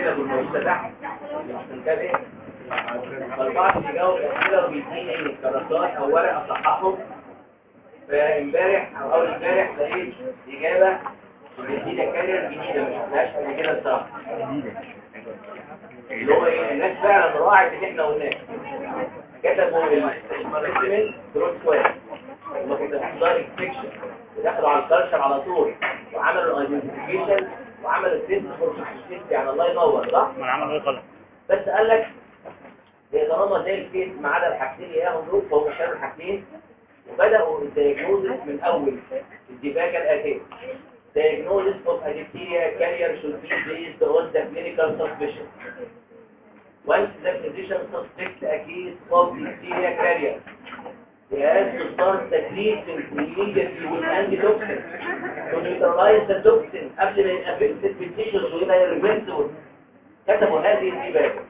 العنب والموجودة تحت من كده ايه فالبعض بيجاوب الأسئلة وبيديني كراسات أو ورقة أصححهم فامبارح أو أول امبارح لقيت إجابة جديدة كارير جديدة ما شفناهاش قبل كده الصراحة اللي هو ايه الناس فعلا راعت اللي احنا قلناه كتبوا الاسمريسمنت دروت سكوير وما كتبوش دايركت فيكشن ودخلوا على الكالشر على طول وعملوا الايدنتيفيكيشن وعملوا التيست فور يعني الله ينور صح؟ ما عمل ايه غلط بس قال لك هي طالما زي الكيس ما عدا الحاجتين اياهم دول فهم شالوا الحاجتين وبداوا الدياجنوزس من اول الديباجه الاتيه diagnosis of a diphtheria carrier should be based on the clinical suspicion. Once the physician suspects a case of diphtheria carrier, he has to start the treatment immediately with antitoxin to neutralize the toxin قبل ما يأفكت التيشوز ويبقى irreversible. كتبوا هذه الديباجة.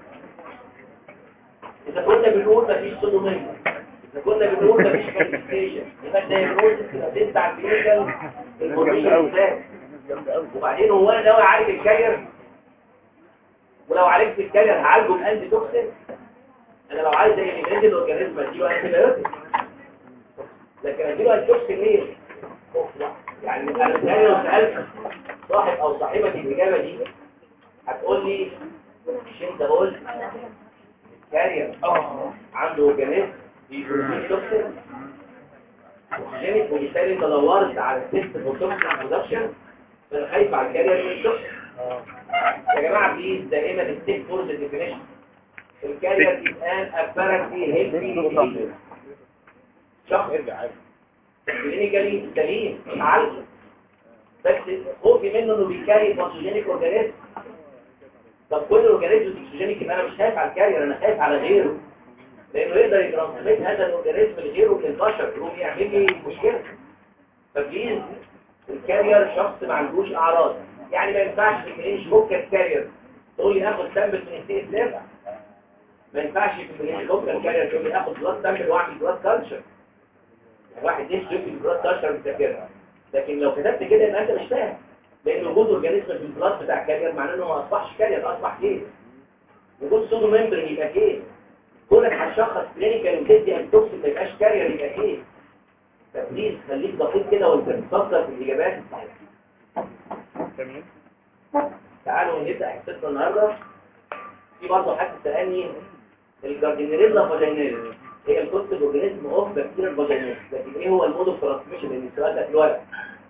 إذا كنا بنقول مفيش صدومية إذا كنا بنقول مفيش كالفيكيشن يبقى الدياجنوزس يبقى تدفع كلينيكال المرضية ازاي وبعدين هو انا ناوي اعالج الكارير ولو عالجت الكارير هعالجه بانتي توكسين انا لو عايز زي الانجليزي الاورجانيزم اديله انتي بايوتيك لكن اديله انتي توكسين ليه؟ يعني انا تاني لو سالت صاحب او صاحبه الاجابه دي هتقول لي مش انت قلت كارير عنده اورجانيزم بيبروديوس توكسين جينيك وبالتالي انت دورت على التست فور توكسين برودكشن فانا خايف على الكارير من التوكسين يا جماعه بليز دائما التيك فور ديفينيشن الكارير الان ابارنتلي هيلثي شخص كلينيكالي سليم مش عالجه بس خوفي منه انه بيكاري باثوجينيك اورجانيزم طب كل الاورجانيزم اكسجينيك يبقى انا مش خايف على الكارير انا خايف على غيره لانه يقدر يترانسميت هذا الاورجانيزم لغيره من البشر يقوم يعمل لي مشكله فبليز الكارير شخص ما عندوش اعراض يعني ما ينفعش في الكلينيش بوكر كارير تقول لي اخد سامبل من السي اس اف ما ينفعش في الكلينيش بوكر كارير تقول لي اخد بلاد سامبل واعمل بلاد كلتشر واحد نفسه يكتب البلاد كلتشر بيذاكرها لكن لو كتبت كده يبقى انت مش فاهم لان وجود اورجانيزم في البلاد بتاع الكارير معناه انه ما اصبحش كارير اصبح كيس وجود سودو ممبرين يبقى كيس كونك هتشخص كلينيكال وتدي انتوكسين ما يبقاش كارير يبقى كيس فبليز خليك دقيق كده وانت بتفكر في الاجابات تمام تعالوا نبدا حصتنا النهارده في برضه حد سالني الجاردينيريلا فاجينيريس هي الكوست اورجانيزم اوف بكتيريا فاجينيريس لكن ايه هو المود اوف ترانسميشن لان السؤال ده في الورق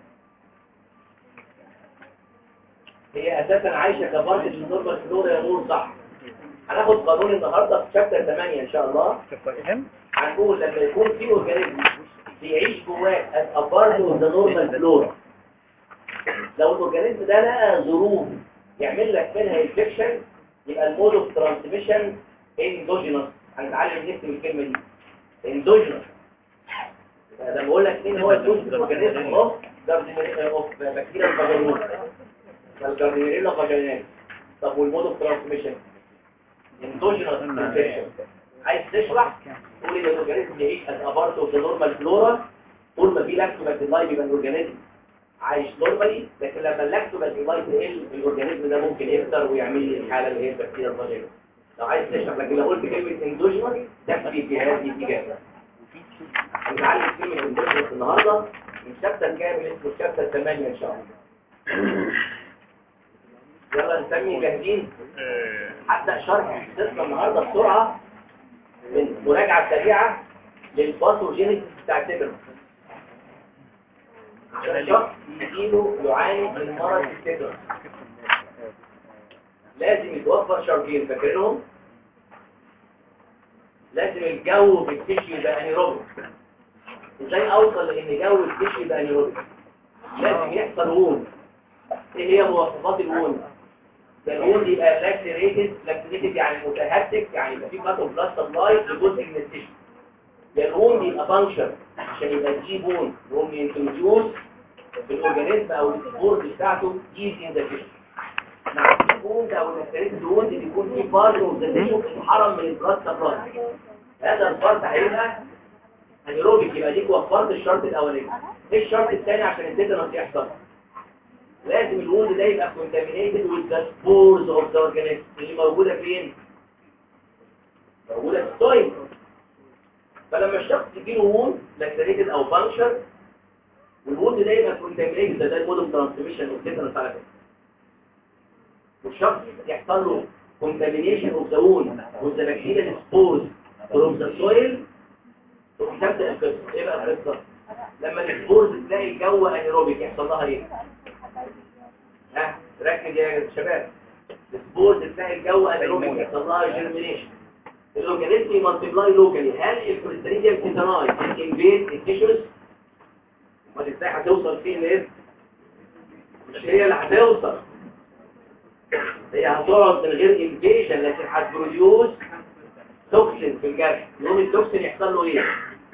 هي اساسا عايشه كبارت النورمال فلورا يا نور صح هناخد قانون النهارده في شابتر 8 ان شاء الله تفهم هنقول لما يكون في اورجانيزم بيعيش جواه as a part of the normal flora لو الاورجانيزم ده لقى ظروف يعمل لك منها انفكشن يبقى المود اوف ترانسميشن اندوجينوس هنتعلم نكتب الكلمه دي اندوجينوس ده بقول لك مين هو الجزء الاورجانيزم اوف اوف بكتيريا فاجينوس الجاردينيريلا فاجينال طب والمود اوف ترانسميشن اندوجينوس انفكشن عايز تشرح تقول ان الاورجانيزم بيعيش as a part of the normal flora طول ما في لاكتوباكتيلاي بيبقى الاورجانيزم عايش نورمالي لكن لما اللاكتوباكتيلاي تقل الاورجانيزم ده ممكن يكتر ويعمل لي الحاله اللي هي البكتيريا الفاجينال لو عايز تشرح لكن لو قلت كلمه اندوجينوس تكفي في هذه الاجابه هنتعلم كلمه اندوجينوس النهارده من شابتر كامل اسمه شابتر 8 ان شاء الله يلا نسمي جاهزين هبدأ شرح حصتنا النهاردة بسرعة من مراجعة سريعة للباثوجينيس بتاع التبر عشان الشخص يجيله يعاني من مرض التبر لازم يتوفر شرطين فاكرينهم لازم الجو في التشي يبقى انيروبيك ازاي اوصل لان جو التشي يبقى انيروبيك لازم يحصل وون ايه هي مواصفات الوون الوند يبقى لاكتريتد لاكتريتد يعني متهتك يعني يبقى في كاتو بلاس سبلاي لجزء من التشو الوند يبقى فانكشن عشان يبقى دي بون يقوم ينتروجوز في الاورجانيزم او السبورت بتاعته ايز ان ذا تشو مع الوند او اللاكتريتد وند بيكون في بارت اوف ذا تشو اتحرم من البلاس سبلاي هذا البارت هيبقى انيروبيك يبقى ديك وفرت الشرط الاولاني ايه الشرط الثاني عشان التيتانوس يحصل لازم الوند ده يبقى contaminated with the spores of the organism اللي موجودة فين؟ موجودة في السويل فلما الشخص يجيله وند لاتريتد او بانشر والوند ده يبقى contaminated ده ده المود اوف ترانسميشن والتيتانس على فكرة والشخص يحصل له contamination of the wound with the bacterial spores from the soil تبدأ القصة ايه بقى القصة؟ لما السبورز تلاقي الجو انيروبيك يحصل لها ايه؟ ها ركز يا شباب السبورز تلاقي الجو انيروبيك يحصل لها جيرمينيشن الاورجانيزم يمالتيبلاي لوكالي هل الكوليستريديوم تيتاناي انفيد التيشوز؟ امال ازاي هتوصل فين ايه؟ مش هي اللي هتوصل هي هتقعد من غير انفيشن لكن هتبروديوس توكسين في الجرح يوم التوكسين يحصل له ايه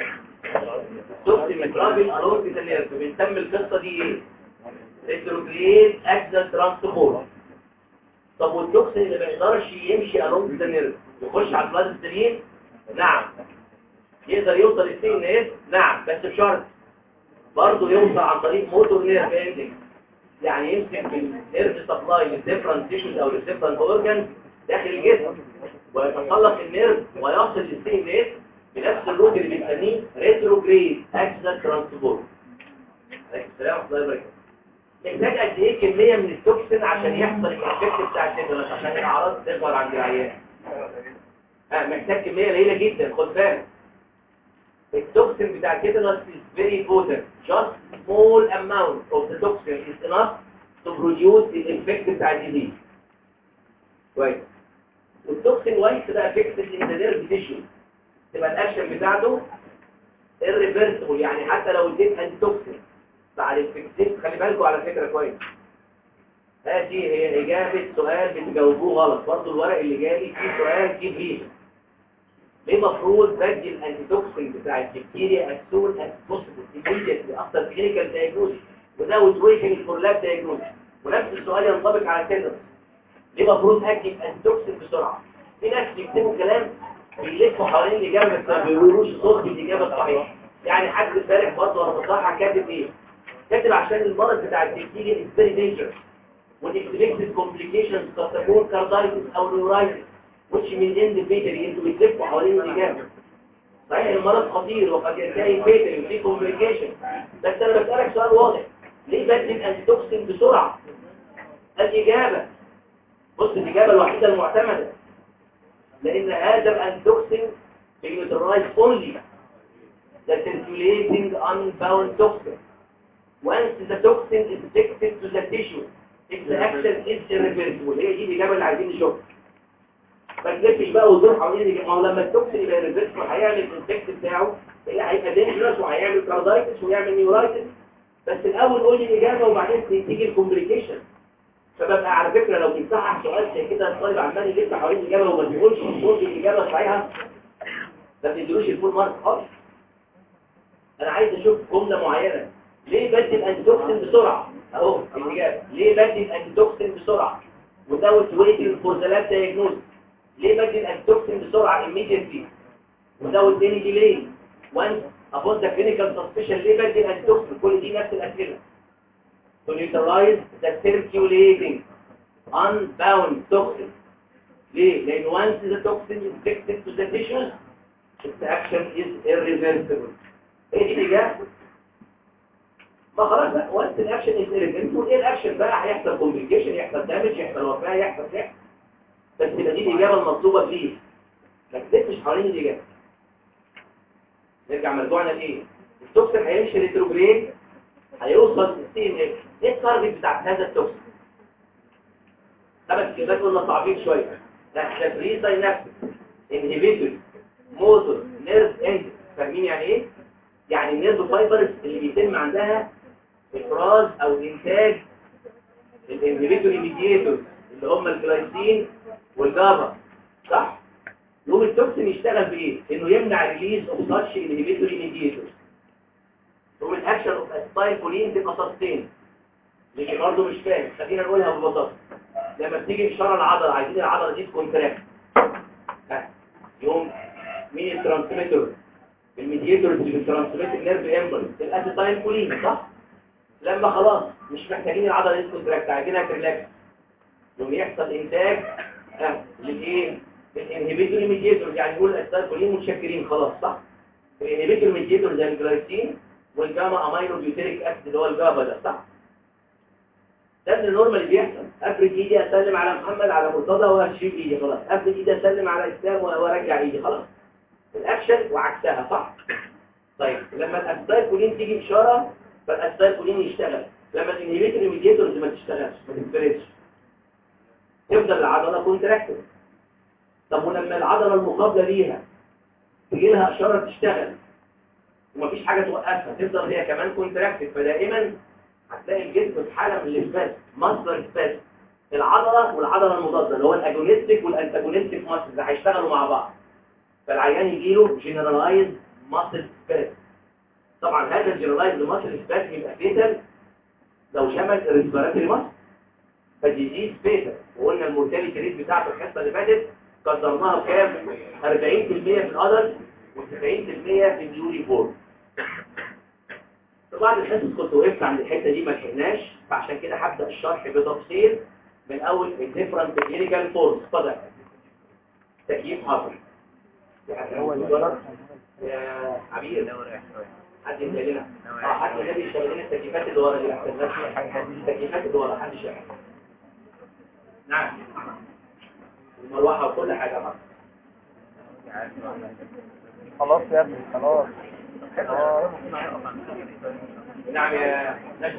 توكسين يترابل الون بتنيرف بنسمي القصه دي ايه ريتروجريد اكسل ترانسبورت طب والتوكسين اللي ما يقدرش يمشي الون بتنيرف يخش على البلاد ستريم نعم يقدر يوصل للسي ان اس نعم بس بشرط برضه يوصل عن طريق موتور نيرف اندنج يعني يمسك بالنيرف سبلاي للديفرنت تيشوز او للديفرنت اورجان داخل الجسم ويتسلق النيرف ويصل للسي ان اس بنفس الروت اللي بنسميه ريتروجريد اكسل ترانسبورت عليكم السلام ورحمه الله وبركاته محتاج قد ايه كميه من التوكسين عشان يحصل الافكت بتاع التيتانس عشان الاعراض تظهر عند العيان ها محتاج كميه قليله جدا خد بالك التوكسين بتاع التيتانس is very potent just small amount of the toxin is enough to produce the effect بتاع الديزيز كويس والتوكسين وايت ده افكتد ان ذا نيرف تيشو تبقى الاكشن بتاعته irreversible يعني حتى لو اديت انتي توكسين بعد الفكسين خلي بالكم على فكره كويس هذه هي اجابه سؤال بتجاوبوه غلط برضه الورق اللي جالي فيه سؤال جيب ليه ليه المفروض بدي الانتي توكسين بتاع البكتيريا as soon as possible immediately after clinical diagnosis without waiting for lab diagnosis ونفس السؤال ينطبق على التندر ليه المفروض اكتب انتوكسين بسرعه في ناس بيكتبوا كلام بيلفوا حوالين الاجابه بس ما بيقولوش صوت بالاجابه الصحيحه يعني حد امبارح برضه وانا بصحح كاتب ايه كاتب عشان المرض بتاع البكتيريا از فيري دينجرس والاكسبكتد كومبليكيشنز قد تكون كاردايتس او نيورايتس which من end فيتري انتوا بتلفوا حوالين الاجابه صحيح المرض خطير وقد ينتهي فيتري وفي كومبليكيشن بس انا بسالك سؤال واضح ليه بدي الانتوكسين بسرعه الاجابه بص الإجابة الوحيدة المعتمدة لأن هذا الأنتوكسين بيوترايز only the circulating unbound toxin once the toxin is fixed to the tissue its action is irreversible هي دي الإجابة اللي عايزين نشوفها ما تلفش بقى وتدور حوالين ما هو لما التوكسين يبقى irreversible هيعمل الانفكت بتاعه هيبقى دينجرس وهيعمل كاردايتس ويعمل نيورايتس بس الأول قول لي الإجابة وبعدين تيجي الكومبليكيشن فببقى على فكرة لو بيصحح سؤال زي كده الطالب عمال يلف حوالين الإجابة وما بيقولش الصوت الإجابة الصحيحة ما بيديلوش الفول مارك خالص أنا عايز أشوف جملة معينة ليه بدي الأنتوكسين بسرعة أهو الإجابة ليه بدي الأنتوكسين بسرعة without waiting for the lab diagnosis ليه بدي الأنتوكسين بسرعة immediately without any delay once upon the clinical suspicion ليه بدي الأنتوكسين كل دي نفس الأسئلة to neutralize the circulating unbound toxin. ليه؟ لأن once the toxin is fixed to the tissues, its action is irreversible. ايه دي الإجابة؟ ما خلاص بقى once the action is irreversible ايه الأكشن بقى هيحصل complication يحصل damage يحصل وفاة يحصل يحصل بس يبقى دي الإجابة المطلوبة فيه ما تلفش حوالين الإجابة نرجع مرجوعنا لإيه؟ التوكسين هيمشي ريتروجريد هيوصل للسي ان اف ايه التارجت بتاع هذا التوكسين خمس كلمات قلنا صعبين شويه ده فري ساينابس انهبيتور موتور نيرف اند فاهمين يعني ايه يعني النيرف فايبرز اللي بيتم عندها افراز او انتاج الانهبيتوري ميدياتور اللي هم الجلايسين والجابا صح يوم التوكسين يشتغل بايه انه يمنع ريليز اوف ساتش انهبيتوري ميدياتور يوم الاكشن اوف اسبايل كولين تبقى سستين مش برضه مش فاهم خلينا نقولها ببساطه لما بتيجي اشاره العضله عايزين العضله دي تكونتراكت يوم مين الترانسميتر الميدياتور اللي بترانسميت النيرف امبلس الاسيتايل كولين صح لما خلاص مش محتاجين العضله دي كونتراكت عايزينها تريلاكس يوم يحصل انتاج آه، للايه الانهبيتور ميديتور يعني نقول الاسيتايلكولين متشكرين خلاص صح الانهبيتور ميديتور زي الجلايسين والجاما امينو بيوتيريك اسيد اللي هو الجابا ده صح ده اللي النورمال اللي بيحصل افرد ايدي اسلم على محمد على مرتضى واشيل ايدي خلاص افرد ايدي اسلم على اسلام وارجع ايدي خلاص الاكشن وعكسها صح طيب لما الاسيتايلكولين تيجي بشاره فالاسيتايلكولين يشتغل لما الانهبيتور ميديتورز ما تشتغلش ما تنفردش تفضل العضله كونتراكتد طب ولما العضله المقابله ليها تجي لها اشاره تشتغل ومفيش حاجه توقفها تفضل هي كمان كونتراكتد فدائما هتلاقي الجسم في حاله من الاسباس مصدر اسباس العضله والعضله المضاده اللي هو الاجونستيك والانتاجونستيك ماسل اللي هيشتغلوا مع بعض فالعيان يجي له جنرالايز ماسل سباس طبعا هذا الجنرالايز ماسل سباس يبقى فيتال لو شمل الريسبيراتوري ماسل فالديزيز فيتال وقلنا المورتاليتي ريت بتاعته الحصه اللي فاتت قدرناها بكام 40% في الادلت و90% في النيوري فورم في بعض الحصص كنت وقفت عند الحته دي ما لحقناش فعشان كده هبدا الشرح بتفصيل من اول الديفرنت كلينيكال فورمز اتفضل تكييف حصل يا عبير حد يسالنا اه حد ده بيشتغل لنا التكييفات اللي ورا دي احسن التكييفات اللي ورا حد شغال نعم المروحه وكل حاجه حصل خلاص يا ابني خلاص خلاص نعم يا نجم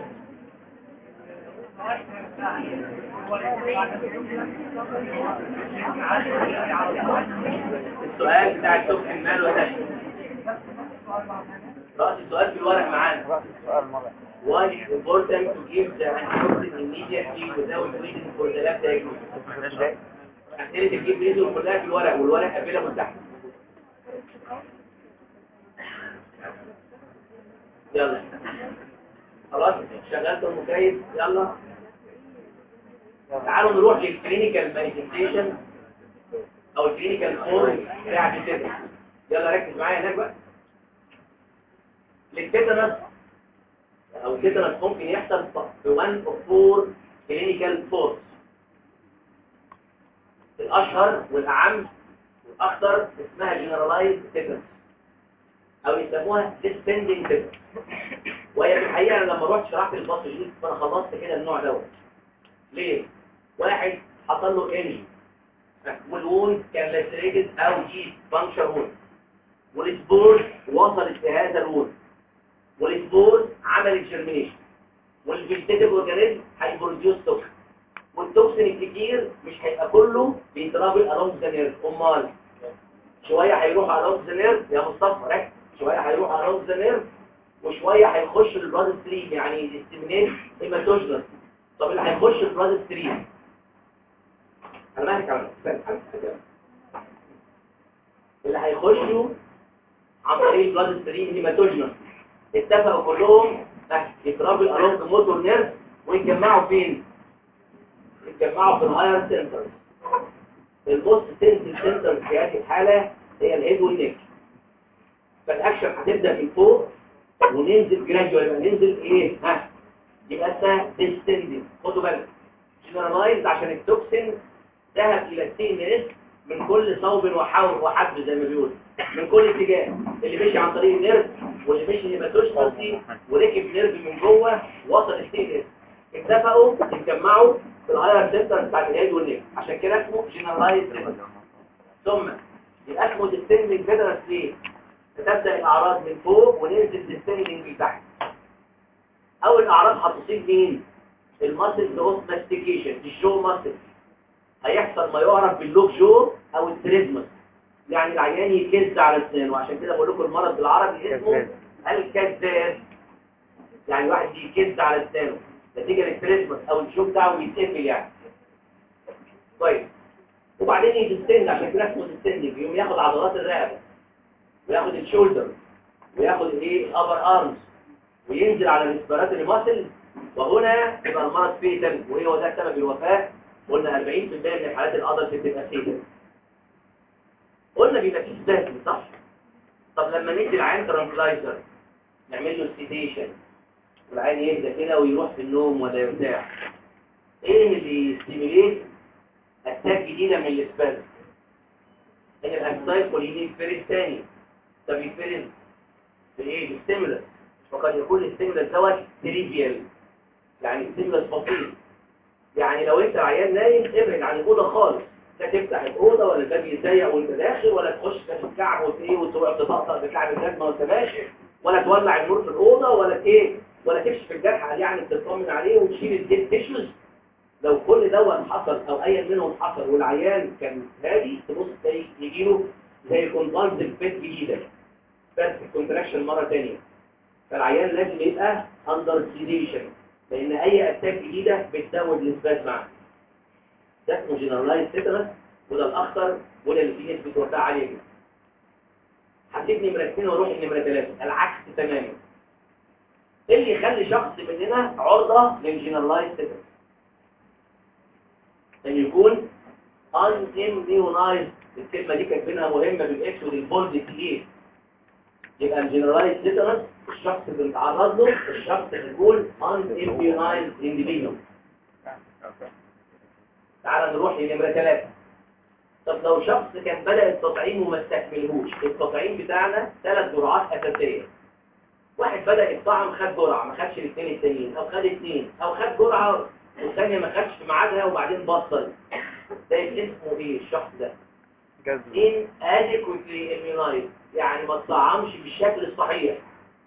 السؤال بتاع التوكسين ماله يا نجم رأس السؤال في الورق معانا رأس السؤال مرة Why is it important to give the antibiotic immediately without waiting for the lab diagnosis? أسئلة الجيب ريزون كلها في الورق والورق قابلة من تحت يلا خلاص شغلت المكيف يلا تعالوا نروح للكلينيكال مانيفستيشن او الكلينيكال فورم بتاع التيتانس يلا ركز معايا هناك بقى للتيتانس او التيتانس ممكن يحصل في 1 of 4 كلينيكال فورمز الاشهر والاعم والاخطر اسمها جنرالايز تيتانس او يسموها ديسبندنج تيتانس وهي في الحقيقه انا لما رحت شرحت الباثولوجي فانا خلصت كده النوع دوت ليه واحد حصل له انجي والوون كان لاتريتد او جي بانكشر وون والسبور وصلت لهذا الوون والسبور عملت جيرمينيشن والفيجيتيف اورجانيزم هيبروديوس توكسين والتوكسين الكتير مش هيبقى كله بيترابل الونج ذا نيرف امال شويه هيروح الونج ذا نيرف يا مصطفى ركز شويه هيروح الونج ذا نيرف وشويه هيخش البلاد ستريم يعني يستمنيت هيماتوجنس طب اللي هيخش البلاد ستريم انا مالك على اللي هيخشوا عن طريق البلاد ستريم هيماتوجنس اتفقوا كلهم يضربوا الالونج موتور نيرف ويتجمعوا فين يتجمعوا في الهاير سنترز البوست سنتر سنترز في هذه الحاله هي الهيد والنك فالاكشن هتبدا من فوق وننزل جراجوال يبقى ننزل ايه ها يبقى اسمها ديستندنج خدوا بالك جنرالايز عشان التوكسين ذهب الى السين نصف من كل صوب وحور وحد زي ما بيقول من كل اتجاه اللي مشي عن طريق النيرف واللي مشي هيماتوجنسي وركب نيرف من جوه وصل السين نصف اتفقوا يتجمعوا في الهاير سنتر بتاع الهيد والنك عشان كده اسمه جنرالايز ثم يبقى اسمه ديستندنج فيدرس ليه تبدأ الأعراض من فوق وننزل ديستندنج لتحت أول أعراض هتصيب مين؟ الماسل اوف ماستيكيشن الجو ماسل هيحصل ما يعرف باللوك جو أو التريزمس يعني العيان يكز على اسنانه وعشان كده بقول لكم المرض بالعربي اسمه الكذاب يعني واحد يكز على اسنانه نتيجة للتريزمس أو الجو بتاعه يتقفل يعني طيب وبعدين يدستند عشان كده اسمه ديستندنج يقوم ياخد عضلات الرقبه وياخد الشولدر وياخد الايه الابر ارمز وينزل على الريسبيراتوري ماسل وهنا يبقى المرض فيتال وهو ده سبب الوفاه قلنا 40% من الحالات الادلت بتبقى فيتال قلنا بيبقى فيه سباسم صح طب لما ندي العين ترانكلايزر نعمل له سيديشن والعين يهدى كده ويروح في النوم ولا يرتاح ايه اللي يستيميليت اتاك جديده من الاسباز هي الانسايد كولين يتفرز تاني طب يتفرز بايه بالستيمولس وقد يكون الستيمولس دوت تريفيال يعني ستيمولس بسيط يعني لو انت عيان نايم ابعد عن الاوضه خالص لا تفتح الاوضه ولا الباب يضيق وانت داخل ولا تخش في الكعب وتايه وتروح تطقطق بكعب الجزمه وانت ماشي ولا تولع النور في الاوضه ولا ايه ولا تكشف الجرح عليه يعني تطمن عليه وتشيل الديت تيشوز لو كل دوت حصل او اي منهم حصل والعيان كان هادي تبص تلاقي يجي له زي كونفالسيف فيت جديده بس كونتراكشن مره ثانيه فالعيان لازم يبقى اندر سيديشن لان اي اتاك جديده بتزود الاسباز معاه ده اسمه جنرالايز تيتانس وده الاخطر وده اللي فيه نسبه وفاه عاليه جدا هسيب نمره 2 واروح لنمره 3 العكس تماما ايه اللي يخلي شخص مننا عرضه للجنرالايز تيتانس ان يكون unimmunized الكلمه دي كاتبينها مهمه بالاكس والبولد كتير يبقى الجنرالايز تيتانس الشخص اللي متعرض له الشخص اللي يكون unimmunized individual تعال نروح لنمرة ثلاثة طب لو شخص كان بدأ التطعيم وما استكملهوش التطعيم بتاعنا ثلاث جرعات أساسية واحد بدأ يطعم خد جرعة ما خدش الاثنين التانيين أو خد اثنين أو خد جرعة والثانية ما خدش في ميعادها وبعدين بطل ده يبقى اسمه ايه الشخص ده؟ جزم inadequately immunized يعني ما تطعمش بالشكل الصحيح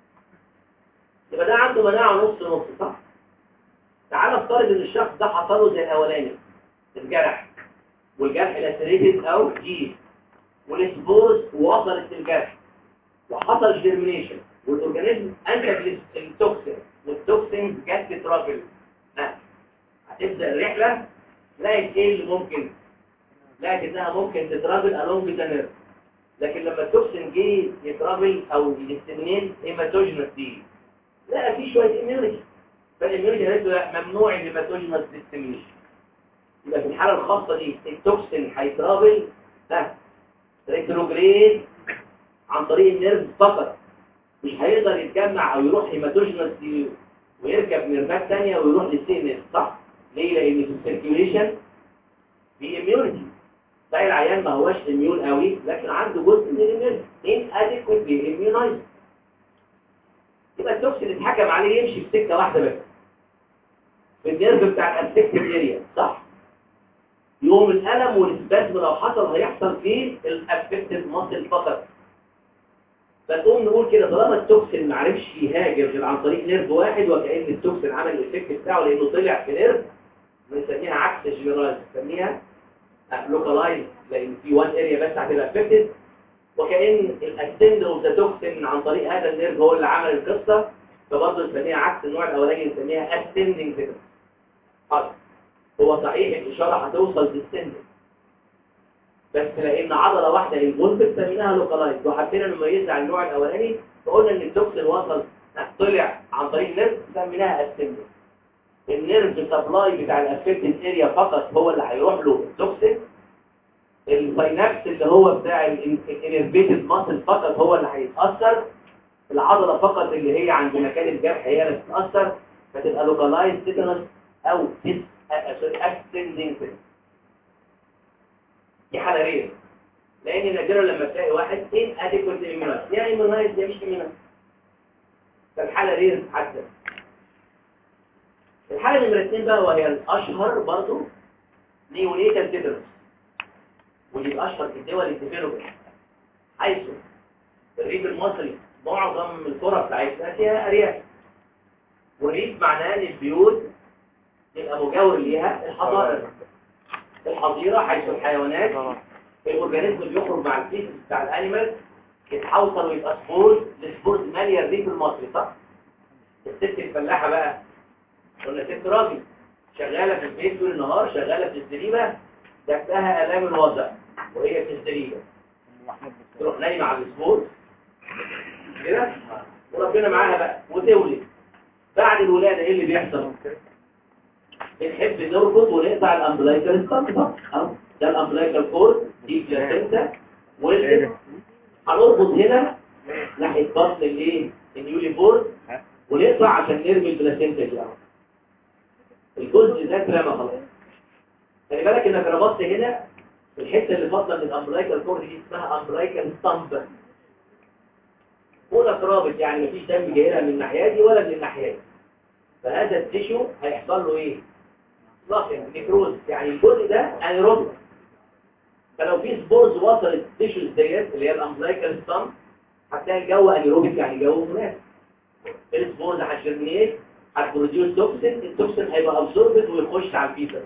يبقى ده عنده مناعة نص نص صح؟ تعال افترض ان الشخص ده حصل له زي الاولاني الجرح والجرح لاسريتد او جيل والسبورز وصلت للجرح وحصل جيرمينيشن والاورجانيزم انتج التوكسين والتوكسين جت تتراكل ها هتبدا الرحله لقيت ايه اللي ممكن لقيت انها ممكن تترافل along the nerve لكن لما التوكسين جه يترافل او يستمنين هيماتوجينس دي لا في شويه اميونيتي فالاميونيتي قالت له لا ممنوع الهيماتوجينس ديستمينيشن يبقى في الحالة الخاصة دي التوكسين هيترافل ها ريتروجريد عن طريق النيرف فقط مش هيقدر يتجمع او يروح هيماتوجينس دي ويركب نيرفات ثانيه ويروح للسي نيرف صح ليه لان في السيركيوليشن في اميونيتي تلاقي العيان ما هوش اميون قوي لكن عنده جزء من الاميونيتي ان اديكوتلي اميونايز يبقى التوكسين اتحكم عليه يمشي في سكه واحده بس في النيرف بتاع الافكتيف اريا صح يوم الألم والإسباسم لو حصل هيحصل في الأفكتيف ماسل فقط فتقوم نقول كده طالما التوكسين ما عرفش يهاجر غير عن طريق نيرف واحد وكأن التوكسين عمل الإفكت بتاعه لأنه طلع في نيرف بنسميها عكس الجنرالايز بنسميها لوكالايز لأن في وان اريا بس هتبقى افكتد وكأن الاسند اوف ذا توكسين عن طريق هذا النيرف هو اللي عمل القصة فبرضه نسميها عكس النوع الأولاني نسميها ascending كده حاضر هو صحيح الإشارة هتوصل للسن بس لأن عضلة واحدة الجزء سميناها لوكالايز وحبينا نميزها عن النوع الأولاني فقلنا إن التوكسين وصل طلع عن طريق النيرف سميناها السن النيرف سبلاي بتاع الافكتد اريا فقط هو اللي هيروح له التوكسين الساينابس اللي هو بتاع الانرفيتد ماسل فقط هو اللي هيتأثر العضلة فقط اللي هي عند مكان الجرح هي اللي تتأثر فتبقى لوكالايز تيتانس أو تيس ascending دي حالة رير لأن نادرا لما تلاقي واحد in adequate immunized يا immunized يا مش immunized فالحالة رير حتى الحالة نمرة اتنين بقى وهي الأشهر برضو نيونيتال تيتانس ودي الأشهر في الدول الديفلوبر حيث الريف المصري معظم القرى بتاعتنا فيها أرياف والريف معناه ان البيوت يبقى مجاور ليها الحضارة الحظيرة حيث الحيوانات الأورجانيزم اللي يخرج مع الفيسس بتاع الأنيمال يتحوصل ويبقى سبورز السبورز مالية الريف المصري صح؟ الست الفلاحة بقى قلنا ست راجل شغالة في البيت طول النهار شغالة في الزريبة جاتها آلام الوضع وهي في الزريبة تروح نايمة على السبورز كده وربنا معاها بقى وتولد بعد الولادة ايه اللي بيحصل؟ بنحب نربط ونقطع الامبلايكال ستامب اهو ده الامبلايكال كورد دي بلاسنتا ولد هنربط هنا ناحيه بطن الايه النيولي بورد ونقطع عشان نرمي البلاسينتا دي اهو الجزء ده اترمى خلاص خلي بالك انك ربطت هنا الحته اللي فاضله من الامبلايكال كورد دي اسمها امبلايكال ستامب هنا رابط يعني مفيش دم جاي لها من الناحيه دي ولا من الناحيه دي فهذا التيشو هيحصل له ايه لافين نيكروز يعني الجزء ده انيروبيك فلو في سبورز وصلت التيشوز ديت اللي هي الامبلايكال ستامب هتلاقي الجو انيروبيك يعني جو مناسب السبورز هتشرمينيت هتبروديوس توكسين التوكسين هيبقى ابسوربت ويخش على الفيتر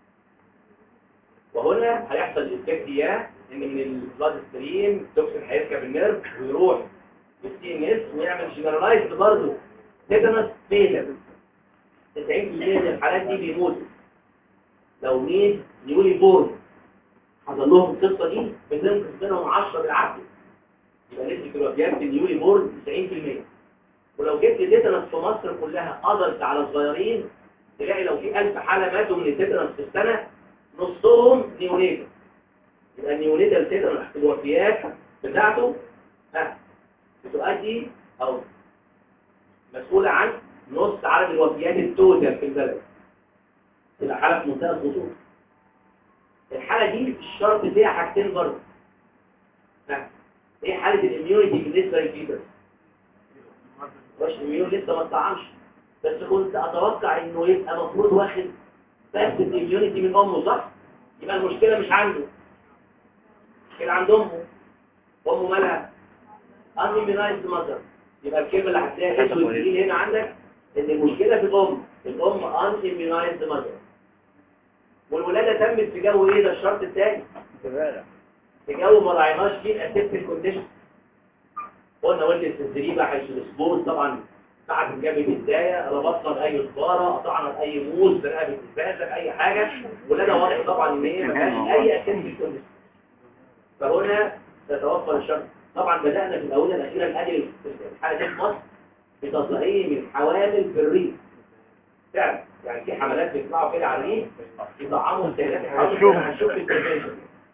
وهنا هيحصل الافكت اياه ان من البلاد ستريم التوكسين هيركب النيرف ويروح بالسي ان اس ويعمل جنرالايزد برضه تيتانس فيتال 90% من الحالات دي بيموتوا لو مين نيولي بورن حصل لهم القصه دي بتنقذ منهم 10 بالعافيه يبقى نسبه الوفيات في النيولي بورن 90% ولو جبت تيتانس في مصر كلها قدرت على الصغيرين تلاقي لو في 1000 حاله ماتوا من التيتانس في السنه نصهم نيونيتال يبقى النيونيتال تيتانس الوفيات بتاعته ها بتؤدي او مسؤولة عن نص عدد الوفيات التوتال في البلد تبقى حالة في منتهى الخطورة الحالة دي الشرط فيها حاجتين برضه ها ايه حالة الاميونيتي بالنسبة للفيتر مش الاميون لسه ما اتطعمش بس كنت اتوقع انه يبقى مفروض واخد بس الاميونيتي من امه صح يبقى المشكلة مش عنده المشكلة عند امه امه مالها unimmunized mother يبقى الكلمة اللي هتلاقيها اسود تقيل هنا عندك ان المشكلة في الام الام unimmunized mother والولادة تمت في جو ايه ده الشرط الثاني في جو ما رعيناش فيه الاسيبتيك كونديشن قلنا قلت السنسريبة حيث السبورت طبعا بعد جابت البداية ربطنا بأي صبارة قطعنا بأي موز برقبة الفازة بأي حاجة ولادة واضح طبعا ان هي ما كانش أي اسيبتيك كونديشن فهنا تتوفر الشرط طبعا بدأنا في الأولى الأخيرة نقلل الحالة دي في مصر بتصحيح من حوامل في الريف فعلا يعني في حملات بيطلعوا كده على الريف يطعموا استهلاك الحوامل هنشوف التنفيذ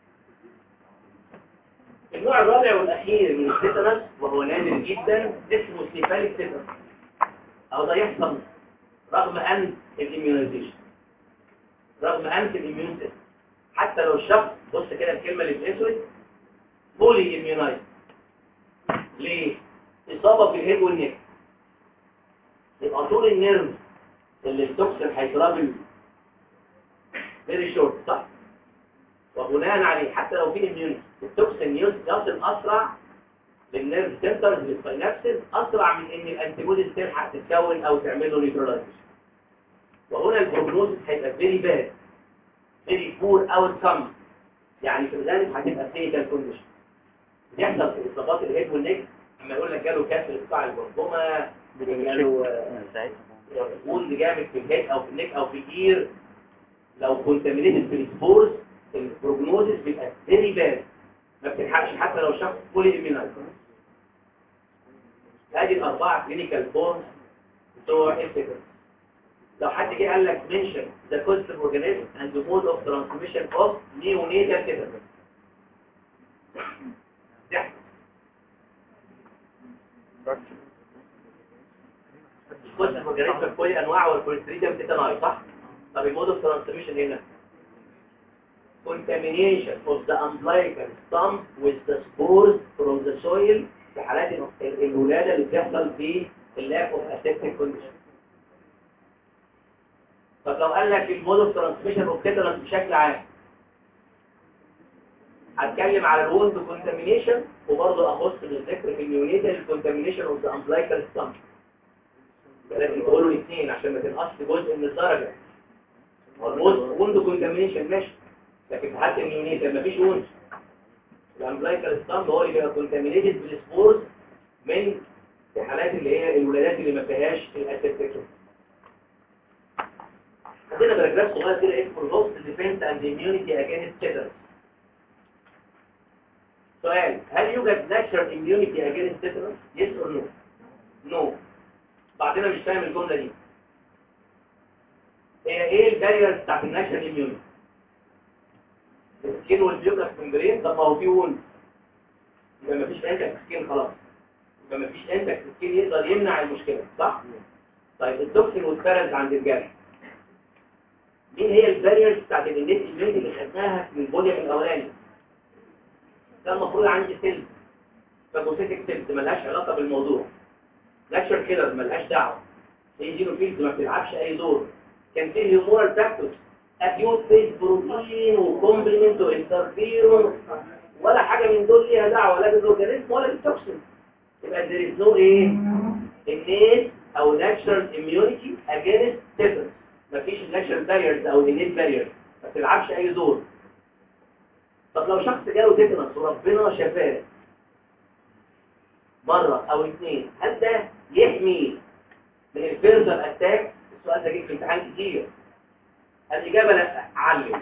النوع الرابع والأخير من التيتانس وهو نادر جدا اسمه سيفاليك تيتانس أو ده يحصل رغم أن الإميونيزيشن رغم أن الإميون سيستم حتى لو الشخص بص كده الكلمة اللي بالأسود بولي إميونايز ليه؟ إصابة في الهيد والنك يبقى طول النيرف اللي التوكسين هيترابل فيري شورت صح؟ وبناء عليه حتى لو في اميونيتي التوكسين يصل اسرع للنيرف سنترز للساينابسز اسرع من ان الانتيبوديز تلحق تتكون او تعمل له نيوتراليزيشن وهنا البروجنوز هيبقى فيري باد فيري بور اوت كم يعني في الغالب هتبقى فيتال كونديشن بيحصل في اصابات الهيد والنك اما يقول لك جاله كسر قطاع الجمجمه جاله وند جامد في الهيد او في النك او في الاير لو كونتامينيتد في السبورز البروجنوزيس بيبقى فيري باد ما بتلحقش حتى لو شخص فولي اميونايز ادي الاربعه كلينيكال فورمز بتوع الفكر لو حد جه قال لك منشن ذا كوست اورجانيزم اند ذا مود اوف ترانسميشن اوف نيونيتال تيتانس الكوست اورجانيزم بكل انواعه والكوليستريديم تيتاناي صح طب المود اوف ترانسميشن هنا contamination of the umbilical stump with the spores from the soil في حالات ال- الولادة اللي بتحصل في lack of aseptic condition طب لو قال لك المود اوف ترانسميشن اوف تيتانس بشكل عام هتكلم على الوند كونتامينيشن وبرضه اخص بالذكر في النيونيتال كونتامينيشن اوف ذا امبلايكال ستامب لازم تقولوا الاثنين عشان ما تنقصش جزء من الدرجه والمود وند كونتامينيشن ماشي لكن في حالة النيونيتال مفيش وند الامبلايكال ستامب هو اللي بيبقى كونتامينيتد بالسبورز من الحالات اللي هي الولادات اللي ما فيهاش الاسيبتيك عندنا باراجراف صغير كده اسمه الهوست ديفنس اند اميونيتي اجينست تيتانس سؤال هل يوجد ناتشرال اميونيتي اجينست تيتانس يس اور نو نو بعدين مش فاهم الجمله دي هي ايه الباريرز بتاعت الناتشرال اميونيتي السكين والبيوكس ممبرين طب ما هو في وند يبقى مفيش انت سكين خلاص يبقى مفيش انتك سكين يقدر يمنع المشكله صح طيب التوكسين والبارنت عند الجرح مين هي الباريرز بتاعت الانيت الميدي اللي خدناها في الفوليوم الاولاني ده المفروض عندي سيل فاجوسيتك سيلز ملهاش علاقه بالموضوع ناتشر كيلر ملهاش دعوه هي جينوفيلز ما بتلعبش اي دور كان فيه هيومورال فاكتورز اكيوت فيز بروتين وكومبلمنت وانترفيرون ولا حاجه من دول ليها دعوه لا بالاورجانيزم ولا بالتوكسين يبقى there is no ايه innate او natural immunity against tetanus مفيش natural barriers او innate barriers ما بتلعبش اي دور طب لو شخص جاله تيتانس وربنا شفاه مرة او اثنين هل ده يحمي من الفيرزر اتاك السؤال ده جه في امتحان كتير الاجابة لا علم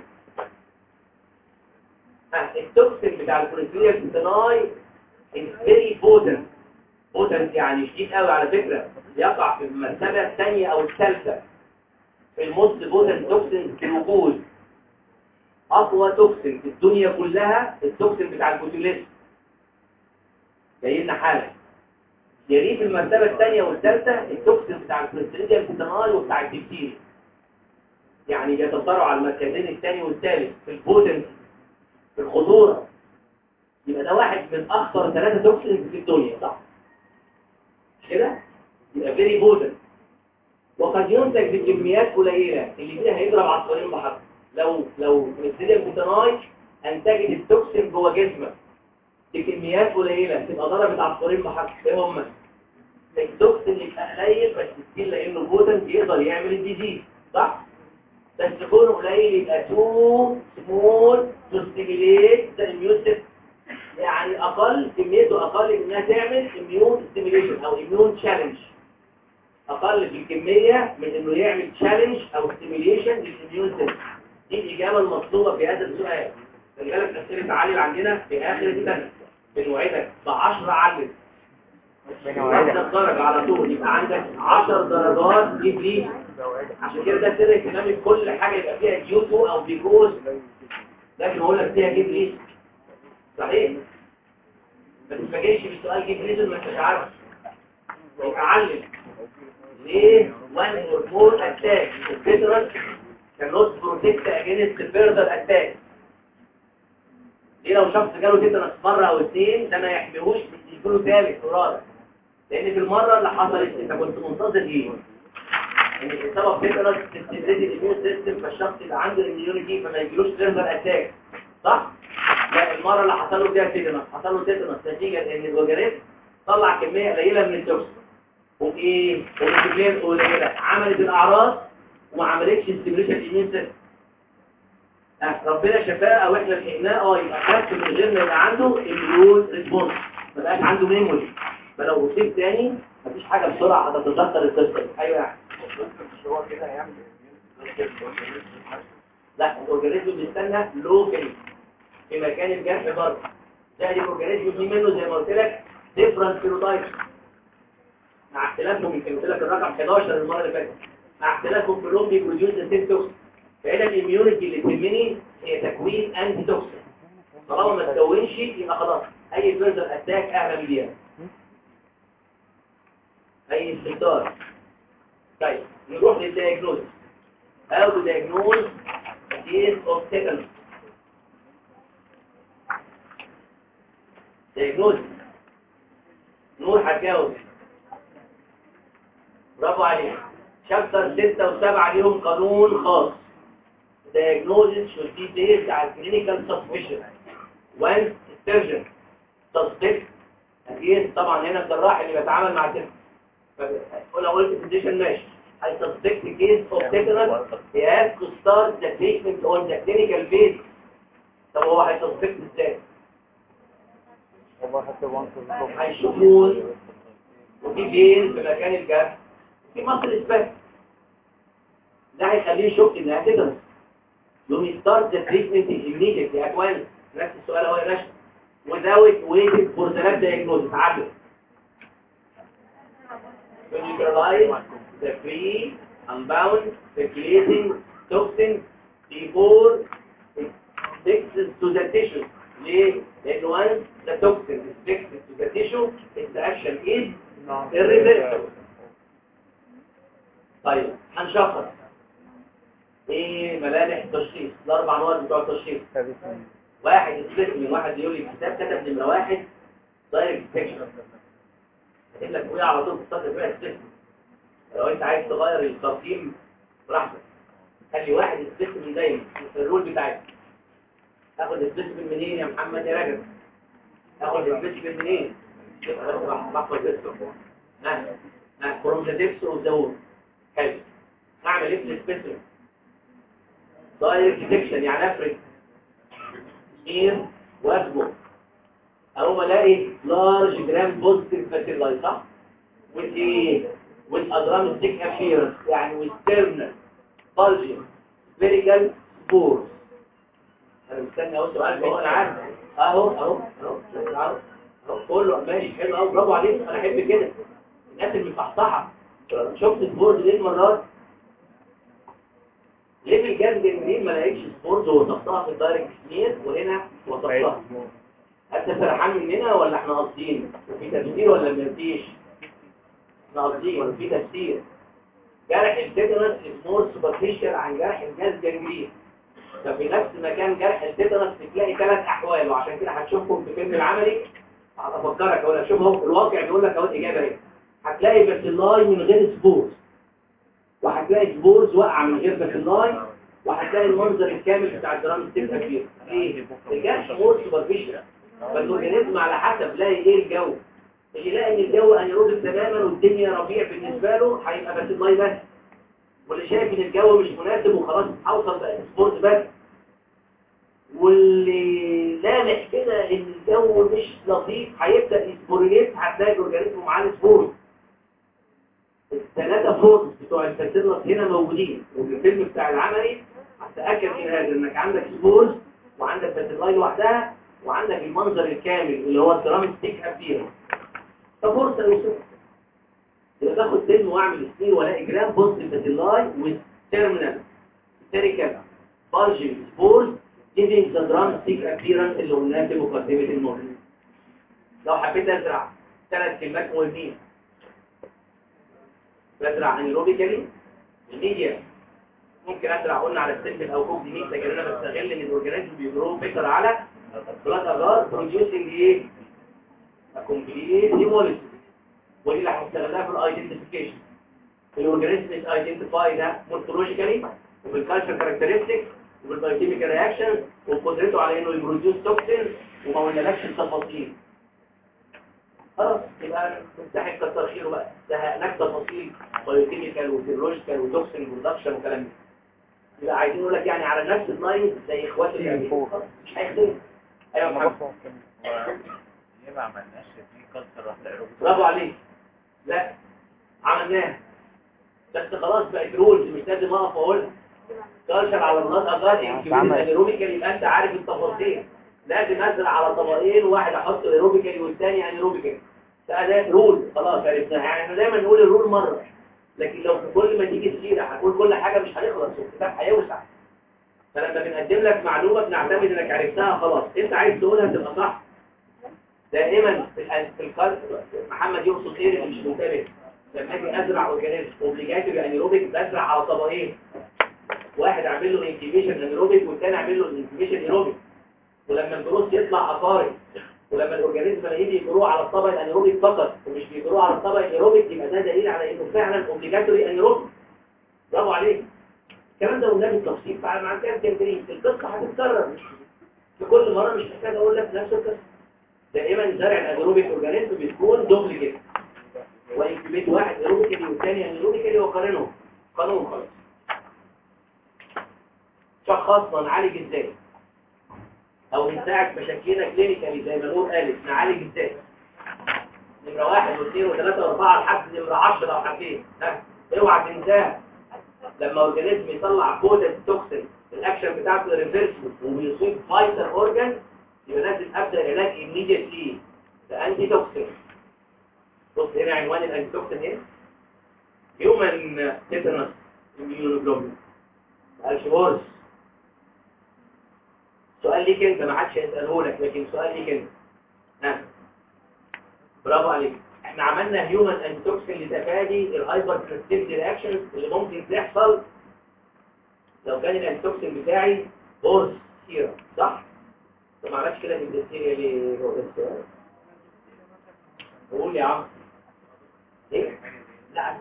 ها التوكسين بتاع الكوليسترول سيناي is very potent potent يعني شديد قوي على فكرة يقع في المرتبة الثانية او الثالثة في الموست بوتنت توكسين في الوجود اقوى توكسين في الدنيا كلها التوكسين بتاع البوتوليس جاي لنا حاله يليه في المرتبه الثانيه والثالثه التوكسين بتاع الكوليسترول الفيتامال وبتاع الدكتيريا يعني بيتصارعوا على المركزين الثاني والثالث في البوتنت في الخطوره يبقى ده واحد من اخطر ثلاثه توكسين في الدنيا صح مش كده يبقى فيري بوتنت وقد ينتج بكميات قليله اللي فيها هيضرب عصفورين بحجر لو لو السيليا بوتاناي انتجت التوكسين جوه جسمك بكميات قليله تبقى ضربت عصفورين بحجر ايه هم التوكسين يبقى قليل بس ستيل لانه بوتنت يقدر يعمل الديزيز صح بس كونه قليل يبقى تو سمول تو ستيميليت ذا اميون يعني اقل كميته اقل من انها تعمل اميون ستيميليشن او اميون تشالنج اقل في الكميه من انه يعمل تشالنج او ستيميليشن للاميون سيستم دي الإجابة المطلوبة في هذا السؤال خلي بالك أسئلة علي عندنا في آخر السنة بنوعدك ب 10 علم واحدة درجة على طول يبقى عندك 10 درجات دي دي عشان كده ده سر اهتمامي بكل حاجة يبقى فيها جيوتو أو بيجوز لكن أقول لك فيها جيب ليس صحيح ما تتفاجئش بالسؤال جيب ليس ما انتش عارف يبقى علم ليه 1 اور 4 اتاك الفيترال cannot protect against further attack دي لو شخص جاله تيتانس مرة او اتنين ده ما يحميهوش يجيله ثالث ورابع لان في المرة اللي حصلت انت كنت منتظر ايه ان السبب تيتانس تستزيد الاميون سيستم فالشخص اللي عنده الاميونيتي فما يجيلوش فيرذر اتاك صح؟ لا المرة اللي حصل له فيها تيتانس حصل له تيتانس نتيجة ان الاورجانيزم طلع كمية قليلة من التوكسين وايه؟ والكمية قليلة عملت الاعراض وما عملتش استيميوليشن ايمين سيستم ربنا شفاه او احنا لحقناه اه يبقى خدت من غير ما يبقى عنده اميون ريسبونس ما بقاش عنده ميموري فلو اصيب تاني مفيش حاجه بسرعه هتتذكر القصه ايوه يعني هو كده هيعمل لا الاورجانيزم بيستنى لوكالي في مكان الجرح برضه ده الاورجانيزم في منه زي ما قلت لك ديفرنت فينوتايب مع اختلافهم يمكن قلت لك الرقم 11 المره اللي فاتت مع اختلافهم كلهم بيبروديوس ذا سيم توكسين فهنا الاميونيتي اللي تهمني هي تكوين انتي توكسين طالما ما تكونش يبقى خلاص اي فيرزر اتاك اهلا بيها اي استهتار طيب نروح للدياجنوز how to diagnose a case of tetanus diagnose نور هتجاوب برافو عليك شابتر 6 و7 ليهم قانون خاص diagnosis should be based on clinical suspicion when surgeon suspect again طبعا هنا الجراح اللي بيتعامل مع الجسم لو قلت physician ماشي I suspect the case of tetanus he has to start the treatment on the clinical base طب هو هيسسبكت ازاي؟ والله حتى وانت هيشوفون وفي بين في مكان الجرح في مصر اثبات ده هيخليه يشك انها تيتانس يوم يستارت ذا تريتمنت immediately at once نفس السؤال هو يا باشا without waiting for the lab diagnosis عدل when you neutralize the free unbound circulating toxin before it fixes to the tissue ليه؟ لأن once the toxin is fixed to the tissue its action is الريفيرس طيب هنشخص ايه ملامح التشخيص الاربع نقط بتوع التشخيص واحد سبيسمن واحد يقول لي الكتاب كتب نمره واحد دايركت سكشن هجيب لك فوقيه على طول في السطر فيها سبيسمن لو انت عايز تغير التقييم براحتك خلي واحد سبيسمن دايما في الرول بتاعتك اخد سبيسمن منين يا محمد يا رجب اخد سبيسمن منين يبقى بس بح- بحفظ اسمه ها ها فروم ذا ديبس اوف ذا وول حلو اعمل ايه في السبيسمن دايركت سكشن يعني افرد مين واسمه اقوم الاقي لارج جرام بوزيتيف فاتيلاي صح with ايه with adramstic appearance يعني with terminal bulging spherical spores انا مستني اهو سؤال اهو انا عارف اهو اهو اهو اهو اهو كله ماشي حلو قوي برافو عليك انا احب كده الناس اللي مصحصحه شفت البورد ليه المرات ليه في الجنب منين ما لقيتش سبورز ووصفتها في الدايركت سمير وهنا وصفتها انت فرحان مننا ولا احنا قاصدين وفي تفسير ولا مفيش احنا قاصدين ولا في تفسير جرح التيتانس مور سوبرفيشال عن جرح الجاز جنجرين ففي نفس مكان جرح التيتانس بتلاقي ثلاث احوال وعشان كده هتشوفهم في فيلم العملي هتفكرك اقول لك شوف اهو الواقع بيقول لك اهو الاجابه اهي هتلاقي باسيلاي من غير سبورز وهتلاقي سبورز واقعه من غير باسيلاي وهتلاقي المنظر الكامل بتاع الدرام ستيب كبير ايه الجرح مور سوبرفيشال فالاورجانيزم على حسب لاقي ايه الجو اللي يلاقي ان الجو انيروبيك تماما والدنيا ربيع بالنسبه له هيبقى بس الله بس واللي شايف ان الجو مش مناسب وخلاص هوصل بقى سبورت بس واللي لامح كده ان الجو مش لطيف هيبدا يسبوريت هتلاقي الاورجانيزم معاه سبورت الثلاثه فورس بتوع الفاسيلس هنا موجودين وفي الفيلم بتاع العملي هتاكد من هذا انك عندك سبورز وعندك فاسيلاي لوحدها وعندك المنظر الكامل اللي هو الدرام ستيك ابيرنس ففرصه يوصف يبقى باخد فيلم واعمل سنين والاقي جرام بوست فاسيلاي والتيرمينال سيريكال بالجنج سبورز giving the drum stick appearance اللي قلناها في مقدمه الموضوع لو حبيت ازرع ثلاث كلمات مهمين بزرع انيروبيكالي الميديا ممكن ازرع قلنا على السلم او كوب دي لكن انا بستغل ان الاورجانيزم بيجرو بيتر على بلاد اجار بروديوسنج ايه كومبليت هيموليسيس ودي اللي هنستغلها في الايدنتيفيكيشن الاورجانيزم از ايدنتيفاي ده مورفولوجيكالي وبالكالتشر كاركترستكس وبالبايوكيميكال رياكشن وقدرته على انه يبروديوس توكسين وما قلنالكش التفاصيل خلاص يبقى مستحيل كتر خيره بقى زهقناك تفاصيل بايوكيميكال وفيرولوجيكال وتوكسين برودكشن وكلام ده يبقى عايزين نقول لك يعني على نفس اللاين زي اخوات اليمين خلاص، مش هيختلف ايوه يا محمد ليه ما عملناش في كسر واحدة ايروبيك برافو عليك لا عملناها بس خلاص بقت رولز مش لازم اقف واقولها كالشر على الناس اجار اتعمل. ايروبيكال يبقى انت عارف التفاصيل لازم ازرع على طبقين واحد احط ايروبيكال والثاني انيروبيكال ده ده رول خلاص عرفناها يعني احنا دايما نقول الرول مره لكن لو في كل ما تيجي السيره هتقول كل حاجه مش هنخلص والكتاب هيوسع فلما بنقدم لك معلومه بنعتمد انك عرفتها خلاص انت عايز تقولها تبقى صح دائما في ال- في القلب محمد يقصد ايه اللي مش منتبه لما اجي ازرع اورجانيزم اوبليجاتوري انيروبيك بزرع على طبقين واحد اعمل له انكيبيشن انيروبيك والثاني اعمل له انكيبيشن ايروبيك ولما الجروث يطلع عقاري ولما الاورجانيزم الاقيه بيجروه على الطبق الانيروبيك فقط ومش بيجروه على الطبق الايروبيك يبقى ده دليل على انه فعلا اوبليجاتوري انيروبيك برافو عليك الكلام ده قلناه بالتفصيل بعد ما عندنا تمرين القصه هتتكرر في كل مره مش محتاج اقول لك نفس القصه دائما زرع الانيروبيك اورجانيزم بيكون دوبل كده وانكبيت واحد ايروبيكالي والثاني انيروبيكالي وقارنهم قانون خلاص شخصنا نعالج ازاي او نساعد مشاكلنا كلينيكالي زي ما نور قالت نعالج ازاي نمرة واحد واثنين وثلاثة واربعة لحد نمرة عشرة لو حبيت ها اوعى تنساها لما اورجانيزم يطلع كودا توكسين الاكشن بتاعته ريفيرسبل وبيصيب فايتر اورجان يبقى لازم ابدا العلاج immediately ده انتي توكسين بص هنا عنوان الانتي توكسين ايه هيومن تيتانس immunoglobulin الشهورس سؤال ليك انت ما حدش هيساله لك لكن سؤال ليك انت ها برافو عليك احنا عملنا هيومن انتوكسين لتفادي الهايبر سنسيتيفيتي رياكشنز اللي ممكن تحصل لو كان الانتوكسين بتاعي هورس سيرم صح؟ طب ما عملتش كده في البكتيريا ليه هو ده السؤال قول يا عم ايه؟ لا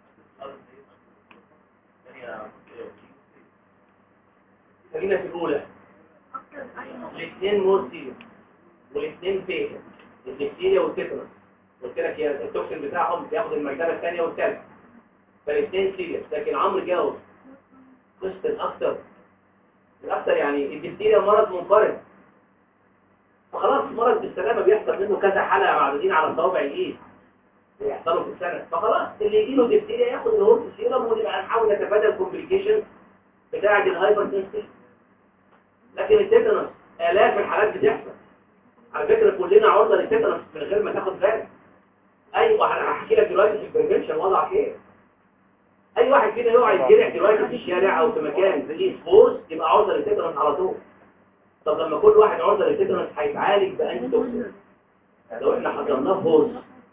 خلينا في الاولى الاثنين مور سيريس والاثنين فيها البكتيريا والتترس قلت لك يا التوكسين بتاعهم بياخد المرتبه الثانيه والثالثه فالاثنين سيريس لكن عمرو جاوب قسط الاكثر الاكثر يعني البكتيريا مرض منقرض فخلاص مرض بالسلامه بيحصل منه كذا حلقه معدودين على صوابع الايد بيحصلوا في السنه فخلاص اللي يجي له ديفتيريا ياخد الهورس سيرم ونبقى نحاول نتفادى الكومبليكيشن بتاعه الهايبر سنسيتيف لكن التيتانوس الاف الحالات بتحصل على فكره كلنا عرضه للتيتانوس من غير ما تاخد بالك ايوه انا هحكي لك دلوقتي في البريفنشن وضعك ايه اي واحد فينا يقع يتجرح دلوقتي في الشارع او في مكان فيه سبورس يبقى عرضه للتيتانوس على طول طب لما كل واحد عرضه للتيتانوس هيتعالج بانتي توكسين لو احنا حضرناه فورس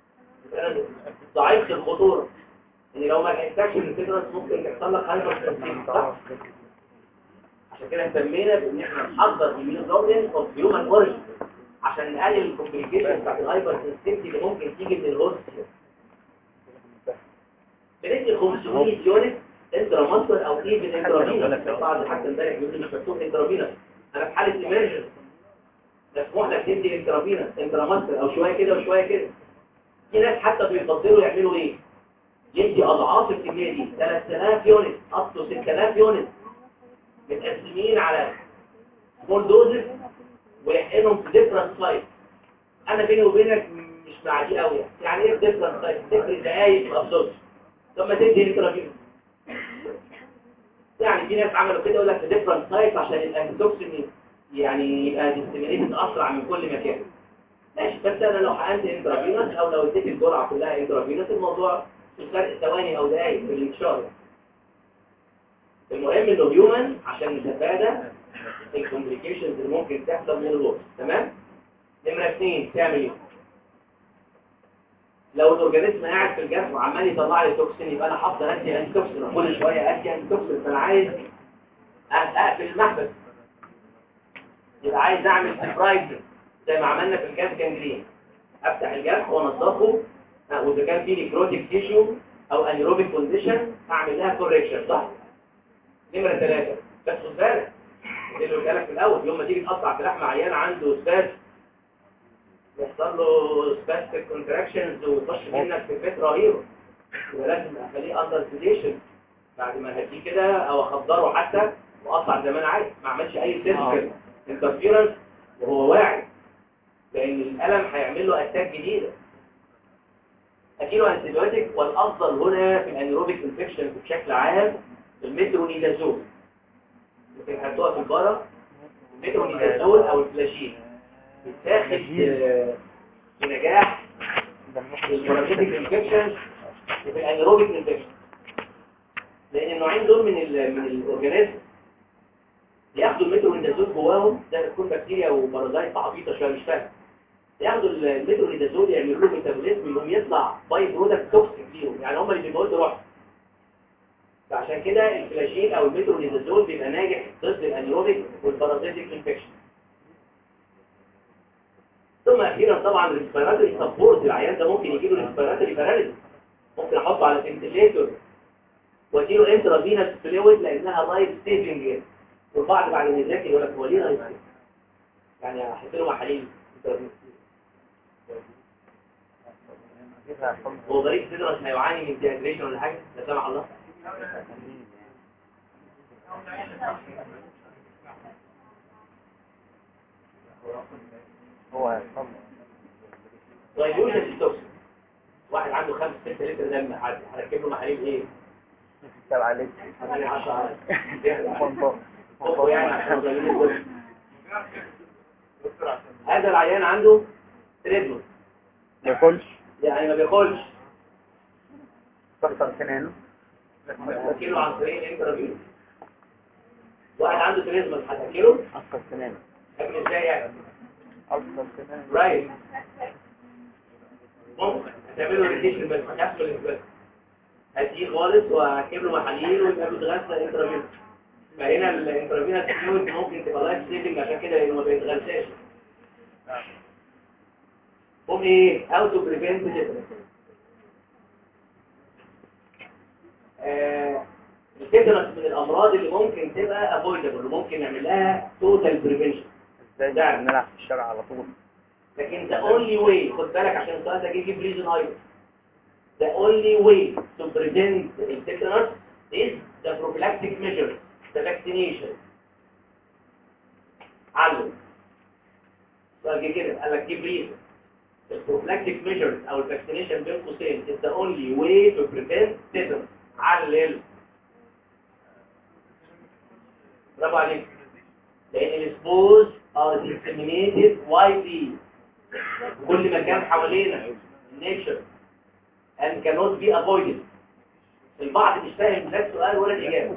ضعيف الخطوره ان لو ما لحقتكش من التيتانوس ممكن يحصل لك هايبر سنسيتيف صح عشان كده اهتمينا بان احنا نحضر immunoglobulin اوف هيومن اوريجن عشان نقلل الكومبليكيشن بتاعت الهايبر سنسيتيفيتي اللي ممكن تيجي من الهورس بندي 500 يونت انترا مصر او ايفن انترا بعض حتى امبارح بيقول لي مش مكتوب انترا انا في حاله ايمرجنس مسموح لك تدي انترا انترا مصر او شويه كده وشويه كده في ناس حتى بيفضلوا يعملوا ايه يدي اضعاف الكميه دي 3000 يونت up to 6000 يونت متقسمين على سمول دوزز ويحقنهم في ديفرنت سايت انا بيني وبينك مش مع دي قوي يعني ايه ديفرنت سايت تفرق دقايق في الابسولت ثم تدي انترافيوز يعني في ناس عملوا كده يقول لك في ديفرنت سايت عشان الانتوكسين يعني يبقى ديستيميليتد اسرع من كل مكان ماشي بس انا لو حقنت انترافينوس او لو اديت الجرعه كلها انترافينوس الموضوع في فرق ثواني او دقايق في الانتشار المهم انه هيومن عشان نتفادى الكومبليكيشنز اللي ممكن تحصل من الوقت تمام نمره اثنين تعمل ايه لو الاورجانيزم قاعد في الجسم وعمال يطلع لي توكسين يبقى انا حافظ ادي انتي توكسين كل شويه ادي انتي توكسين فانا عايز اقفل المحبس يبقى عايز اعمل سبرايز زي ما عملنا في الجاز جانجرين افتح الجرح وانضفه واذا كان فيه نيكروتيك تيشو او انيروبيك كونديشن اعمل لها كوريكشن صح نمره ثلاثة بس خد بالك اللي قلت لك في الاول يوم ما تيجي تقطع في لحم عيان عنده سباس يحصل له سباستيك كونتراكشنز ويخش منك في فتره رهيبه يبقى لازم اخليه اندر سيديشن بعد ما اهديه كده او اخدره حتى واقطع زي ما انا عايز ما اعملش اي سيرجيكال انترفيرنس وهو واعي لان الالم هيعمل له اتاك جديده اديله انتيبيوتيك والافضل هنا في الانيروبيك انفكشن بشكل عام المترونيدازول ممكن حطوها في البارة المترونيدازول او الفلاشين بتاخد آه، بنجاح البارازيتيك انفكشن وفي الانيروبيك انفكشن لان النوعين دول من ال من الاورجانيزم ياخدوا المترونيدازول جواهم ده بتكون بكتيريا وبارازايت عبيطه شويه مش فاهم ياخدوا المترونيدازول يعملوا له ميتابوليزم يقوم يطلع باي برودكت توكسيك فيهم يعني هم اللي بيموتوا روحهم فعشان كده الفلاشين او المترونيدازول بيبقى ناجح ضد الانيروبيك والبارازيتيك انفكشن ثم اخيرا طبعا الريسبيراتوري سبورت العيان ده ممكن يجي له ريسبيراتوري باراليز ممكن احطه على فنتليتور واديله انترافينوس فلويد لانها لايف سيفنج والبعض بعد ما يذاكر يقول لك هو ليه لايف سيفنج يعني احط له محاليل انترافينوس هو ضريب سيدرس هيعاني من ديهايدريشن ولا حاجه لا سمح الله هو هيصمم دايلوجن التوكسين واحد عنده 5 6 لتر دم هركب له محاليل ايه سبعة لتر حوالي 10 منطق هو يعني عشان دايلوجن التوكسين. هذا العيان عنده تريدمون ما ياكلش يعني ما بياكلش كسر سنانه هتاكله عن طريق الانترافيو واحد عنده تريدمون هتاكله كسر سنانه اكل ازاي يعني كسر سنانه رايت ممكن هتعمل اديش الملح ما تخافش من الانتباه هديه خالص وهكتب له محاليل ويبقى بيتغذى انترافينوس فهنا الانترافينوس فلويد ممكن تبقى لايف سيفنج عشان كده لانه ما بيتغذاش قوم ايه هاو تو بريفنت التيتانس من الامراض اللي ممكن تبقى افويدبل وممكن نعمل لها توتال بريفنشن ازاي ده. نلعب في الشارع على طول لكن the only way خد بالك عشان السؤال ده جه في بريزن ايضا the only way to prevent the tetanus is the prophylactic measure the vaccination علم السؤال جه كده قال لك جه بريزن the prophylactic measures او الفاكسينيشن بين قوسين is the only way to prevent tetanus علل برافو عليك لان السبورز are disseminated widely كل مكان حوالينا النيتشر and cannot be avoided البعض مش فاهم لا السؤال ولا الإجابة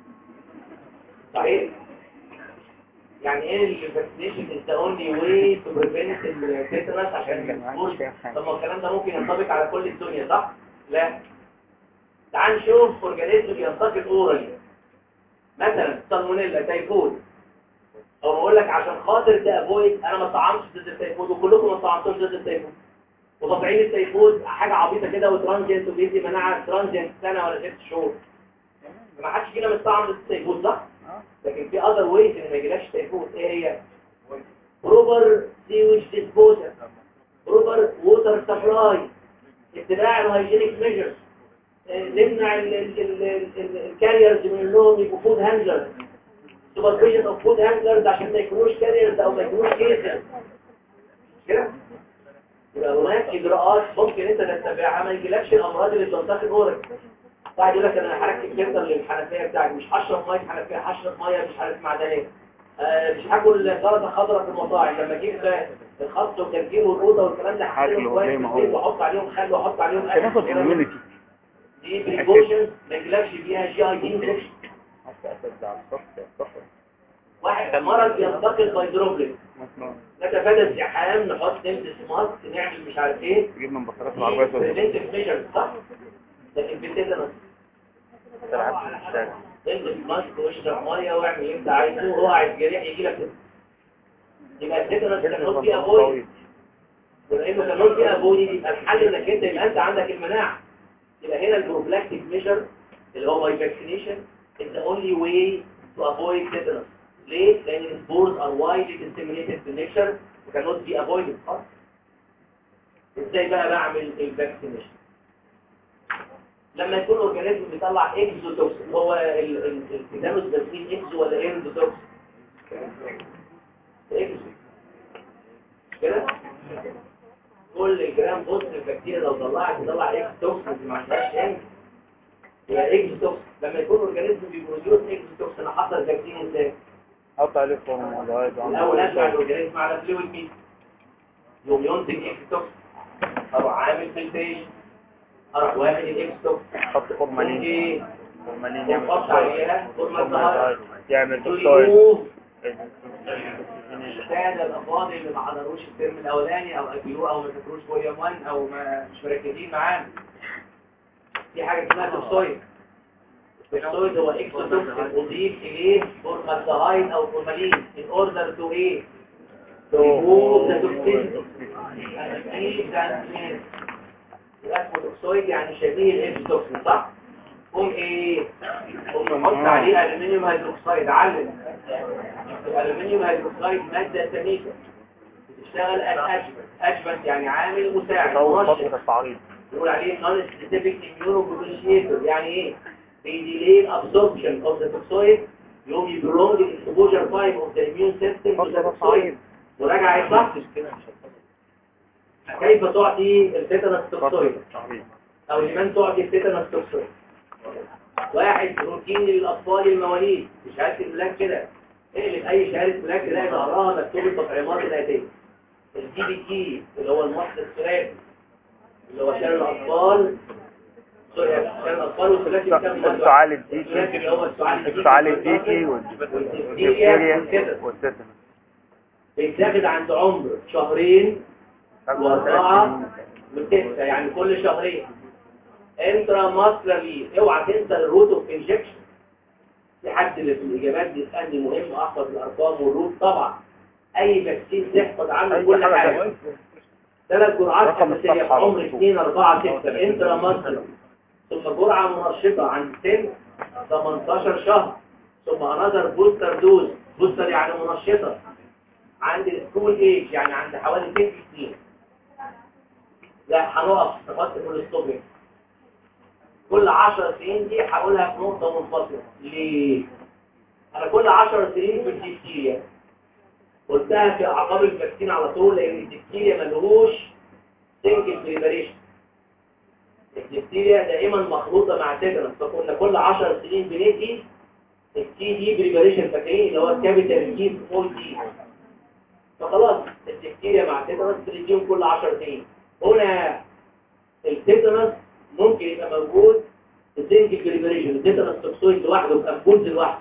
صحيح يعني ايه الفاكسينيشن is the only way to prevent التيتانس عشان السبورز طب ما الكلام ده ممكن ينطبق على كل الدنيا صح؟ لا تعال نشوف اورجانيزم بينتقل اورالي مثلا سالمونيلا تايفود او بقول لك عشان خاطر تافويد انا ما طعمتش ضد التيفود وكلكم ما طعمتوش ضد التيفود وطبعين التيفود حاجه عبيطه كده وترانزينت وبيدي مناعه ترانزينت سنه ولا ست شهور ما حدش فينا مستعمل ضد التيفود صح لكن في اذر ويز ان ما يجيلكش تيفود ايه هي بروبر سيوج ديسبوزل بروبر ووتر سبلاي اتباع الهايجينيك ميجرز نمنع الكاريرز من انهم يبقوا فود هاندلرز سوبرفيجن اوف فود هاندلرز عشان ما يكونوش كاريرز او ما يكونوش كيسز كده يبقى هناك اجراءات ممكن انت تتبعها ما يجيلكش الامراض اللي بتنتقل اورك واحد يقول لك انا هركب فلتر للحنفيه بتاعتي مش هشرب ميه حنفيه هشرب ميه مش عارف معدنيه آه مش هاكل سلطه خضراء في المطاعم لما اجيب الخس والجرجير والقوطه والكلام ده هحطهم هاكله كويس زي في ما هو. البيت واحط عليهم خل واحط عليهم مش هناخد أكل. اميونيتي دي بريكوشنز ما يجيلكش فيها جي اي دي انفكشن واحد مرض بينتقل باي دروبلت نتفادى الزحام نحط نلبس ماسك نعمل مش عارف ايه تجيب من بخارات العربية صوت بريفنتيف ميجرز صح لكن بتدنس تلعب في الشارع البس ماسك واشرب ميه واعمل اللي انت عايزه وهو عايز جريح يجي لك كده يبقى التدنس كان فيها افويد ولانه كان فيها افويد يبقى الحل انك انت يبقى انت عندك المناعه يبقى هنا البروفلاكتيك ميجر اللي هو باي فاكسينيشن is the only way to avoid tetanus ليه؟ لأن السبورز are widely disseminated to nature و cannot be avoided خلاص ازاي بقى بعمل الفاكسينيشن لما يكون اورجانيزم بيطلع اكزوتوكسين هو ال- ال- التيتانوس بسميه اكزو ولا اندوتوكسين اكزو كده كل جرام بوست البكتيريا لو طلعت تطلع اكس توكسين ما عندهاش ان يبقى اكس توكسين لما يكون اورجانيزم بيبروديوس اكس توكسين حصل فاكسين ازاي حط عليه فورم وضعيد الاول اشعل الاورجانيزم على فلويد مين يوم ينتج اكس توكسين اروح عامل فلتريشن اروح واخد الاكس توكسين حط فورمالين ايه فورمالين يعمل وحط عليها فورمال ظهر يعمل تو دكتور ريموف السادة الأفاضل اللي ما حضروش الترم الأولاني أو أجلوه أو ما ذاكروش فوليوم 1 أو ما مش مركزين معانا في حاجة اسمها توكسويد التوكسويد هو اكسوتوكسين أضيف إليه فورمالدهايد أو فورمالين in order to إيه to remove the toxicity أكيد ده يبقى اسمه توكسويد يعني شبيه الاكسوتوكسين صح؟ قوم إيه؟ قوم نحط عليه ألمنيوم هيدروكسيد علم الألمنيوم هيدروكسيد مادة سميكة بتشتغل أجبت أجبت يعني عامل مساعد طول منشط فترة التعريض نقول عليه non specific immunoprotector يعني ايه بيديلي absorption of the toxoid يوم يبرونج exposure time of the immune system to the فترة toxoid التعريض وراجع ايه صح كيف تعطي التيتانس فترة توكسويد التعريض او لمن تعطي التيتانس توكسويد واحد روتين للاطفال المواليد بشهاده الملاك كده اقلب اي شهاده ملاك تلاقي ظهرها مكتوب التطعيمات الاتيه الدي بي تي اللي هو المصل الثلاثي اللي هو شلل الاطفال سوري شلل الاطفال والثلاثي كام مرة؟ السعال الديكي الثلاثي اللي هو السعال الديكي السعال الديكي والديفتيريا والتيتانوس بيتاخد عند عمر شهرين واربعة وستة يعني كل شهرين انترا ماسلرلي اوعى تنسى الروت اوف انجكشن في حد اللي في الاجابات بيسالني مهم احفظ الارقام والروت طبعا اي فاكسين تحفظ عنه كل حاجه ثلاث جرعات رقم اساسيه في الصفحة. عمر 2 4 6 انترا ماسلر ثم جرعه منشطه عند سن 18 شهر ثم انذر بوستر دوز بوستر يعني منشطه عند السكول ايج يعني عند حوالي 6 سنين لا هنقف نحط كل ستوب هنا. كل 10 سنين دي هقولها في نقطه منفصله ليه انا كل 10 سنين في الديفتيريا قلتها في اعقاب الفاكسين على طول لان الديفتيريا ملهوش سنجل بريباريشن الديفتيريا دائما مخلوطه مع تيتانس فكنا كل 10 سنين بندي التي دي بريباريشن فاكرين اللي هو الكابيتال تي فول دي فخلاص الديفتيريا مع تيتانس بنديهم كل 10 سنين هنا التيتانس ممكن يبقى موجود السنجل بريباريشن التيتانس توكسويد لوحده بأمبولز لوحده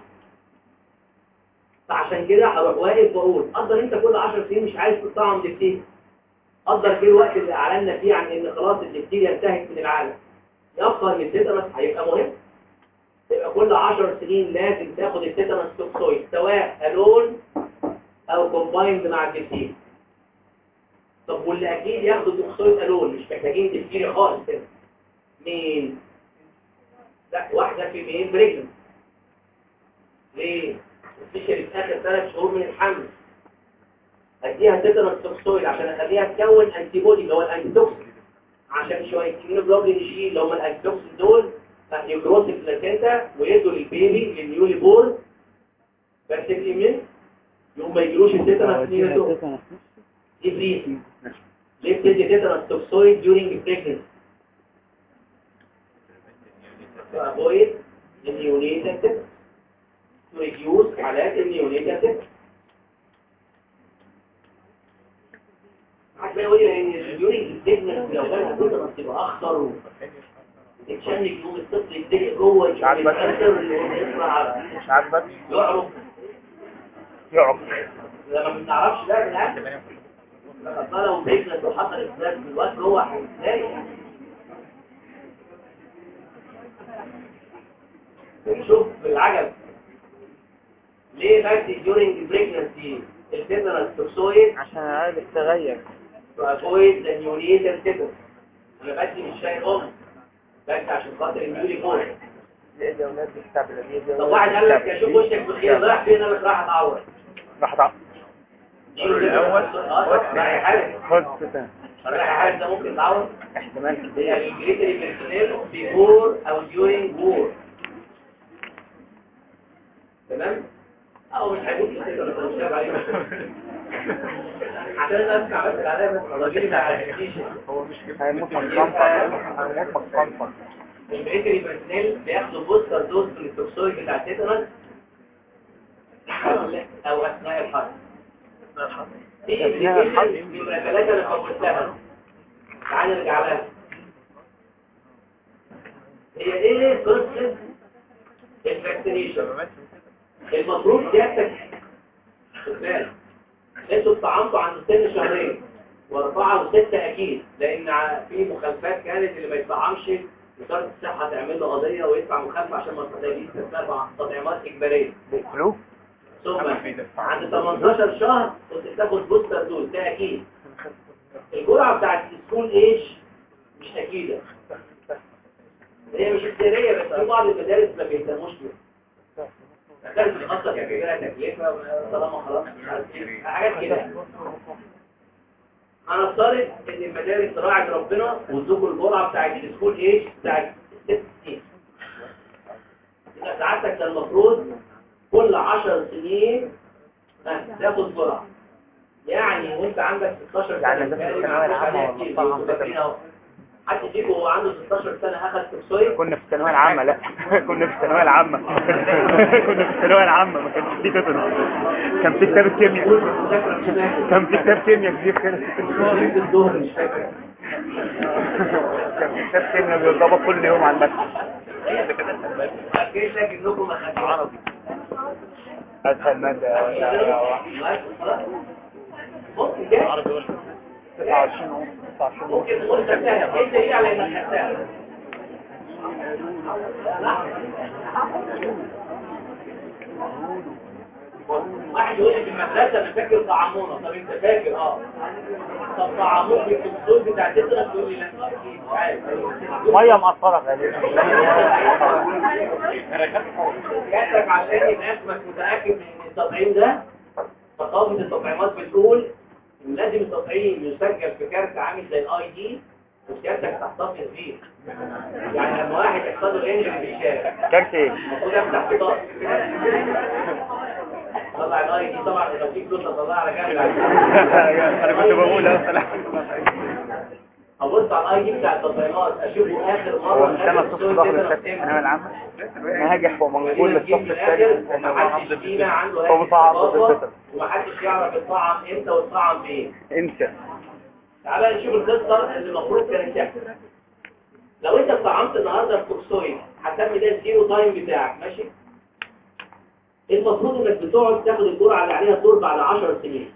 فعشان كده هروح واقف واقول قدر انت كل 10 سنين مش عايز تطعم دكتير قدر كده الوقت اللي اعلنا فيه عن ان خلاص الدكتيريا انتهت من العالم يبقى ان التيتانس هيبقى مهم يبقى كل 10 سنين لازم تاخد التيتانس توكسويد سواء الون او كومبايند مع الدكتيريا طب واللي اكيد ياخدوا التوكسويد الون مش محتاجين دكتيريا خالص كده مين لا واحده في مين بريجن ليه سبيشالي في اخر ثلاث شهور من الحمل اديها تيتانوس توكسويد عشان اخليها تكون انتي بودي اللي هو الانتي توكسين عشان شويه كيميوجلوبين يشيل اللي هم الانتي توكسين دول يجروس البلاسينتا ويدوا للبيبي للنيولي بورن بس الامين يقوم ما يجروش التيتانوس نيوتو دي بريس ليه بتدي تيتانوس توكسويد during pregnancy to avoid the neonatal tetanus to reduce حالات النيونيتال tetanus عشان يقول لي ان اليورين التكنس لو كان هتقدر تبقى اخطر وتتشنج يوم الطفل يتدق جوه مش عاجبك؟ يتأثر يطلع مش عاجبك يعرف يقعد لما ما بنعرفش ده بالعكس لقد لو تكنس وحصل اختلاف في الوقت جوه هيتلاقي بنشوف بالعجب ليه بدي during pregnancy التيتانس توكسويد عشان عارف تغير to avoid the neonatal tetanus انا بدي مش شاي ام بدي عشان خاطر النيولي بورن دي دي اولاد بتستعبل دي دي طب واحد قال لك اشوف وشك بخير رايح فين انا رايح اتعور راح تعب الأول. اه رايح حاجه خد ستة. رايح حاجه ده ممكن تعور احتمال كبير هي الجريتري بيرسونيل بيفور او during war تمام او مش هيقول كده ولا مش هيبقى عليه عشان انا اسمع بس العلامه بس الراجل ما عرفتيش هو مش هيموت مصنفر هيموت مصنفر البريتري بيرسونيل بياخدوا بوستر دوز من التوكسويد بتاع التيتانس قبل او اثناء الحرب في أثناء الحرب؟ ابلكيشن يبقى ثلاثه اللي فوتها تعال نرجع لها هي ايه قصه الفاكسينيشن المفروض سيادتك خد بالك انتوا اتطعمتوا عند سن شهرين واربعه وسته اكيد لان ع- في مخالفات كانت اللي ما يتطعمش وزاره الصحه تعمل له قضيه ويدفع مخالفه عشان ما تلاقيش تتبع تطعيمات اجباريه بيقتلوه ثم عند 18 شهر كنت بتاخد بوستر دوز ده اكيد الجرعه بتاعت السكول ايج مش اكيده هي مش اختياريه بس في بعض المدارس ما بيهتموش بيها المدارس الخاصه كان فيها تكلفه طالما خلاص مش عارف ايه حاجات كده هنفترض ان المدارس راعت ربنا وادوكوا الجرعه بتاعت السكول ايج بتاعت الست سنين يبقى ساعتك ده المفروض كل 10 سنين ها، تاخد جرعه يعني وانت عندك 16 سنه يعني ده في تقريباً الثانوية عندك العامة حاجات ولا كتير طبعاً بيبقوا فاكرين أهو. حد فيكم وهو عنده 16 سنه اخذ توكسويد كنا في الثانوية العامة لا كنا في الثانوية العامة كنا في الثانوية العامة ما كانش في تيتانوس كان في كتاب الكيمياء مذاكره مش فاكر كان في كتاب كيمياء كبير كده صليت الظهر مش فاكر كان في كتاب كيمياء بيضربه كل يوم على المكتب اكيد لك انكم ما خدتوش عربي اسهل مادة يا- يا واحد. ممكن جدا عربي ولا 29 ونص 29 ونص ممكن تقول خدتها ايه الدليل على انك خدتها واحد يقول لي في المدرسه انا فاكر طعمونه طب انت فاكر اه طب طعموك بالكبسول بتاع تدرس تقول لي لا اكيد مش عارف ميه مقطره غالبا جاتك عشان يبقى اسمك متاكد من ان التطعيم ده ثقافه التطعيمات بتقول ان لازم التطعيم يسجل في كارت عامل زي الاي دي وسيادتك تحتفظ بيه يعني لما واحد يحصل له انجري في الشارع كارت ايه المفروض افتح بطاقه طلع الاي دي طبعا لو في فلوس اطلعها على جنب انا كنت بقول اصلا ابص على الاي دي بتاع التطعيمات اشوفه اخر هو مره مش انا الصف ضغط الثانوية العامة ناجح ومنقول للصف الثاني ومحدش فينا عنده هو هذه مصعب الثقافة بالستر. ومحدش يعرف يطعم امتى ويطعم بايه انسى تعالى نشوف القصه اللي المفروض كانت تحصل لو انت طعمت النهارده التوكسويد هتسمي ده الزيرو تايم بتاعك ماشي المفروض انك بتقعد تاخد الجرعه اللي عليها دور بعد 10 سنين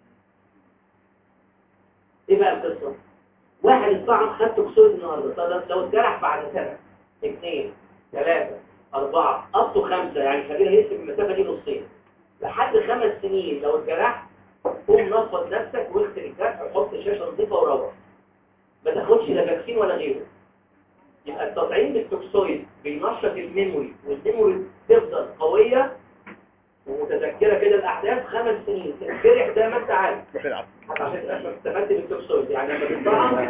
ايه بقى القصه واحد اتطعم خد توكسويد النهارده طب لو اتجرح بعد سنه اثنين ثلاثه اربعه اب تو خمسه يعني خلينا نقسم المسافه دي نصين لحد خمس سنين لو اتجرحت قوم نفض نفسك واغسل الجرح وحط شاشه نظيفه وروح ما تاخدش لا فاكسين ولا غيره يبقى التطعيم بالتوكسويد بينشط الميموري والميموري تفضل قويه ومتذكره كده الاحداث خمس سنين تتجرح زي ما انت عارف حتى عشان تبقى استفدت بالتوكسويد يعني لما تطعم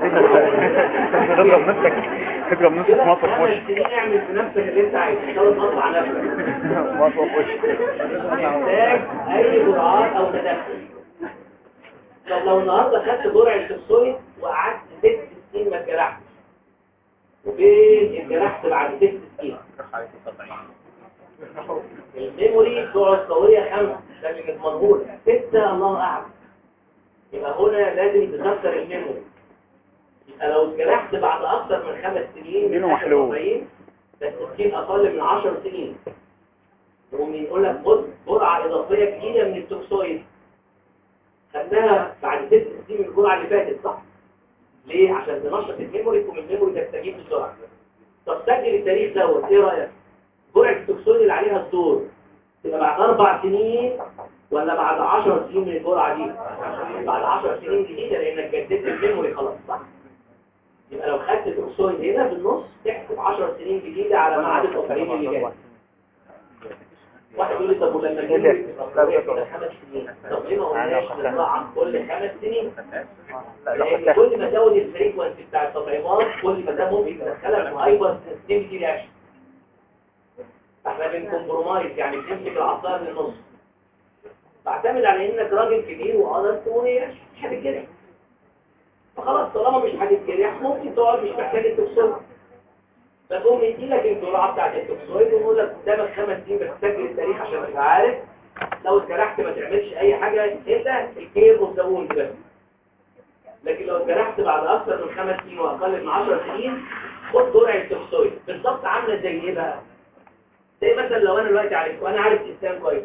تضرب نفسك تضرب نفسك كده مطر في خمس وشك سنين اعمل في نفسك اللي انت عايزه خلاص قطع نفسك مطر في وشك محتاج اي جرعات او تدخل طب لو النهارده خدت جرعه التوكسويد وقعدت ست سنين ما اتجرحتش وبين اتجرحت بعد ست سنين الميموري تقعد قويه خمسه ده اللي مضمون سته الله اعلم يبقى هنا لازم تكسر الميموري يبقى لو اتجرحت بعد اكثر من خمس سنين اديله من محلول. 40 بس السنين اقل من 10 سنين ومن يقول لك خد جرعه اضافيه جديده من التوكسويد خدناها بعد ست سنين من الجرعه اللي فاتت صح ليه عشان تنشط الميموري ومن الميموري تستجيب بسرعه طب سجل التاريخ دوت ايه رايك جرعه التوكسويد اللي عليها الدور تبقى بعد اربع سنين ولا بعد 10 سنين من الجرعه دي بعد 10 سنين جديده لانك جددت الميموري خلاص صح يبقى لو خدت توكسويد هنا في النص تحسب 10 سنين جديده على ميعاد التطعيم اللي جاي واحد يقول لي طب ولما إيه ده؟ الميموري تبقى قوية كده خمس سنين طب ليه ما قلناش نطعم كل خمس سنين لا لا لان فتح كل ما تزود الفريكونسي بتاع التطعيمات كل ما ده ممكن يدخلك في هايبر سنسيتيفيتي رياكشن احنا بنكمبرومايز يعني بنمسك العصايه من النص بعتمد على انك راجل كبير وقدرت وهي مش هتتجرح فخلاص طالما مش هتتجرح ممكن تقعد مش محتاج التوكسويد فتقوم يدي لك الجرعه بتاعت التوكسويد ويقول لك قدامك خمس سنين بس تسجل التاريخ عشان تبقى عارف لو اتجرحت ما تعملش اي حاجه الا الكير اوف ذا ووند بس لكن لو اتجرحت بعد اكثر من خمس سنين واقل من 10 سنين خد جرعه التوكسويد بالظبط عامله زي ايه بقى زي مثلا لو انا دلوقتي عارف وانا عارف الانسان كويس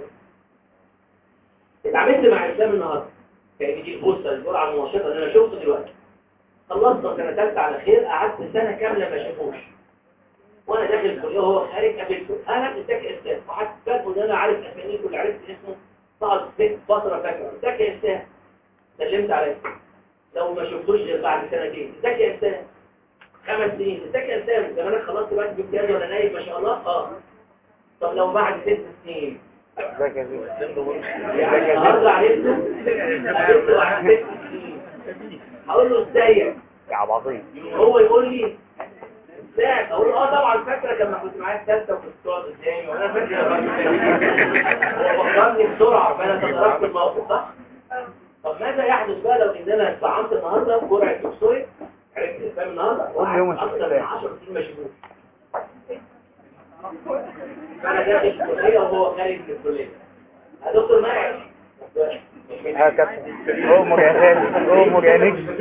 اتعاملت مع انسان النهارده كان دي البوستة الجرعه المنشطه اللي انا شفته دلوقتي خلصنا سنه ثالثه على خير قعدت سنه كامله ما اشوفوش وانا داخل الكليه وهو خارج قابلته انا ازيك يا استاذ وحتى فاكر ان انا عارف اساميه واللي عرفت اسمه بعد ست فتره فاكره ازيك يا استاذ سلمت عليه لو ما شفتوش غير بعد سنتين ازيك يا استاذ خمس سنين ازيك يا استاذ زمانك خلصت بقى بالجهاز ولا نايم ما شاء الله اه طب لو بعد ست سنين ازيك يا زيزو يعني النهارده عرفته عرفته بعد ست سنين هقول له ازيك يا عباطين هو يقول لي ازيك اقول له اه طبعا فاكره لما كنت معايا الثالثه وكنت تقعد قدامي وانا فاكر هو فكرني بسرعه فانا تدركت الموقف صح طب ماذا يحدث بقى لو اننا استعنت النهارده بجرعه توكسويد عرفت الاسلام النهارده كل يوم وقعدت أشوف اكتر من 10 سنين ما اشوفوش فانا داخل الكليه وهو خارج من الكليه يا دكتور مرعي ها كابتن امر يا غالي امر يا نجم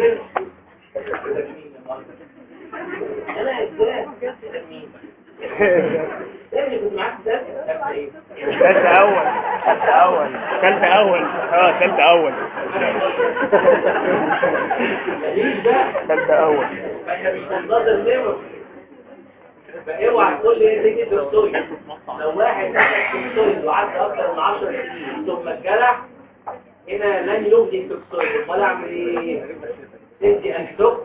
انا ازاي ده اللي كنت معاك في ثالثه ثالثه ايه ثالث اول ثالث اول ثالث اول اه ثالث اول مفيش بقى ثالث اول فانت مش منتظر ليه فاوعى تقول لي دي كده دكتور لو واحد عمل دكتور وعدى اكتر من 10 سنين ثم اتجرح هنا لن يبدي الدكتور امال اعمل ايه تدي انتوك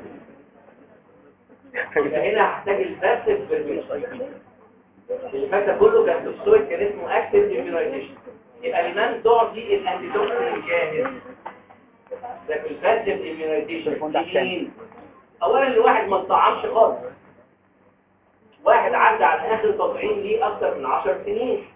يبقى هنا هحتاج الباسف بالميشن اللي فات ده كله كان دكتور كان اسمه اكتيف اميونايزيشن يبقى لمن تعطي الانتيتوكسين الجاهز ده في الباسف اميونايزيشن مين اولا الواحد ما استطعمش خالص واحد عدى على اخر تطعيم ليه اكتر من 10 سنين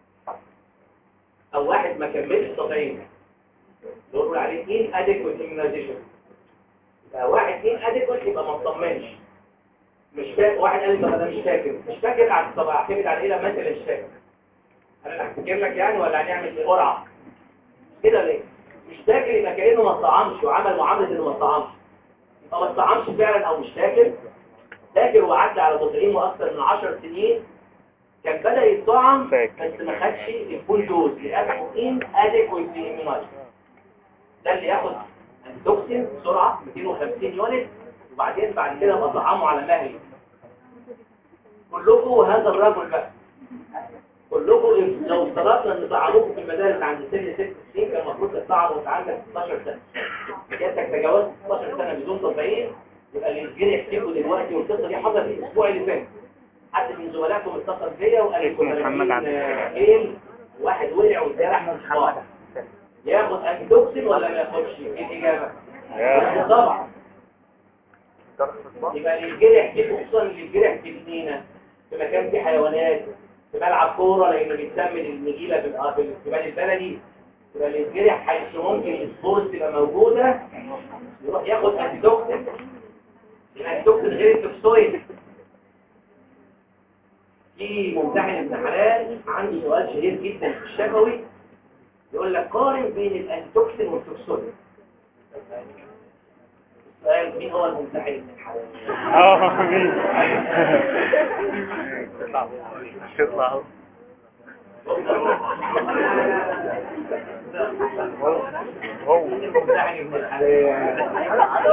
او واحد ما كملش تطعيم نقول عليه ان اديكويت immunization يبقى واحد ان اديكويت يبقى ما اطمنش مش فاكر واحد قال لي طب انا مش فاكر مش فاكر على طب اعتمد على ايه لما انت اللي مش فاكر انا اللي هفتكر لك يعني ولا هنعمل ايه قرعه كده ليه مش فاكر يبقى كانه ما استطعمش وعمل معامله انه ما استطعمش يبقى ما استطعمش فعلا او مش فاكر فاكر وعدى على تطعيمه اكتر من 10 سنين كان بدا يطعم فاكر. بس ما خدش الفول دوز لانه ان اديكويت immunization ده اللي ياخد التوكسين بسرعه 250 يونت وبعدين بعد كده بطعمه على مهلي كلكم هذا الرجل بقى كلكم لو افترضنا ان طعموكم في المدارس عند سن 6 سنين كان المفروض تطعموا وانت عندك 16 سنه جاتك تجاوزت 16 سنه بدون تطعيم يبقى اللي يجري يحكيكوا دلوقتي والقصه دي حصلت الاسبوع اللي فات حد من زملائكم اتصل بيا وقال لي اسمه محمد عبد ايه واحد وقع واتجرح من صباعه ياخد انتوكسين ولا ما ياخدش ايه الاجابه ياخد. طبعا يبقى اللي يجرح دي خصوصا اللي يجرح في المينا في مكان فيه حيوانات في ملعب كوره لانه بيتسمى النجيله في الأ- في الجبال البلدي يبقى اللي يجرح حيث ممكن السبورت تبقى موجوده يروح ياخد انتوكسين الانتوكسين غير التوكسويد في ممتحن امتحانات عنده سؤال شهير جدا في الشفوي يقول لك قارن بين الانتوكسين والتوكسويد السؤال مين هو الممتحن الامتحانات اه مين تطلع اهو هو مين الممتحن الامتحانات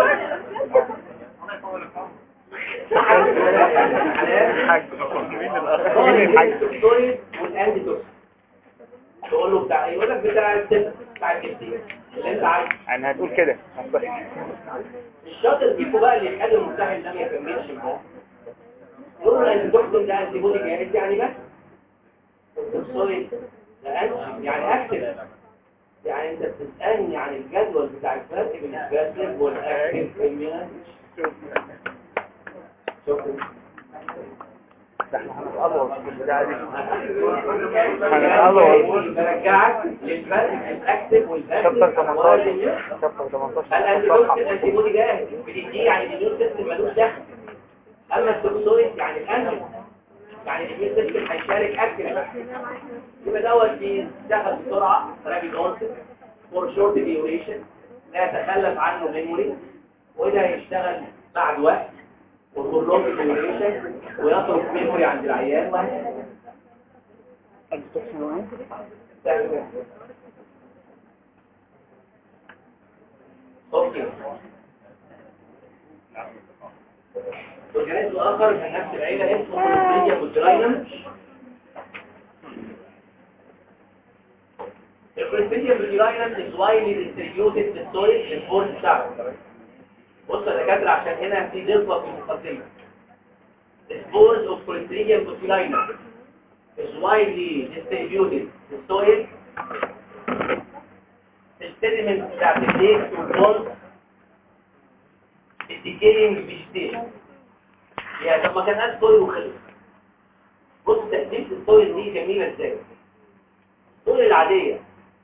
الحاج مين الاخ مين الحاج التوكسويد والانتي توكسين تقول له بتاع ايه يقول لك بتاع السبب بتاع الجبتين اللي انت عايزه يعني هتقول كده الشاطر فيكم بقى اللي يخلي الممتحن ده ما يكملش معاه يقول له انت تحكم ده انتي بودي جاهز يعني بس التوكسويد ده انتي يعني اكتف يعني انت بتسالني عن الجدول بتاع الفرق بين الجاسم والاكتف immunization. شكرا هنتقلوص في البتاعة دي برجعك للفرق بين الاكتف شابتر والباسف 18 شابتر 18 الانتيبيوتيك الانتيبودي جاهز بتدي يعني الاميون سيستم ملوش دخل اما التوكسويد يعني الانتي يعني الاميون سيستم هيشارك اكتف يبقى دوت بيشتغل بسرعه رابيد اونست فور شورت ديوريشن لا يتخلف عنه ميموري وده هيشتغل بعد وقت وفور لونج ديوريشن ويترك ميموري عند العيان وهكذا اوكي اورجانيزم اخر من نفس العيله اسمه كوليستيريا بوتراينم الكوليستيريا بوتراينم is widely distributed في السويل في الفورس بتاعه بص يا دكاتره عشان هنا في دقه في المقدمه spores of Clostridium botulinum is widely distributed في السويل السيدمنت بتاعت الليك والبونز الديكينج فيجيتيشن يعني طب ما كان قال سويل وخلص بص تأثير السويل دي جميلة ازاي السويل العادية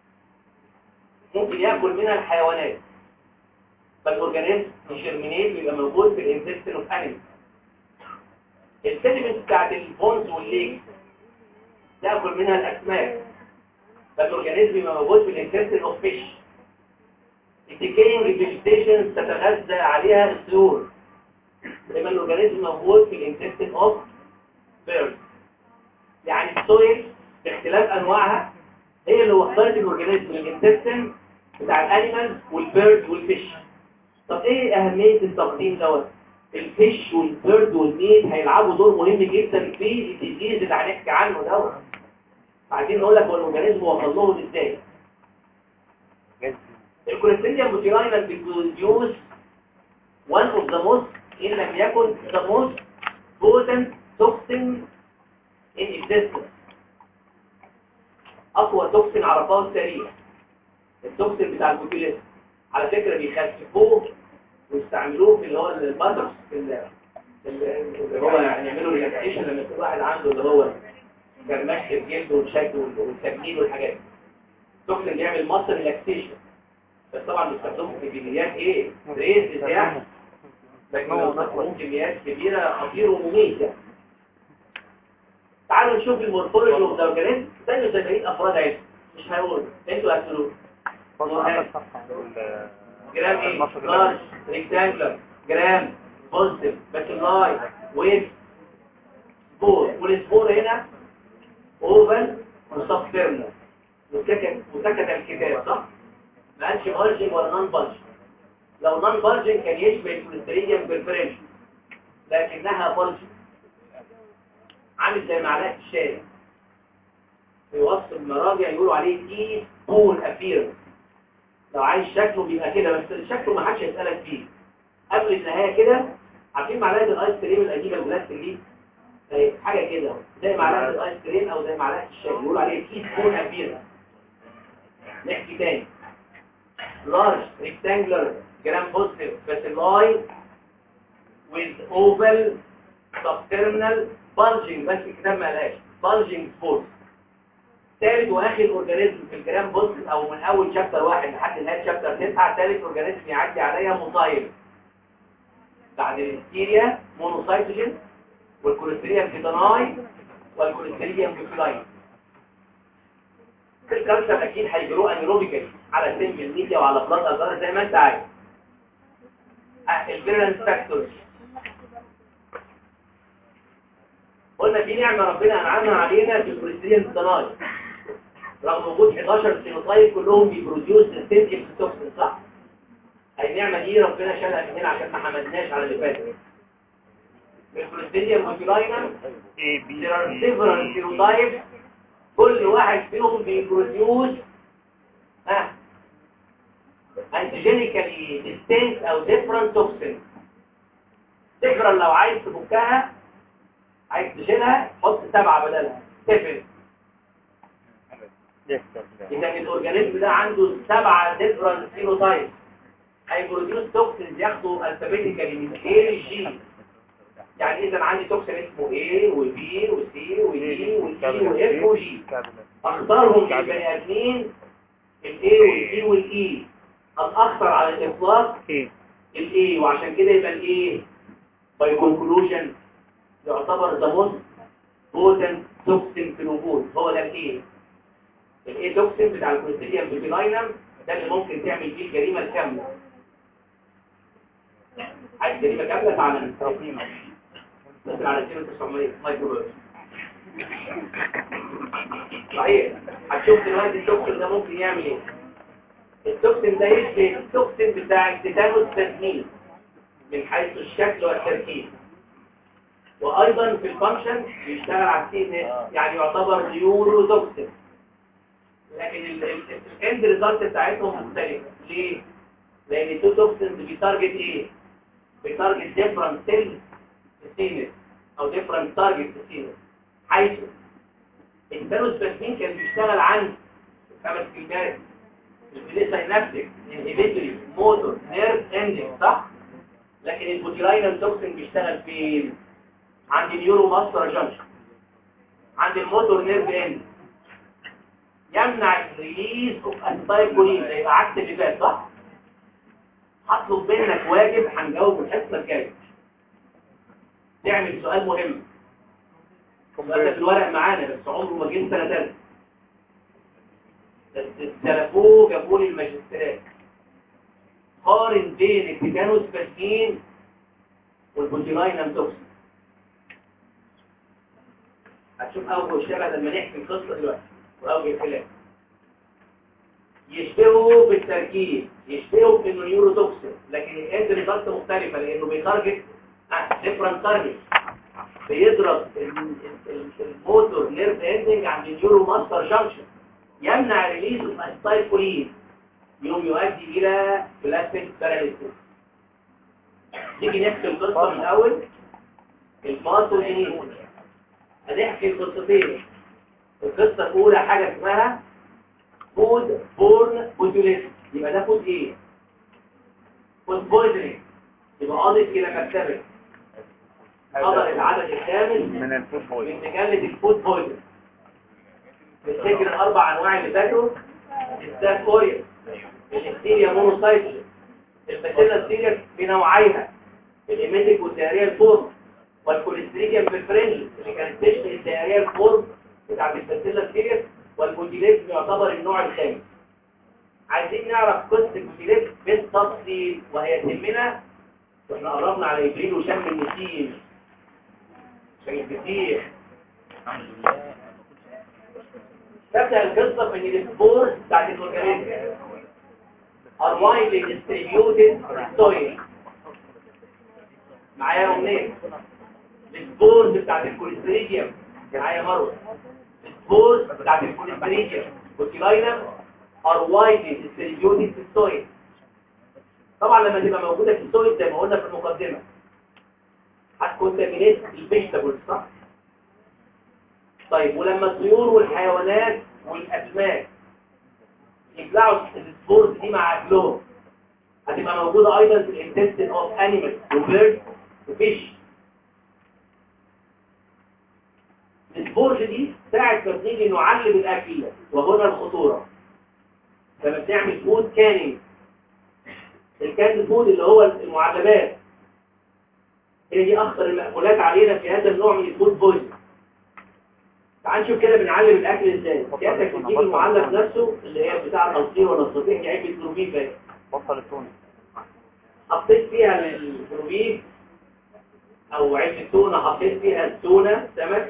ممكن ياكل منها الحيوانات فالاورجانيزم يشرمينيت ويبقى موجود في الانتستين اوف انيمال السيدمنت بتاعت البونز والليك تاكل منها الاسماك فالاورجانيزم يبقى موجود في الانتستين اوف فيش الديكينج فيجيتيشن تتغذى عليها الطيور يبقى الاورجانيزم موجود في الانتستين اوف بيرد يعني السويل باختلاف انواعها هي اللي وصلت الاورجانيزم الانتستين بتاع الانيمالز والبيرد والفيش طب ايه اهميه التقديم دوت الفيش والبيرد والميت هيلعبوا دور مهم جدا في التدريس اللي هنحكي عنه دوت عايزين نقول لك هو الاورجانيزم وصل لهم ازاي الكوليستيريوم بوتيراينال بيبروديوس one of the most إن لم يكن the most potent toxin in existence أقوى توكسين عرفاه التاريخ التوكسين بتاع البوتيلين على فكرة بيخففوه ويستعملوه في اللي هو الباترس في ال- اللي هو يعني يعملوا ريلاكسيشن لما يكون واحد عنده اللي هو كرمش في جلده والشكل والتجميل والحاجات دي. التوكسين بيعمل مصر ريلاكسيشن بس طبعا بيستخدموا في كميات ايه؟ ريز يعني لكن لو استخدموا كميات كبيرة خطير ومميت يعني تعالوا نشوف المورفولوجي اوف ذا اورجانيزم ثاني 70 افراد عيد مش هقول انتوا هتقولوا جرام ايه لارج ريكتانجلر جرام بوزيتيف باكلاي ويف سبور والسبور هنا اوفل وسبترنال وسكت وسكت الكتاب صح ما قالش بارجنج ولا نون بارجنج لو نون بارجنج كان يشبه الكوليستريديوم بالفرنش لكنها بارجنج عامل زي معلقه الشاي في وصف المراجع يقولوا عليه تي بون ابير لو عايز شكله بيبقى كده بس شكله ما حدش يسالك فيه قبل النهايه كده عارفين معلقه الايس كريم القديمه البلاستيك دي أهي، حاجه كده زي معلقه الايس كريم او زي معلقه الشاي يقولوا عليه تي بون ابير نحكي تاني large rectangular gram positive bacilli with oval subterminal bulging بس الكتاب ما قالهاش bulging spores ثالث واخر اورجانيزم في الجرام بوزيتيف او من اول شابتر واحد لحد نهايه شابتر 9 ثالث اورجانيزم يعدي عليا مصايب بعد الهستيريا مونوسايتوجين والكوليستيريوم كيتاناي والكوليستيريوم بيفلاين الكالسيوم اكيد هيجروه انيروبيكال على سم الميديا وعلى بلاد الزهر زي ما انت عايز الفيرنس فاكتورز قلنا في نعمه ربنا انعمها علينا في الكوليسترول الصناعي رغم وجود 11 سينوتايب كلهم بيبروديوس سنتيم توكسين صح هاي النعمه دي ربنا شالها من هنا عشان ما حمدناش على اللي فات الكوليسترول موديلاينا A B there are several serotypes كل واحد فيهم بيبروديوس ها antigenically distinct او different toxin تقرا لو عايز تفكها عايز تشيلها حط سبعة بدلها تفل Yes, sir. اذا الاورجانيزم ده عنده سبعة different phenotypes هيبروديوس توكسينز ياخدوا الفابيتيكالي من A ل G يعني اذا عندي توكسين اسمه A و B و C و D و E و F و G اختارهم للبني ادمين ال A وال B وال E الاخطر على الاطلاق A ال A وعشان كده يبقى ال A by conclusion يعتبر the most potent toxin في الوجود هو ده ال A ال A توكسين بتاع الكوليستيريوم بيبيلاينم ده اللي ممكن تعمل فيه الجريمة الكاملة عايز جريمة كاملة تعالى ترقيمة مثل على 2900 مايكرو بيرس صحيح هتشوف دلوقتي التوكسين ده ممكن يعمل ايه التوكسين ده يشبه التوكسين بتاع التيتانوس تسمين من حيث الشكل والتركيب وايضا في الفانكشن بيشتغل على السي ان اس يعني يعتبر نيورو توكسين لكن الاند ريزلت بتاعتهم مختلفه ليه لان التو توكسينز بيتارجت ايه بيتارجت ديفرنت سيلز السينس او ديفرنت تارجت السينس حيث الثانوس باسمين كان بيشتغل عن خمس كلمات البليساينابتيك انهبيتوري موتور نيرف اندنج صح لكن البوتيلاينال توكسين بيشتغل فين عند النيورو ماستر جانكشن عند الموتور نيرف اند يمنع الريليز اوف اسيتايل يبقى عكس اللي فات صح هطلب منك واجب هنجاوب الحصه الجايه تعمل سؤال مهم السؤال ده في الورق معانا بس عمره ما جه سنه ثالثه بس استلفوه جابوا لي الماجستيرات قارن بين التيتانوس باسين والبوتيلاينم توكسين هتشوف أول شبه لما نحكي القصة دلوقتي وأول الكلام يشبهوا بالتركيب يشبهوا بانه نيورو توكسين لكن الاند ريزلت مختلفه لانه بيتارجت ديفرنت تارجت بيضرب ال- ال- ال- الموتور نيرف اندنج عند النيورو ماستر جانكشن يمنع ريليز الاسيتايل كولين يوم يؤدي الى بلاستيك باراليسيس نيجي نحكي القصه من الاول الماسوجينيز هنحكي القصتين القصه الاولى حاجه اسمها فود بورن بوتوليزم يبقى ده فود ايه فود بويزنينج يبقى قاضي الى مكتبه قدر العدد الكامل من الفود بوي من مجله الفود بويزنينج بتذكر الاربع انواع اللي فاتوا الستاف اوريا الهستيريا مونوسايتس الباسيلا ستيريا بنوعيها الايميتيك والدياريال فورم والكوليستريديوم بالفرنج اللي كانت تشبه الدياريال فورم بتاعت الباسيلا ستيريا والبوتيليت يعتبر النوع الخامس عايزين نعرف قصة البوتيليت بالتفصيل وهي تهمنا واحنا قربنا على ابريل وشم النسيم عشان الفتيح الحمد لله تبدأ القصة من السبورز بتاعت الأورجانيزم are widely distributed in soil معايا أمنية السبورز بتاعت الكوليستريديوم معايا مروة السبورز بتاعت الكوليستريديوم والكلاينم are widely distributed في السويل طبعا لما تبقى موجودة في السويل زي ما قلنا في المقدمة هتكونتامينيت الفيجيتابلز صح؟ طيب ولما الطيور والحيوانات والأسماك يبلعوا السبورز دي مع أكلهم هتبقى موجودة أيضا في الانتستين اوف انيمال وبيرد وفيش السبورج دي ساعة ما بنيجي نعلم الأكل وهنا الخطورة لما بنعمل فود كانينج الكان فود اللي هو المعلبات هي دي أخطر المأكولات علينا في هذا النوع من الفود بويزن تعال نشوف كده بنعلم الأكل ازاي سيادتك بتجيب المعلب نفسه اللي هي بتاع التصوير ولا الصديق دي علبة كلوبيف اهي بطل التوني حطيت فيها الكلوبيف او علبة تونة حطيت فيها التونة سمك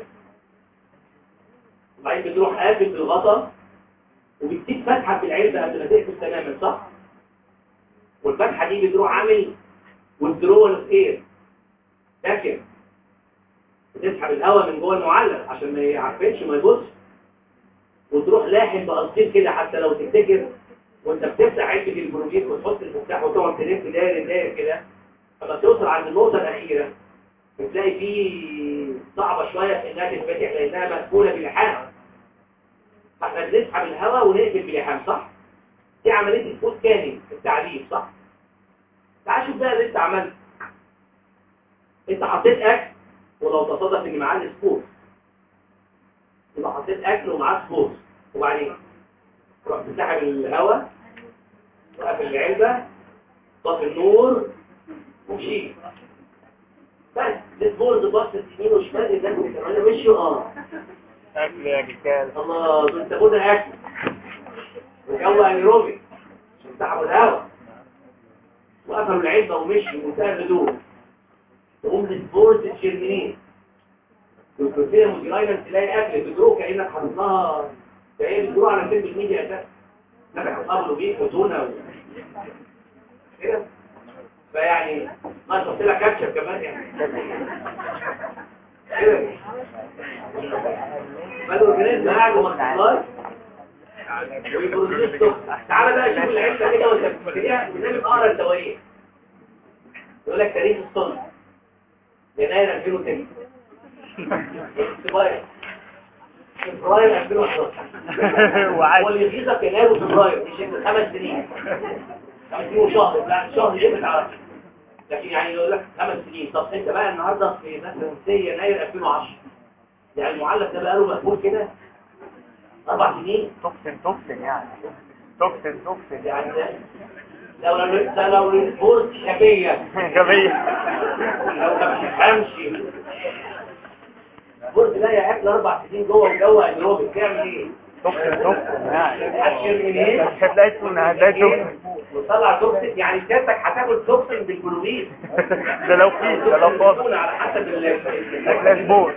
وبعدين بتروح قافل بالغطا وبتسيب فتحة في العلبة قبل ما تقفل تماما صح؟ والفتحة دي بتروح عامل withdrawal of air لكن بتسحب الهواء من جوه المعلق عشان ما يعفنش ما يبص وتروح لاحق بقصير كده حتى لو تفتكر وانت بتفتح علبة البروجيت وتحط المفتاح وتقعد تلف داير داير كده لما توصل عند النقطة الأخيرة بتلاقي فيه صعبة شوية في انها تتفتح لانها مقفولة بلحام فاحنا بنسحب الهواء ونقفل بلحام صح؟ دي عملية الفوت كاني التعليم صح؟ تعال شوف بقى اللي انت عملته انت حطيت اكل ولو تصادف ان معاه السبورت يبقى حطيت اكل ومعاه سبورت وبعدين تروح تسحب الهواء وقفل العلبة طفي النور ومشي بس السبورت بصت يمين وشمال الناس اللي كانوا مشوا اه اكل يا رجال الله دول سابونا اكل وجو انيروبي عشان سحبوا الهواء وقفلوا العلبة ومشوا وانتهى الهدوء تقوم السبورت تشيرمينين والكوسيه موديلاينر تلاقي اكل بتروح كانك حاطط لها فهي بتروح على سلك الميديا اساسا نبع قبله بيه وتونه و... كده فيعني ما تحط لها كاتشب كمان يعني كده فالاورجانيزم قاعد ومصطلح ويبرزيس تعالى بقى شوف العلة كده وانت بتفتكريها قدام اقرا الدوائر يقول لك تاريخ الصنع يناير 2009 فبراير فبراير 2011 وعاد. هو اللي يغيظك يناير وفبراير مش انت خمس سنين خمس سنين وشهر لا شهر ليه ما تعرفش لكن يعني يقول لك خمس سنين طب انت بقى النهارده في مثلا سي يناير 2010 يعني المعلق ده بقى له مقبول كده اربع سنين توكسين توكسين يعني توكسين توكسين يعني ده لو لو ده لو البورت شبيه غبية لو ما بتفهمش البورت ده ياكل اربع سنين جوه وجوه انيروبيك تعمل ايه؟ توكسين توكسين يعني هتشيل من ايه؟ مش هتلاقي تونة هتلاقي توكسين وتطلع توكسين يعني سيادتك هتاخد توكسين بالجلوبين ده لو في ده لو فاضي على حسب ال- الاسبوع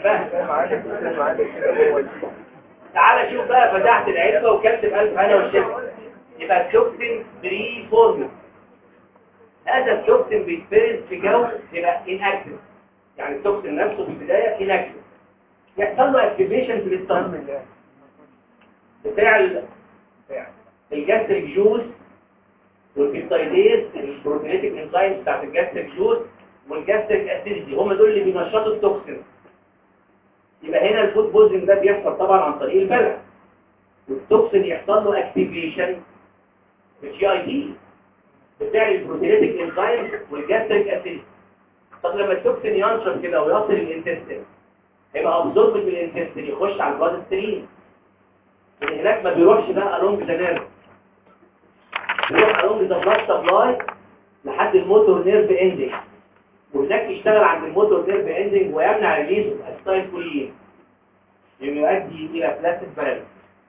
تعالى شوف بقى فتحت العلبة وكتب ألف هنا والشفا يبقى التوكسين بري فورمي هذا التوكسين بيتفرز في جو يبقى inactive يعني التوكسين نفسه في البداية inactive يحصل له activation في الاستنس بتاع ال- الجاستريك جوز والبيبتايديز البروتينيتيك انزيمز بتاعت الجاستريك جوز والجاستريك اسيديتي هم دول اللي بينشطوا التوكسين يبقى هنا الفود بوزنج ده بيحصل طبعا عن طريق البلع والتوكسين يحصل له اكتيفيشن بالجي اي دي بتاع البروتينيتيك انزيم والجاستريك اسيد طب لما التوكسين ينشط كده ويصل الانتستين هيبقى ابزورب من الانتستين يخش على البلاد ستريم من هناك ما بيروحش بقى along ذا نيرف بيروح along ذا بلاد سبلاي لحد الموتور نيرف اندنج وهناك يشتغل عند الموتور نيرف اندنج ويمنع ريليز الاسيتايل كولين يؤدي الى بلاسيد باراليس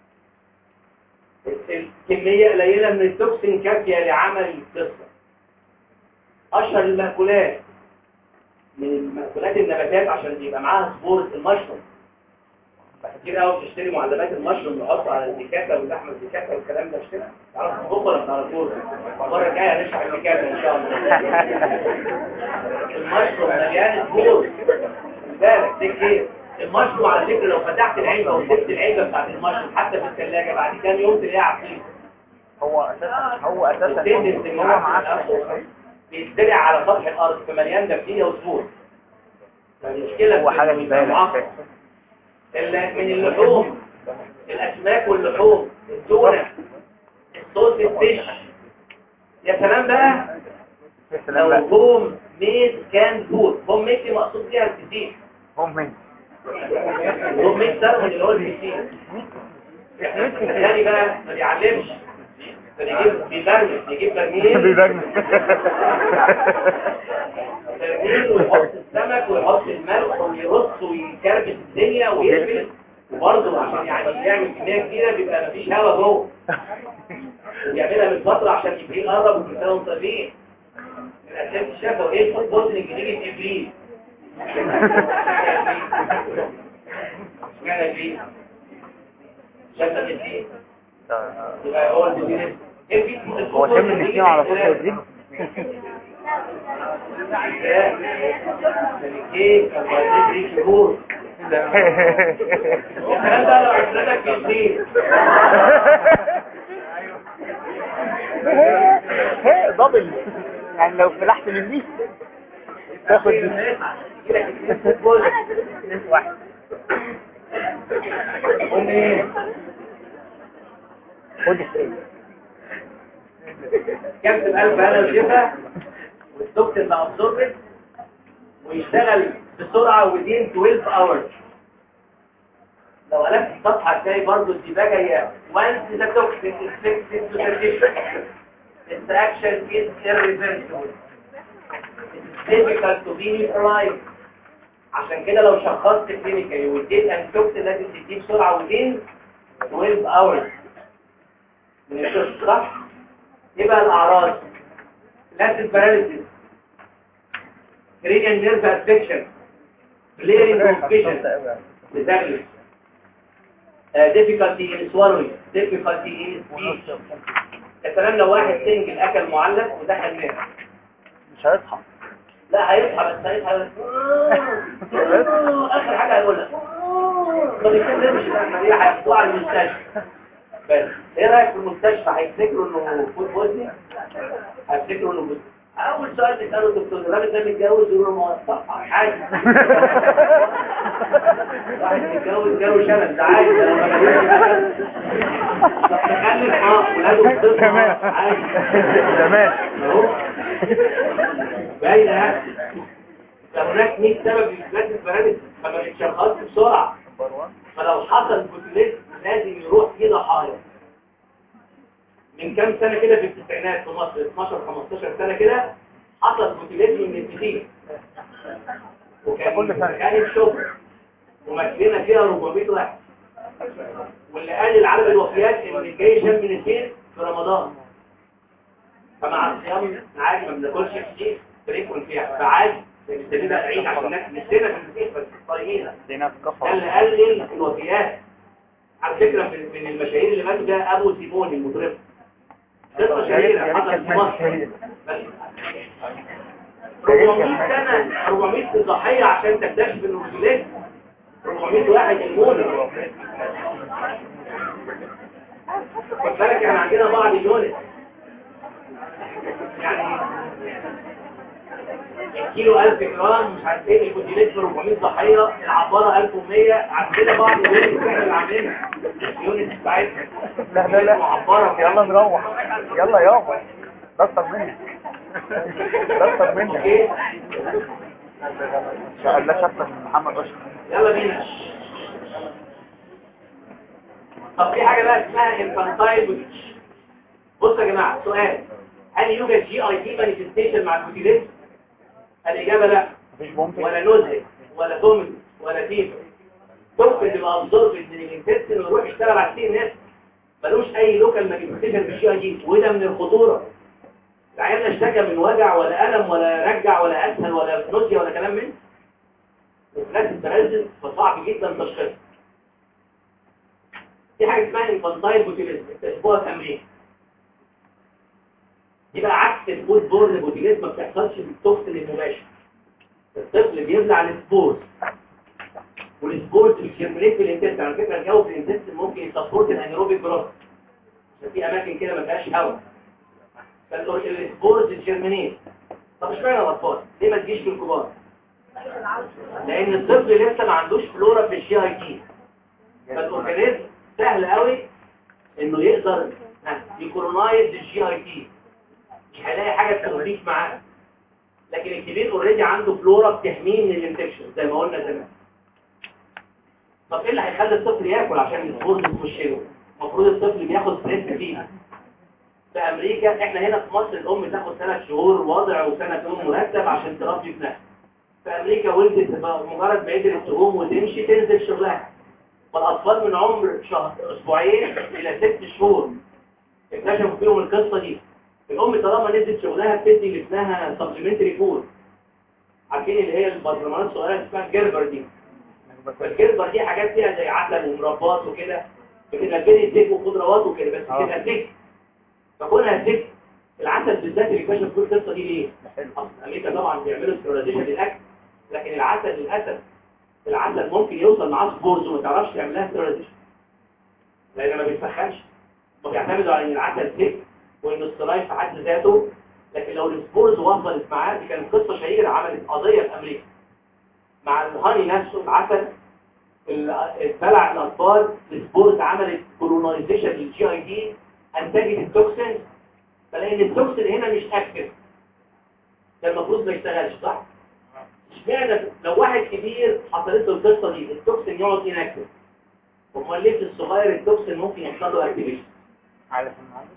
الكمية قليلة من التوكسين كافية لعمل القصة أشهر المأكولات من المأكولات النباتات عشان يبقى معاها سبورة المشروم كتير قوي بتشتري معلبات المشروم نحطها على الديكاتا واللحمة الديكاتا والكلام ده اشتري تعرفوا تطبخوا ولا ما تعرفوش المرة الجاية هنشرح الديكاتا إن شاء الله المشروم مليان سبور بالك تكير المشروم على فكرة لو فتحت العلبة وسبت العلبة بتاعت المشروم حتى في الثلاجة بعد كام يوم تلاقيها عفريت هو اساسا هو اساسا السيدنس اللي هو معاه بيتزرع على سطح الارض فمليان بكتيريا وسبور فالمشكله هو في حاجه إنه تبان معقد. ال- من اللحوم الاسماك واللحوم التونه الصوص الفيش يا سلام بقى لو هوم ميد كان فود هوم ميد دي مقصود بيها الكتير هم مين هوم ميد سلمون اللي هو الكتير الثاني بقى ما بيعلمش فبيجيب بيبرمج بيجيب برميل بيبان برميل ويحط السمك ويحط الملح ويرص ويكربس الدنيا ويقفل وبرضه عشان يعني يعمل كمية كبيرة بيبقى مفيش هوا جوه ويعملها من فترة عشان يبقى يقرب وكل سنة وانت طيبين الأساس الشافة وإيه الفوتبول اللي بتيجي في إبريل اشمعنى إبريل؟ شافة إبريل يبقى هو البوتينيز إيه في هو شم الاثنين على طول يزيد ايه كاربوهيدرات شهور الكلام ده لو عرفناك في الدين دبل يعني لو فلحت من دي تاخد دي واحد خد السيد كابتن ألف هنا وشفا والدكتور اللي أبزوربت ويشتغل بسرعة within 12 hours لو قلبت الصفحة هتلاقي برضه الديباجة هي once the toxin is fixed to the tissue its action is irreversible it's difficult to be neutralized عشان كده لو شخصت كلينيكالي واديت انتوكسين لازم تديه بسرعة within 12 hours من الشخص صح؟ يبقى الأعراض لاسد باراليسيس cranial nerve affection blaring of vision بتغلب uh, difficulty in swallowing difficulty in speech يا سلام لو واحد سنجل أكل معلق ودخل نام مش هيصحى لا هيصحى بس هيصحى آخر حاجة هيقولها ما بيتكلمش لما دي هيحطوه على المستشفى بس ايه رايك في المستشفى هيفتكروا انه فود بوزني هيفتكروا انه بوزني اول سؤال تساله الدكتور الراجل ده متجوز يقول له ما هو عادي واحد متجوز جو شنب ده عادي ده لما بيجوز طب تخلف اه ولاده بتصحى تمام. عادي تمام اهو باينه فهناك 100 سبب لإثبات البرامج فما بتشخصش بسرعه فلو حصل بوتليت لازم يروح فيه ضحايا من كام سنة كده في التسعينات في مصر 12 15 سنة كده حصل بوتليت من الكتير وكان كل سنة. كانت شغل ومكلنا فيها 400 واحد واللي قال العدد الوفيات ان جاي شم من السير في رمضان فمع الصيام عادي ما بناكلش كتير فريكون فيها فعادي بنستفيد العيد عشان الناس نفسنا في الفسيخ بس صايمين دينا في ده كفر اللي قلل الوفيات على فكرة من من المشاهير اللي ماتوا ده أبو سيمون المطرب قصة يا ريت شهيرة يا ريت حصلت كانت في مصر ماشية. بس 400 سنة 400 ضحية عشان تكتشف انه مش 400 واحد يموت خد بالك احنا عندنا بعض اليونت يعني الكيلو 1000 جرام مش عارف ايه الكوتيليت ب 400 ضحيه العباره 1100 عندنا بعض اليونت احنا اللي عاملينها اليونت بتاعتنا لا لا لا معبره يلا نروح يلا يابا دستر منك دستر منك اوكي ان شاء الله شكرا من محمد اشرف يلا بينا طب في حاجه بقى اسمها انفانتايل بوتيش بصوا يا جماعه سؤال هل يوجد جي اي تي مانيفستيشن مع الكوتيليت الاجابه لا مفيش ممكن ولا نزل ولا تومس ولا فيبر ممكن تبقى ابزورب من الانتستين ويروح يشتغل على السي ان اس ملوش اي لوكال مانيفستيشن في الجي اي دي وده من الخطوره العيال لا اشتكى من وجع ولا الم ولا رجع ولا اسهل ولا نوزيا ولا كلام من الناس التنزل فصعب جدا تشخيصها في حاجه اسمها انفانتايل بوتيليزم اكتشفوها في امريكا دي بقى عكس الفود بورن بوتيليزم ما بتحصلش في التوكسين المباشر الطفل بيبلع السبورز والسبورز بتشرمليت في الانتست على فكره الجو في الانتست ممكن يسبورت الانيروبيك جروث عشان في اماكن كده ما فيهاش هواء فالسبورز تشرمليت طب اشمعنى الاطفال ليه ما تجيش في الكبار لان الطفل لسه ما عندوش فلورا في الجي اي تي فالاورجانيزم سهل قوي انه يقدر يكولونايز الجي اي تي مش هيلاقي حاجه تخليك معاه لكن الكبير اوريدي عنده فلورا بتحميه من الانفكشن زي ما قلنا زمان طب ايه اللي هيخلي الطفل ياكل عشان السبورز تخش له المفروض الطفل بياخد بريست فيه في امريكا احنا هنا في مصر الام تاخد ثلاث شهور وضع وسنه يوم مرتب عشان تربي ابنها في امريكا ولدت مجرد ما قدرت تقوم وتمشي تنزل شغلها فالاطفال من عمر شهر اسبوعين الى ست شهور اكتشفوا فيهم القصه دي الام طالما نزلت شغلها بتدي لابنها سبلمنتري فود عارفين اللي هي البرطمانات الصغيره اسمها الجربر دي الجربر دي حاجات فيها زي عسل ومربات وكده بتبقى كده زيت وخضروات وكده بس آه. بتبقى زيت فكونها زيت العسل بالذات اللي اكتشف كل القصه دي ليه؟ اصل امريكا طبعا بيعملوا ستيرلايزيشن للاكل لكن العسل للاسف العسل ممكن يوصل معاه سبورز وما تعرفش تعمل لها ستيرلايزيشن لان ما بيتسخنش ما بيعتمدوا على ان العسل زيت وان الصلايف في حد ذاته لكن لو السبورز وصلت معاه دي كانت قصه شهيره عملت قضيه في امريكا مع الهاني نفسه العسل ال- بلع الاطفال السبورز عملت كولونايزيشن للجي اي دي انتجت التوكسين فلان التوكسين هنا مش اكتف ده المفروض ما يشتغلش صح اشمعنى لو واحد كبير حصلت له القصه دي التوكسين يقعد انكتف امال ليه في الصغير التوكسين ممكن يحصل له اكتيفيشن عارف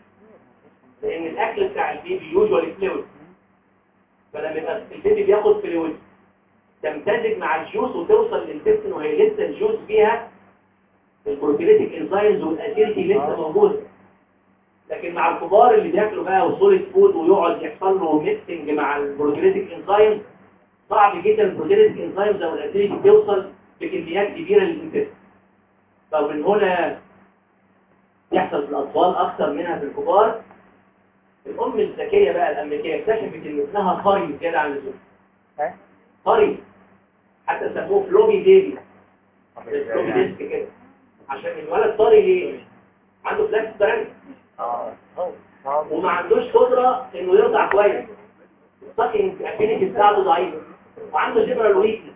لان الاكل بتاع البيبي يوجوالي فلويد فلما يبقى البيبي بياخد فلويد تمتزج مع الجوس وتوصل للانتستين وهي لسه الجوس فيها البروتيليتيك انزيمز والاسيديتي لسه موجوده لكن مع الكبار اللي بياكلوا بقى وسوليد فود ويقعد يحصل له ميكسنج مع البروتيليتيك انزيمز صعب جدا البروتيليتيك انزيمز او الاسيديتي توصل بكميات كبيره للانتستين فمن هنا يحصل في الأطفال أكثر منها في الكبار الأم الذكية بقى الأمريكية اكتشفت إن ابنها طري زيادة عن اللزوم ها؟ طري حتى سموه فلوبي بيبي فلوبي ديسك كده عشان الولد طري ليه؟ عنده فلاكس برانك اه آه. وما عندوش قدرة إنه يرضع كويس الساكنج افينيتي بتاعته ضعيف وعنده جبرال ويكنس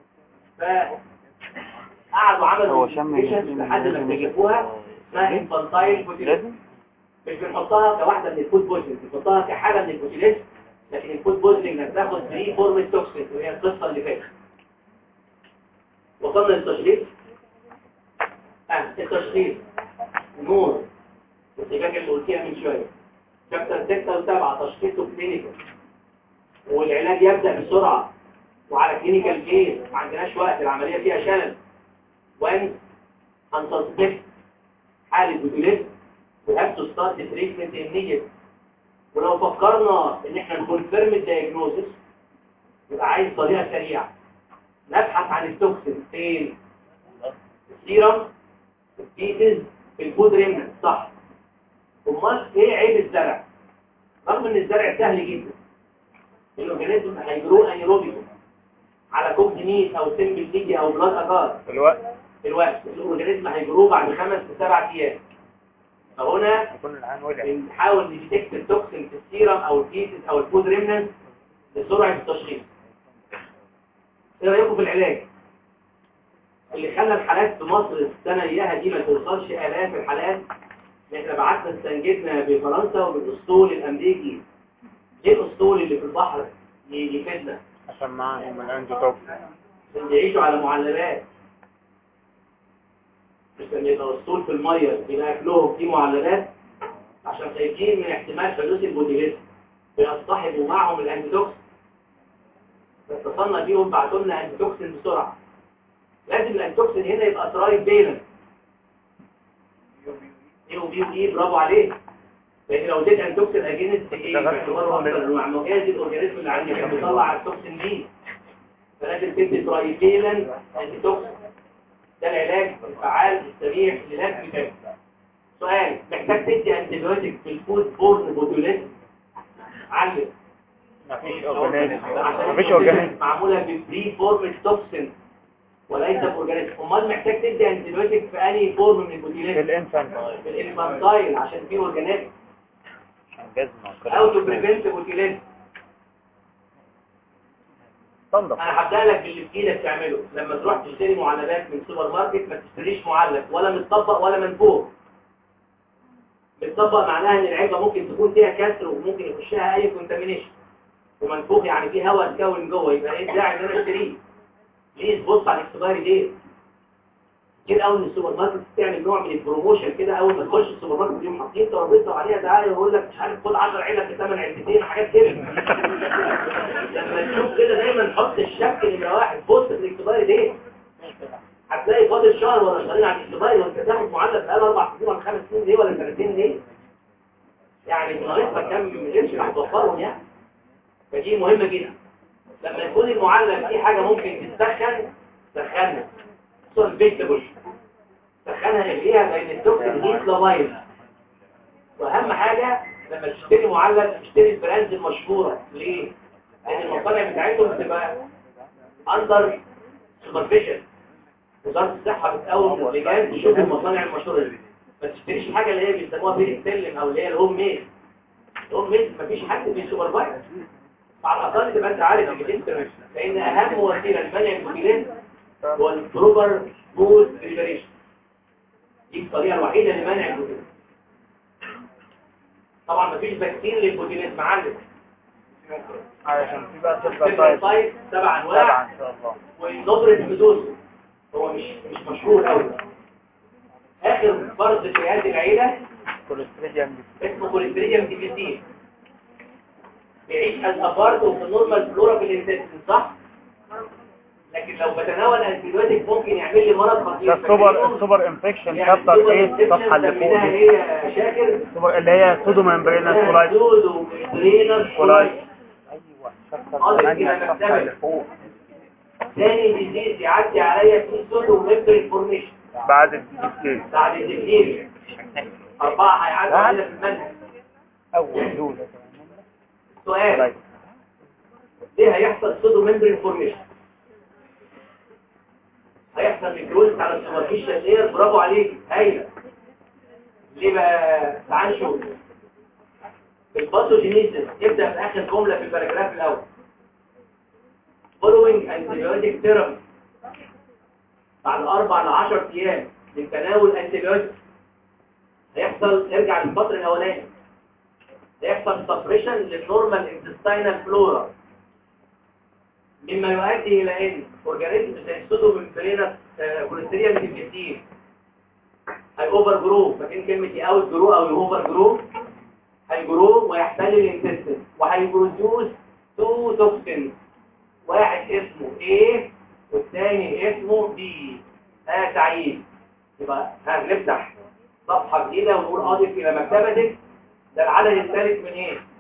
فقعدوا عملوا هو شم investigations لحد ما اكتشفوها اسمها انفانتايل بوتيليزم لازم مش بنحطها كواحدة من الفود بويزنج بنحطها كحالة من البوتيليزم لكن الفود بويزنج هتاخد بري فورم التوكسين وهي القصة اللي فاتت وصلنا للتشخيص اه التشخيص نور الحاجات اللي قلتيها من شوية شابتر 6 و7 تشخيصه كلينيكال والعلاج يبدأ بسرعة وعلى كلينيكال جيز ما عندناش وقت العملية فيها شلل وان هنسسبكت حالة بوتيليزم we have to start the treatment immediately ولو فكرنا ان احنا نكونفيرم الدايجنوزس يبقى عايز طريقه سريعه نبحث عن التوكسين فين السيرم الفيتز الفود ريمنت صح امال ايه عيب الزرع رغم ان الزرع سهل جدا الاورجانيزم هيجرو انيروبيكو على كوب ميت او سيمبل تيجي او بلاد اجار الوقت الوقت الاورجانيزم هيجروه بعد خمس لسبع ايام فهنا يكون العين وجع بنحاول نديتكت التوكسين في السيرم او الفيتس او الفود ريمنت لسرعه التشخيص ايه رايكم في العلاج اللي خلى الحالات في مصر السنه اياها دي ما توصلش الاف الحالات ان احنا بعتنا استنجدنا بفرنسا وبالاسطول الامريكي ليه الاسطول اللي في البحر ي- يفيدنا عشان معاهم الانجيوتوكسين عشان يعيشوا على معلبات مش لما يبقى اسطول في الميه يبقى اكلهم فيه معلبات عشان خايفين من احتمال حدوث البوتيليزم بيصطحبوا معهم الانتيتوكسين اتصلنا بيهم بعتوا لنا انتيتوكسين بسرعه لازم الانتيتوكسين هنا يبقى ترايب بينك ايه وبي وايه برافو عليك لكن لو اديت انتوكسين اجينست ايه باعتباره اكتر انواع مجاز الاورجانيزم اللي عندي كان بيطلع التوكسين دي فلازم تدي ترايفيلن انتوكسين ده العلاج الفعال السريع لنفس الفكره سؤال محتاج تدي انتيبيوتيك في الفود بورن بوتوليزم علم مفيش اورجانيزم عشان مفيش اورجانيزم معموله بفري فورم توكسين وليس باورجانيزم امال محتاج تدي انتيبيوتيك في انهي فورم من في البوتوليزم الانفانت في الانفانتايل عشان فيه اورجانيزم عشان جزمة او تو بريفنت بوتيليزم تنضف انا هبدا لك باللي في ايدك تعمله لما تروح تشتري معلبات من سوبر ماركت ما تشتريش معلب ولا متطبق ولا منفوخ متطبق معناها ان العلبه ممكن تكون فيها كسر وممكن يخشها اي كونتامينيشن ومنفوخ يعني فيه هواء اتكون جوه يبقى ايه الداعي ان انا اشتريه ليه تبص على الاكسبايري ديت كده اول السوبر ماركت تعمل نوع من البروموشن كده اول ما تخش السوبر ماركت يوم حاطين ترابيزه وعليها دعايه ويقول لك مش عارف خد 10 علب بثمن علبتين حاجات كده لما تشوف كده دايما حط الشك نمره واحد بص في الاكسبايري ديت هتلاقي فاضل شهر ولا شهرين على الاكسبايري وانت تاخد معلب بقاله اربع سنين ولا خمس سنين ليه ولا سنتين ليه؟ يعني ناقصها كام قرش هتوفرهم يعني فدي مهمه جدا لما يكون المعلب فيه حاجه ممكن تسخن سخنها خصوصا الفيجيتابل سخنها اغليها لان التوكسين هيت لابايل واهم حاجه لما تشتري معلب تشتري البراندز المشهوره ليه؟ لان المصانع بتاعتهم بتبقى اندر سوبرفيشن وزاره الصحه بتقوم اللجان تشوف المصانع المشهوره دي ما تشتريش حاجه اللي هي بيسموها بيت سلم او اللي هي الهوم ميد الهوم ميد مفيش حد بيسوبرفايز على الاقل تبقى انت عارف انك انت لان اهم وسيله لمنع البوتيلين هو البروبر فود بريبريشن دي الطريقه الوحيده لمنع البوتيلين طبعا مفيش فاكسين للبوتيلين معلم علشان في بقى تبقى سيبر طيب سايت سبع انواع طبعا ان شاء الله ونبرة مدوس هو مش مش مشهور قوي اخر فرد في هذه العيله كوليستريديوم اسمه كوليستريديوم ديفيسين بيعيش از ابارت وفي النورمال فلورا في الانتستين صح لكن لو بتناول انتيبيوتيك ممكن يعمل لي مرض خطير ده السوبر السوبر انفكشن شابتر 8 الصفحه اللي فوق سميناها دي هي شاكر السوبر اللي هي سودو ممبرينس كولايت سودو ميسترينس كولايت كولايت ايوه شابتر قاضي 8 كده الصفحه مكتبة. اللي فوق ثاني ديزيز يعدي عليا في سودو ميمبرين فورميشن بعد الديسكيل بعد الدكتير أربعة هيعدوا علينا في المنهج اول دول سؤال كولايت ليه هيحصل سودو ميمبرين فورميشن هيحصل ميكروز على السوبرفيشال لاير برافو عليك هايله ليه بقى تعال نشوف الباثوجينيسيس يبدا في اخر جمله في الباراجراف الاول following antibiotic therapy بعد اربع ل 10 ايام من تناول انتيبيوتيك هيحصل ارجع للفتره الاولانيه هيحصل سبريشن للنورمال انتستينال فلورا مما يؤدي الى ان اورجانيزم زي السودو ممبرينس كوليستيريا ديفيسين هي اوفر جرو فاكرين كلمه اوت جرو او اوفر جرو هيجرو ويحتل الانتستين وهيبروديوس تو توكسين واحد اسمه A والثاني اسمه B ها سعيد يبقى هنفتح صفحه جديده ونقول اضف الى مكتبتك ده العدد الثالث من ايه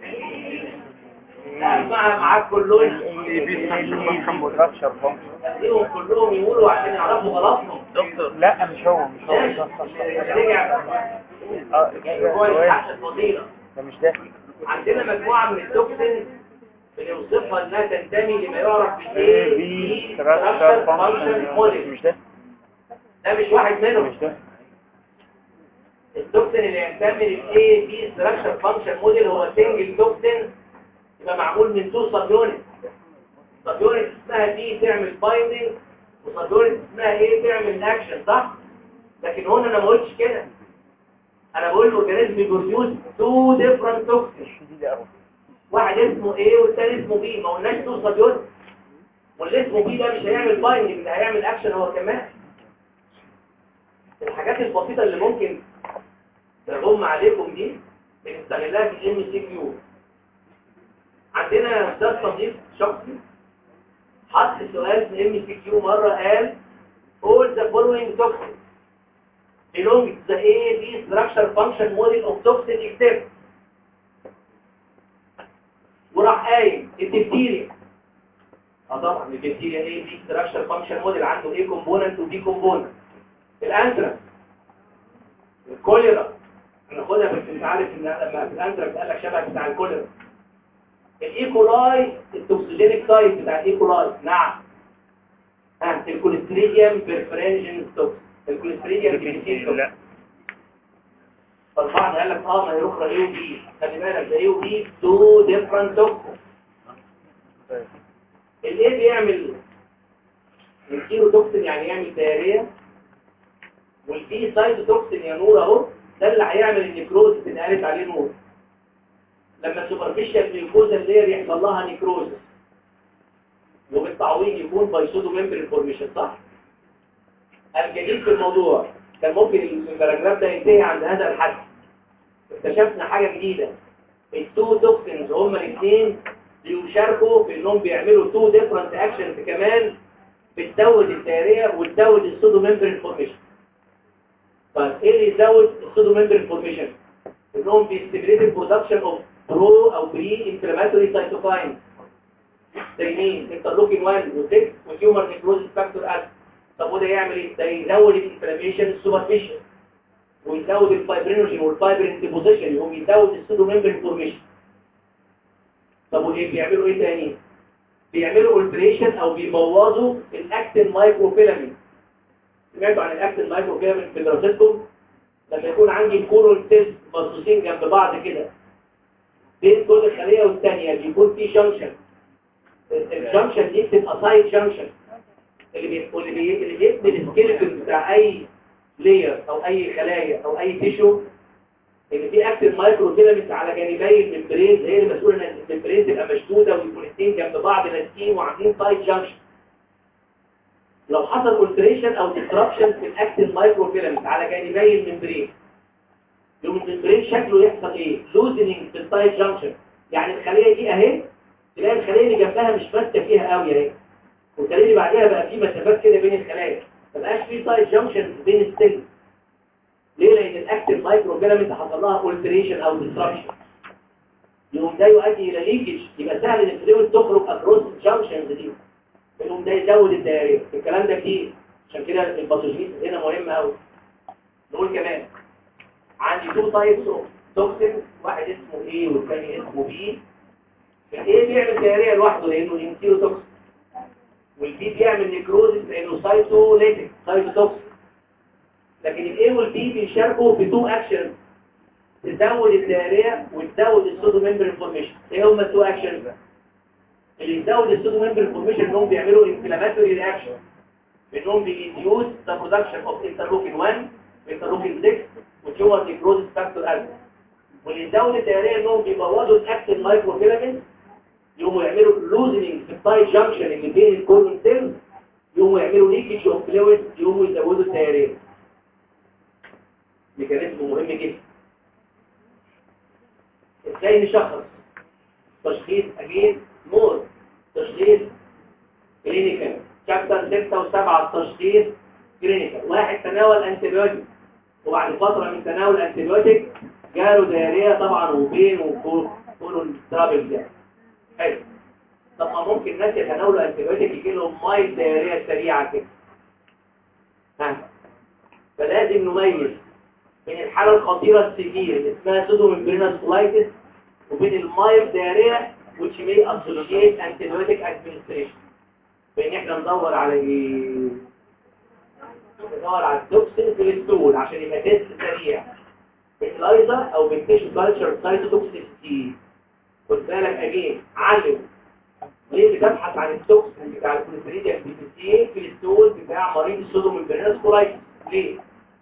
لا مع معاك كلهم اللي بيسمى مترشر خليهم كلهم يقولوا عشان يعرفوا غلطهم دكتور لا مش هو مش هو ماشي رجع اه هو يحقق الفضيلة ده مش ده عندنا مجموعة من التوكسين بنوصفها انها تنتمي لما يعرف بالايه بي structure structure function function model مش ده ده مش واحد منهم مش ده التوكسين اللي ينتمي للايه بي structure function model هو سنجل توكسين يبقى معمول من تو سب يونت سب يونت اسمها دي تعمل بايندنج وسب يونت اسمها ايه تعمل اكشن صح لكن هنا انا ما قلتش كده انا بقول الاورجانيزم بيبروديوس تو ديفرنت توكسين شديد قوي واحد اسمه ايه والتاني اسمه بي ما قلناش تو سب يونت واللي اسمه بي ده مش هيعمل بايندنج ده هيعمل اكشن هو كمان الحاجات البسيطه اللي ممكن تغم عليكم دي بنستغلها في الام سي كيو عندنا استاذ صديق شخصي حط سؤال في ام سي كيو مره قال all the following toxins belong to the A B structure function model of toxin except وراح قايل الدكتيريا اه طبعا البكتيريا ايه دي ستراكشر فانكشن موديل عنده ايه كومبوننت ودي كومبوننت الانتراكس الكوليرا هناخدها بس انت عارف ان لما الانتراكس قال لك شبه بتاع الكوليرا الايكولاي التوكسيجينيك تايب بتاع الايكولاي نعم ها الكوليستريديوم بيرفرنجن توكس الكوليستريديوم بيرفرنجن لا فالبعض قال لك اه ما هي اخرى ايه وبي خلي بالك ده ايه وبي تو ديفرنت توكسين الايه بيعمل الكيلو توكسين يعني يعمل دايريه والبي سايد توكسين يا نور اهو ده اللي هيعمل النيكروز اللي قالت عليه نور لما السوبرفيشال ميوكوزا لير يحصل لها نيكروز وبالتعويض يكون بايسودو ممبرين فورميشن صح الجديد في الموضوع كان ممكن الباراجراف ده ينتهي عند هذا الحد اكتشفنا حاجه جديده التو توكسينز هما الاثنين بيشاركوا في انهم بيعملوا تو ديفرنت اكشنز كمان بتزود الدائريه وتزود السودو ممبرين فورميشن طيب ايه اللي يزود السودو ممبرين فورميشن انهم بيستمريت البرودكشن اوف برو او بري انفلاماتوري سايتوكاين زي مين انترلوكين 1 و6 وتيومر نيكروزيس فاكتور اس طب وده يعمل ايه ده يزود الانفلاميشن السوبرفيشال ويزود الفايبرينوجين والفايبرين ديبوزيشن يقوم يزود السودو ممبرين فورميشن طب وايه بيعملوا ايه تاني بيعملوا اولتريشن او بيبوظوا الاكتين مايكروفيلامنت سمعتوا عن الاكتين مايكروفيلامنت في دراستكم لما يكون عندي كورول سيلز مرصوصين جنب بعض كده بين كل خليه والثانيه بيكون في جنكشن الجنكشن دي بتبقى سايد جنكشن اللي بي... اللي بي... اللي بيبني السكيلتون بتاع اي لاير او اي خلايا او اي تيشو ان في اكتف مايكرو فيلامنت على جانبي الممبرين هي اللي مسؤوله ان الممبرين تبقى مشدوده ويكون الاثنين جنب بعض لازقين وعاملين سايد جانكشن لو حصل اولتريشن او ديستربشن في الاكتف مايكرو فيلامنت على جانبي الممبرين يوم الممبرين شكله يحصل ايه لوزنينج في السايد جانكشن يعني الخليه دي اهي تلاقي الخليه اللي جنبها مش ماسكه فيها قوي اهي والخليه اللي بعديها بقى في مسافات كده بين الخلايا ما بقاش في سايد جانكشن بين السيلز ليه لان الاكتف مايكرو فيلامنت حصل لها اولتريشن او ديستربشن يقوم ده يؤدي الى ليكج يبقى سهل ان الفلويد تخرج اكروس الجانكشنز دي يقوم ده يزود الدائريه الكلام ده كتير عشان كده الباثوجينيز هنا مهم قوي نقول كمان عندي تو تايبس اوف توكسين واحد اسمه ايه والثاني اسمه بي الايه بيعمل دائريه لوحده لانه انتيرو توكسين والبي بيعمل نيكروزيس لانه سايتوليتيك سايتوتوكسين لكن الاي والبي بيشاركوا في تو اكشن تزود الدائريه وتزود السودو ممبرين فورميشن ايه هم التو اكشنز اللي يزود السودو ممبرين فورميشن انهم بيعملوا انفلاماتوري رياكشن انهم بيديوز ذا برودكشن اوف انترلوكين 1 انترلوكين 6 وتيومر نيكروزيس فاكتور الفا واللي يزود الدائريه انهم بيبوظوا الاكتين مايكرو فيلامنت يقوموا يعملوا لوزنينج في التايت جانكشن اللي بين الكولون سيلز يقوموا يعملوا ليكج اوف فلويد يقوموا يزودوا الدائريه ميكانيزم مهم جدا ازاي نشخص تشخيص اجين مور تشخيص كلينيكال شابتر 6 و7 التشخيص كلينيكال واحد تناول انتيبيوتيك وبعد فتره من تناول انتيبيوتيك جاله دايريه طبعا وبين وكل كولون ترابل ده حلو طب ما ممكن الناس يتناولوا انتبيوتيك يجي لهم مايل دايريه سريعه كده ها فلازم نميز بين الحاله الخطيره السيفير اللي اسمها سودوميمبرينال كولايتس وبين المايل دايريه which may associate antibiotic administration بان احنا ندور على ايه ندور على التوكسين في الستول عشان يبقى تيست سريع باللايزا او بالتيشو كالتشر سايتوتوكسيستي خد بالك اجين علم ليه بتبحث عن التوكسين بتاع الكوليستريديا في في الستول بتاع مريض السودوميمبرينال كولايتس ليه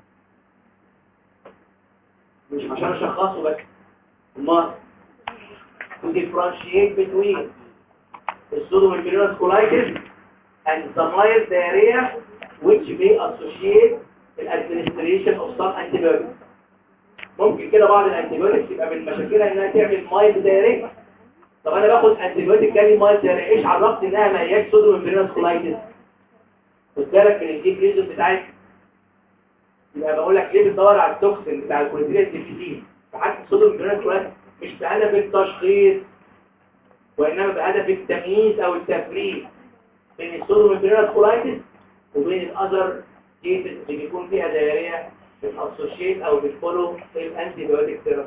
مش عشان اشخصه بس امال to differentiate between the pseudomembranous colitis and the mild diarrhea which may associate the administration of some antibiotics. ممكن كده بعض الانتيبيوتكس يبقى من مشاكلها انها تعمل مايلد دايريا طب انا باخد انتيبيوتيك جالي مايلد دايريا ايش عرفت انها ما هياش سودوميمبرينوس كولايتس خد بالك من الديب ريزون بتاعتك يبقى بقول لك ليه بتدور على التوكسين بتاع الكوليسترول الديفيزين فحتى السودوميمبرينوس كولايتس مش بهدف التشخيص وإنما بهدف التمييز أو التفريق بين السودوميبرينال كولايتس وبين الأذر كيسز اللي بيكون فيها دايرية بتأسوشيت أو بتفولو الأنتي بيوتيك ثيرابي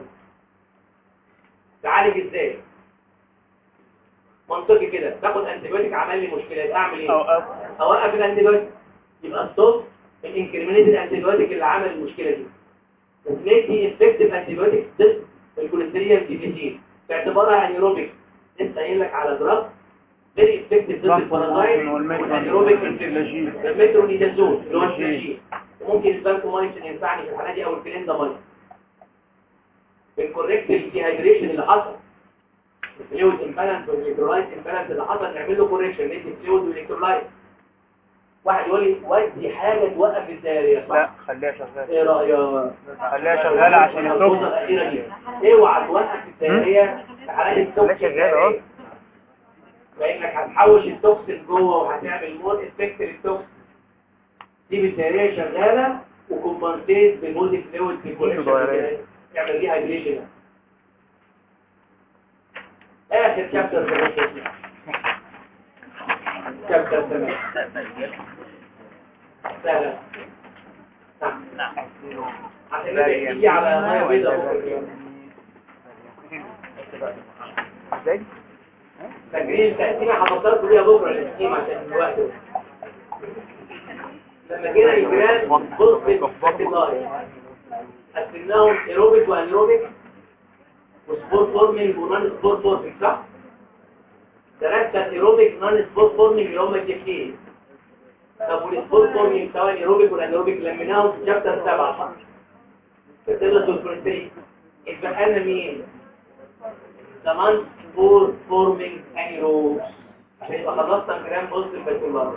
تعالج إزاي؟ منطقي كده باخد أنتي بيوتيك عمل لي مشكلة يبقى أعمل إيه؟ أوقف أوقف الأنتي بيوتيك يبقى ستوب الانكريمينيتد أنتي بيوتيك اللي عمل المشكلة دي وبندي افكتيف أنتي بيوتيك ضد الكوليسترول ديفيزين باعتبارها انيروبيك لسه قايل لك على دراج فيري افكتيف ضد البارازايت والانيروبيك انفكشن المترونيدازون اللي هو الفلاجين وممكن البانكومايسين ينفعني في الحاله دي او الكليندامايسين بنكوركت الديهايدريشن اللي حصل الفلويد امبالانس والالكترولايت امبالانس اللي حصل نعمل له كوركشن ندي فلويد والالكترولايت واحد يقول لي ودي حاجه توقف الدايريه لا صح خليها شغالة ايه رايك خليها شغالة عشان النقطة التوكسين الأخيرة دي اوعى توقف الدايرية في حالات التوكسين شغالة اهو. لأنك هتحوش التوكسين جوه وهتعمل مور افكت للتوكسين دي بالدايرية شغالة وكومبنسيت بالمود فلويد مش ضايرية. يعمل دي هايدريشن آخر شابتر في الرسالة شابتر 8 سهلة نعم عشان كده تيجي على ميه بيضاء بكره ازاي؟ تجريد التقسيم هفكركم بيها بكره التقسيم عشان الوقت لما جينا الجراد بص اللاين قسمناهم ايروبيك وانيروبيك وسبور فورمينج ونون سبور فورمينج صح؟ ثلاثة ايروبيك نون سبور فورمينج اللي هم التكنيك طب والسبور فورمينج سواء ايروبيك والانيروبيك لميناهم في شابتر سبعة صح؟ بتقدر تذكر يبقى لنا مين؟ زمان فور فورمينج انيروبس عشان يبقى خلصنا الجرام بوزيتيف بكتيريا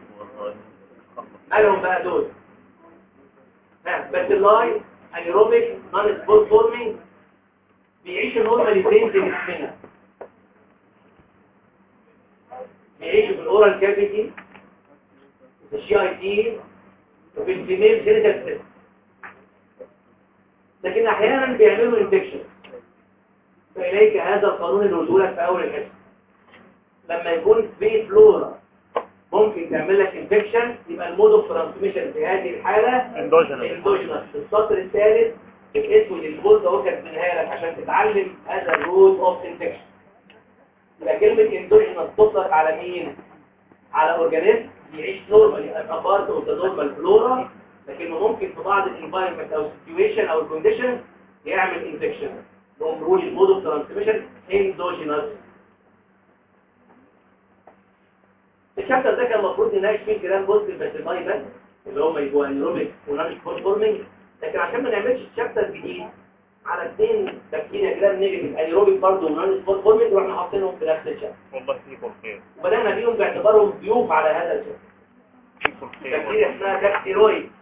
مالهم بقى دول ها بكتيريا انيروبيك نون سبور فورمينج بيعيشوا نورمالي فين في جسمنا بيعيشوا في الاورال كافيتي في الشي اي تي وفي الفيميل جينيتال سيستم لكن احيانا بيعملوا انفكشن فإليك هذا القانون اللي قلته لك في أول الحصة لما يكون في فلورا ممكن تعمل لك انفكشن يبقى المود اوف ترانسميشن في هذه الحالة اندوجينال اندوجينال في السطر الثالث الاسود البولد اهو كاتبينها لك عشان تتعلم هذا الروت اوف انفكشن يبقى كلمة اندوجينال تطلق على مين؟ على اورجانيزم يعيش نورمالي ابارت اوف ذا نورمال فلورا لكنه ممكن في بعض الانفايرمنت او السيتويشن او الكونديشن يعمل انفكشن نقوم نقول المود اوف ترانسميشن اندوجينال الشابتر ده كان المفروض نناقش فيه الجرام بوزيتيف بس بس اللي هم يبقوا انيروبيك ونانش فورمينج لكن عشان ما نعملش شابتر جديد على اثنين بكتيريا جرام نيجاتيف انيروبيك برضه ونانش فورمينج رحنا حاطينهم في نفس الشابتر والله فيكم خير وبدانا بيهم باعتبارهم ضيوف على هذا الشابتر فيكم خير بكتيريا اسمها داكتيرويد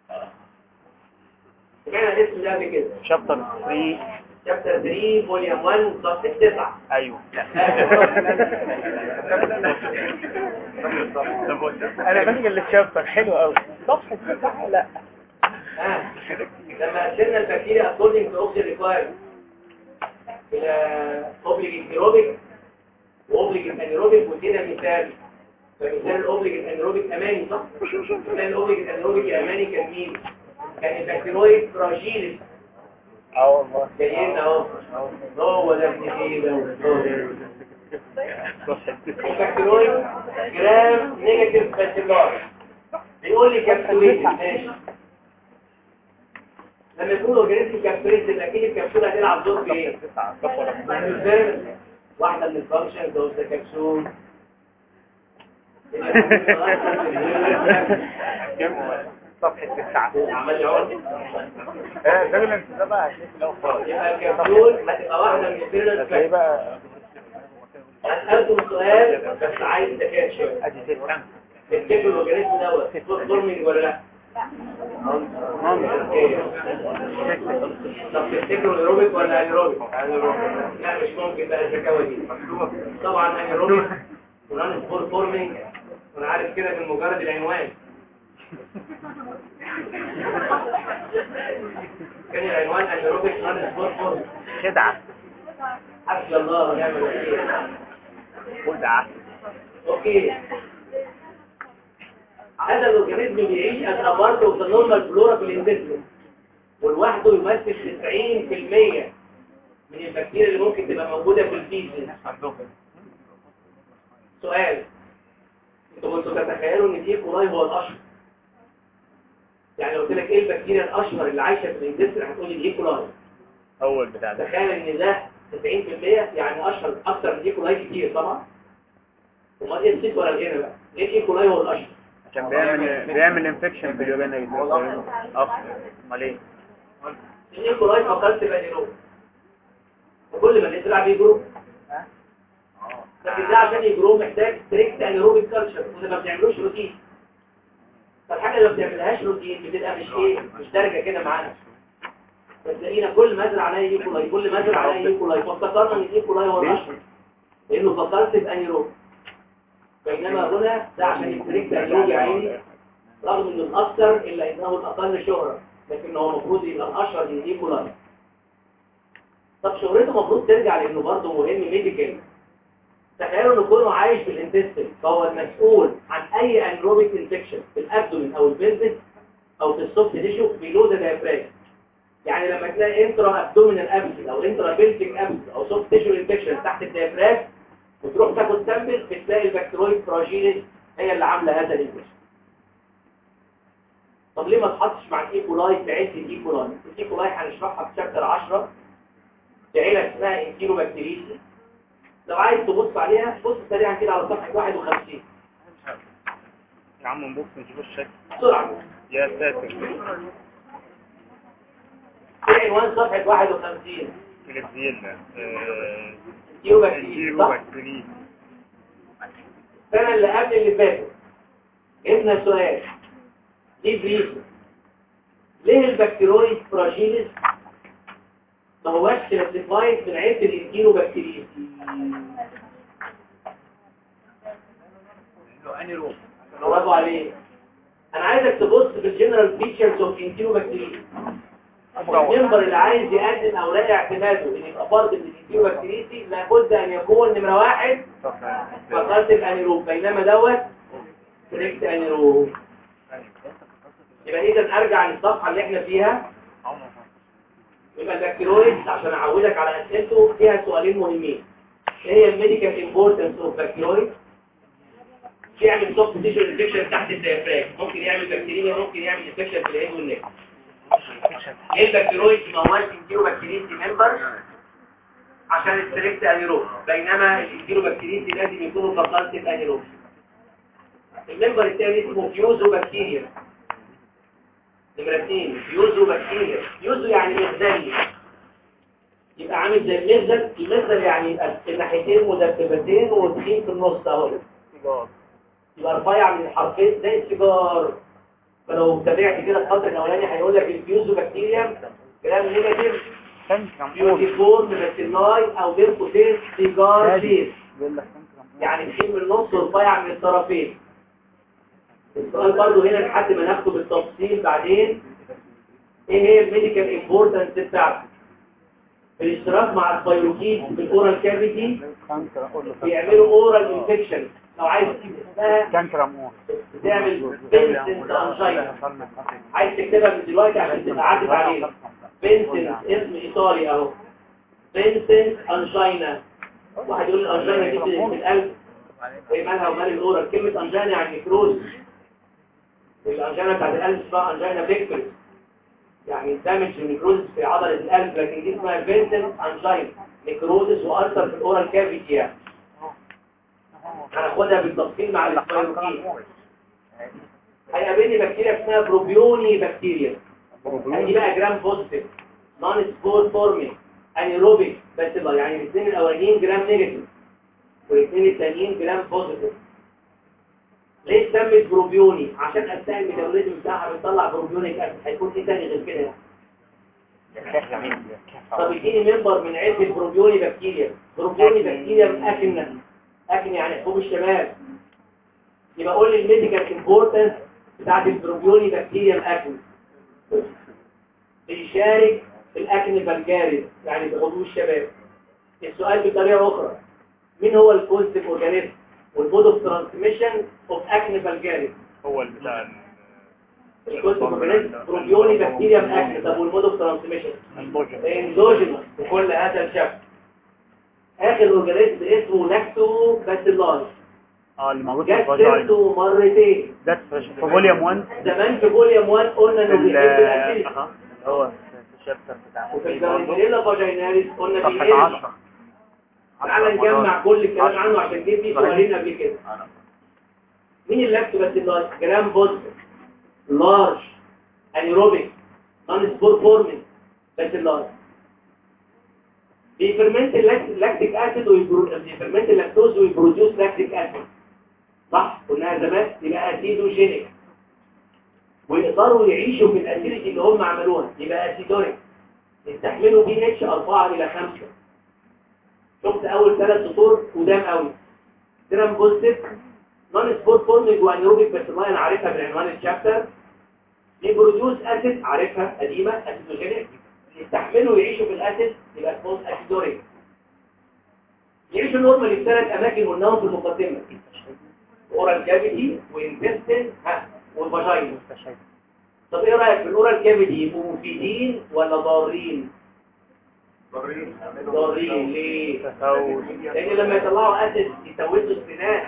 سمعنا الاسم ده قبل كده شابتر 3 شابتر 3 فوليوم 1 صفحه 9 ايوه انا فاكر الشابتر حلو قوي صفحه 9 لا ها لما قسمنا البكتيريا according to oxygen requirement الى اوبليجيت ايروبيك واوبليجيت انيروبيك وادينا مثال فمثال الاوبليجيت انيروبيك اماني صح مثال الاوبليجيت انيروبيك اماني كان مين كان البكتيرويد فراجيلس اه والله جايين اهو هو ده ابن ايه ده هو ده. البكتيرويد جرام نيجاتيف باسيلار بيقول لي كابسوليت ماشي لما يكون اورجانيزم كابسوليت يبقى اكيد الكبسوله هتلعب دور في ايه؟ الفيرس واحده من الفانكشنز اوف ذا كبسول صفحة تسعة عمال يعود اه الراجل انت ده بقى هتلاقيه في الاول خالص يبقى الكبسول هتبقى واحده من الفيرس هتلاقيه بقى هسألكم سؤال بس عايز ذكاء شويه ادي تسعة تفتكروا الاورجانيزم دوت فوت فورمينج ولا لا؟ طب تفتكروا الايروبيك ولا انيروبيك؟ لا مش ممكن بقى الزكاوة دي طبعا انيروبيك ونان سبور فورمينج وانا عارف كده من مجرد العنوان كان العنوان انيروبيك نان سبور فورمينج خدعة حسبي الله ونعم الوكيل خدعة اوكي هذا الاورجانيزم بيعيش as a part of the normal flora في الانتستين ولوحده يمثل 90% من البكتيريا اللي ممكن تبقى موجودة في الفيسز عندهم سؤال انتوا كنتوا تتخيلوا ان دي كولاي هو الاشهر يعني لو قلت لك ايه البكتيريا الاشهر اللي عايشه في الانتستين هتقول لي دي كولاي اول بتاع ده تخيل ان ده 90% يعني اشهر اكتر من دي كولاي كتير طبعا وما دي السيت ولا الهنا بقى ليه دي كولاي هو الاشهر عشان بيعمل بيعمل انفكشن في اليوجانا اكتر امال ايه دي كولاي فقلت بقى دي وكل ما الاسرع بيجروا لكن ده عشان يجروا محتاج ستريكت انيروبيك كلتشر وده ما بنعملوش روتين فالحاجه اللي ما بنعملهاش روتين بتبقى مش ايه مش دارجه كده معانا فتلاقينا كل مزرعه نلاقي ايكولاي كل مزرعه نلاقي ايكولاي فافتكرنا ان الايكولاي هو الاشهر لانه فكرت بانيروب بينما هنا ده عشان يستريكت انيروب يا عيني رغم انه الاكثر الا انه الاقل شهره لكن هو المفروض يبقى الاشهر من الايكولاي طب شهرته المفروض ترجع لانه برضه مهم ميديكال تخيلوا انه كونه عايش في الانتستين فهو المسؤول عن اي انروبيك انفكشن في الابدومين او البلفس او في السوفت تيشو بيلو ذا دايفراجم يعني لما تلاقي انترا ابدومينال ابسس او انترا بلفيك ابسس او سوفت تيشو انفكشن تحت الدايفراج وتروح تاخد سامبل بتلاقي البكتيرويد فراجيليس هي اللي عامله هذا الانفكشن طب ليه ما تحطش مع الايكولاي في عيله الايكولاي الايكولاي هنشرحها في شابتر 10 في عيله اسمها انتيروبكتيريسي لو عايز تبص عليها بص سريعا كده على صفحه 51 يا عم نبص نشوف الشكل بسرعه يا ساتر في عنوان صفحه 51 كليبزيلا انتيروبكتيريسي صح بكتيريا السنه اللي قبل اللي فاتت جبنا سؤال دي بريف ليه البكتيرويد فراجيلس ما هوش كلاسيفايد من عيله الانتيروبكتيريسي له اني روح برافو عليك انا عايزك تبص في الجنرال فيتشرز اوف انتيروبكتيريسي الممبر اللي عايز يقدم اوراق اعتماده ان يبقى فرد من الانتيروبكتيريسي لابد ان يكون نمره واحد فقرت الانيروب بينما دوت سلكت انيروب يبقى اذا ارجع للصفحه اللي احنا فيها يبقى البكتيرويد عشان اعودك على اسئلته فيها سؤالين مهمين ايه هي الميديكال امبورتنس اوف بكتيرويد يعمل سوفت تيشو انفكشن تحت الديافراج ممكن يعمل بكتيريا ممكن يعمل انفكشن في العين والنك ايه البكتيرويد ما هوش انتيروبكتيريسي ممبر عشان السلكت انيروب بينما الانتيروبكتيريسي لازم يكونوا فقلت انيروب الممبر الثاني اسمه فيوزو بكتيريا نمرة اثنين فيوزو بكتيريا فيوزو يعني مخزني يبقى عامل زي المخزن المخزن يعني يبقى الناحيتين مدببتين وتخين في النص اهو يبقى رفيع من الحرفين زي السيجار فلو تابعت كده الخط الاولاني هيقول لك الفيوزو بكتيريا كلام نيجاتيف فيوزيفورم بكتيرياي او بين قوسين سيجار شيب يعني تخين من النص ورفيع من الطرفين السؤال برضو هنا لحد ما ناخده بالتفصيل بعدين ايه هي الميديكال امبورتنس بتاعته بالاشتراك مع الفيروكيت في الاورال كافيتي كانكر اقول له بيعملوا اورال انفكشن لو عايز تكتب اسمها كانكر امور بتعمل بنسنت انجينا عايز تكتبها من دلوقتي عشان تبقى عارف عليها بنسنت اسم ايطالي اهو بنسنت انجينا واحد يقول الانجينا دي في القلب ايه مالها ومال الاورال كلمه انجينا يعني نيكروز الانجينا بتاعت القلب اسمها انجينا بيكتوري يعني دامج نيكروزس في عضله القلب لكن دي اسمها فينسنت انجينا نيكروزس وارثر في الاورال كافيتي يعني هناخدها بالتفصيل مع الاسبايروكين هيقابلني بكتيريا اسمها بروبيوني بكتيريا دي بقى جرام بوزيتيف نون سبور فورمينج انيروبيك بس بقى يعني الاثنين الاولانيين جرام نيجاتيف والاثنين الثانيين جرام بوزيتيف ليه سمت بروبيوني عشان اثناء الميتابوليزم بتاعها بتطلع بروبيونيك اسيد هيكون ايه تاني غير كده طب اديني ممبر من عده بروبيوني بكتيريا بروبيوني بكتيريا من اكن اكن يعني حبوب الشباب يبقى قول لي الميديكال امبورتنس بتاعت البروبيوني بكتيريا الاكن بيشارك في الاكن البلجاري يعني في حبوب الشباب السؤال بطريقه اخرى مين هو الكوزيتيف اورجانيزم والمود اوف ترانسميشن اوف اكن بلجاري هو اللي بتاع الكوزيتيف اورجانيزم بروبيوني بكتيريا الاكن طب والمود اوف ترانسميشن البوجن اندوجينوس بكل هذا الشكل اخر اورجانيزم اسمه لاكتو باسيلاي اه اللي موجود في جت الفاجاين سيرته مرتين ده في فوليوم 1 زمان في فوليوم 1 قلنا انه بيحب الاسيد اها هو في الشابتر بتاع وفي الجارنيلا فاجيناليس قلنا صفحة بيقل 10 تعالى نجمع كل الكلام عنه عشان جه فيه سؤالين قبل كده مين اللاكتو باسيلاي جرام بوزيتيف لارج انيروبيك نون سبور فورمين باسيلاي بيفرمنت اللاكتيك اسيد ويفرمنت اللاكتوز ويبروديوس لاكتيك اسيد صح قلناها زمان يبقى اسيدوجينيك ويقدروا يعيشوا في الاسيديتي اللي هم عملوها يبقى اسيدوريك يستحملوا بي اتش 4 الى 5 شفت اول ثلاث سطور قدام قوي جرام بوزيتيف نون سبور فورمينج وانيروبيك بس ما انا عارفها بالعنوان الشابتر يبروديوس اسيد عارفها قديمه اسيدوجينيك يستحملوا يعيشوا في الاسيد يبقى اسمهم اسيدوريك يعيشوا نورمالي في ثلاث اماكن قلناهم في المقدمه اورال كافيتي وانتستين ها والفاجينا طب ايه رايك في الاورال كافيتي يبقوا مفيدين ولا ضارين ضارين ليه لان لما يطلعوا اسيد يسوسوا السنان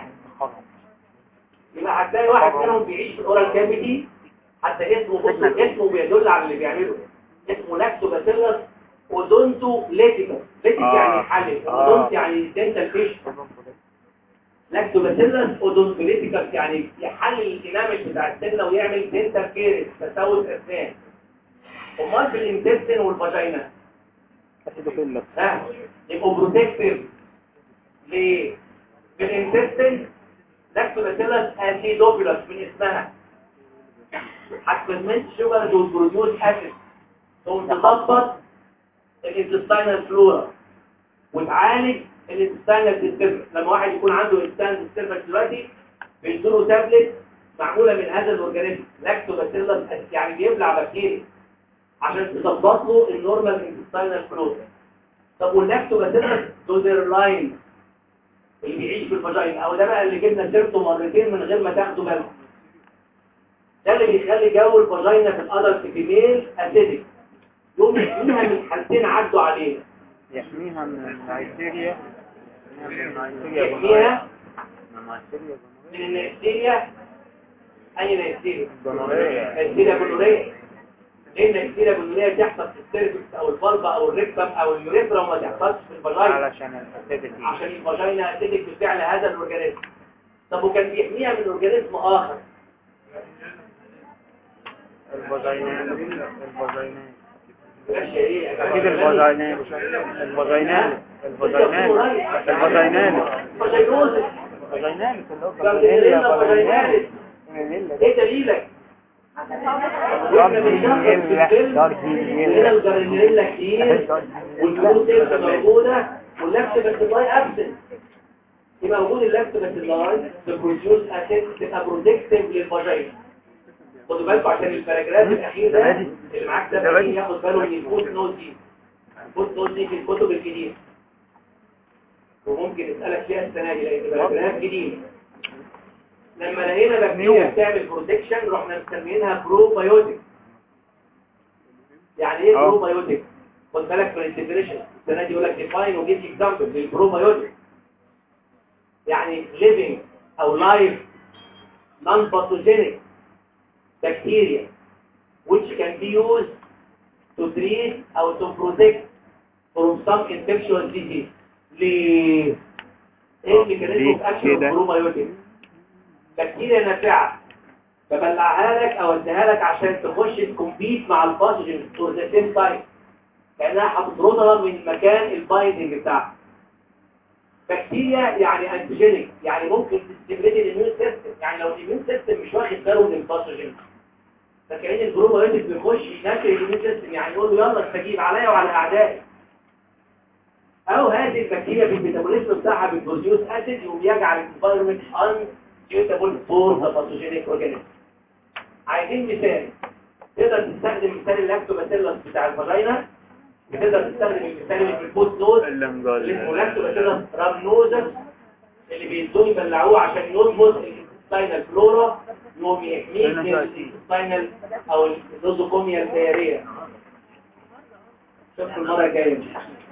يبقى هتلاقي واحد منهم بيعيش في الاورال كافيتي حتى اسمه بص اسمه بيدل على اللي بيعمله اسمه لاكتوباسيلس اودونتو ليتيكس ليتيك آه. يعني حلل آه. اودونت يعني دنتال فيش لاكتوباسيلس اودونتوليتيكس يعني يحلل الانامش بتاع السنه ويعمل دنتال كيرس تسوس اسنان امال في الانتستين والفاجينا اسيدوفيلس ها يبقوا بروتكتيف ليه في الانتستين لاكتوباسيلس اسيدوفيلس من اسمها هتفرمنت شوجر وتبروديوس اسيد ثم تظبط الانتستينال فلورا وتعالج الانتستينال ديستربنس لما واحد يكون عنده انتستينال ديستربنس دلوقتي بيديله تابلت معموله من هذا الاورجانيزم لاكتوباسيلس يعني بيبلع بكتيريا عشان تظبط له النورمال انتستينال فلورا طب واللاكتوباسيلس دوزرلاين اللي بيعيش في الفاجينا او ده بقى اللي جبنا سيرته مرتين من غير ما تاخدوا بالكم ده اللي بيخلي جو الفاجينا في الادلت فيميل اسيدك يوم يحميها من حالتين عدوا علينا يحميها من النيجيريا يحميها من النيجيريا يحميها من النيجيريا من النيكتيريا اي نيكتيريا جمهورية نيكتيريا جلورية ليه النيكتيريا جلورية تحصل في السيرفكس او الفالبا او الريكتم او اليوريثرا وما تحصلش في الفاجينا علشان الاسيديتي عشان الفاجينا اسيدك بفعل هذا الاورجانيزم طب وكان بيحميها من اورجانيزم اخر الفاجينال الفاجينال ماشي ايه اكيد الفاجينال الفاجينال الفاجينال الفاجينال فاجينوزس الفاجينال اللي هو جاردينيلا فاجينال فاجيناليس ايه دليلك جاردينيلا هنا جاردينيلا الجاردينيلا كتير والبروتين موجوده واللفت باسيلاي ابسنت يبقى وجود اللفت باسيلاي تبروديوس اسيد تبقى بروتكتيف للفاجينا خدوا بالكم عشان الباراجراف الاخير ده اللي معاك ده بقى ياخد باله من الفوت نوت دي بص بص دي في الكتب الجديدة وممكن اسألك فيها السنة دي لأن بلاغات جديدة لما لقينا بكتيريا بتعمل بروتكشن رحنا مسمينها بروبايوتيك يعني ايه آه. بروبايوتيك خد بالك من الديفينيشن السنة دي يقول لك ديفاين وجيب اكزامبل للبروبايوتيك يعني living او live non-pathogenic bacteria which can be used to treat or to protect from some infectious disease ليه؟ ايه الميكانيزم اوف اكشن كده. البروبايوتيك بكتيريا نافعه ببلعها لك او اديها لك عشان تخش تكمبيت مع الباثوجين فور ذا سيم تايم كانها هتطردها من مكان البايندنج بتاعها بكتيريا يعني انتيجينيك يعني ممكن تستمريت الاميون سيستم يعني لو الاميون سيستم مش واخد باله من الباثوجين فكأن البروبايوتيك بيخش ينكر الاميون سيستم يعني يقول له يلا استجيب عليا وعلى اعدائي او هذه البكتيريا في الميتابوليزم بتاعها بتبروديوس اسيد يقوم يجعل الانفايرمنت ان suitable for the pathogenic organism عايزين مثال تقدر تستخدم مثال اللاكتوباسيلس بتاع الفاجينا تقدر تستخدم المثال اللي في البوت نوز اللي اللي اسمه مجال لاكتوباسيلس رامنوزس اللي بيدوه يبلعوه عشان يربط الانتستينال فلورا يقوم يحميك من الانتستينال او النوزوكوميا الدائريه شوف المره الجايه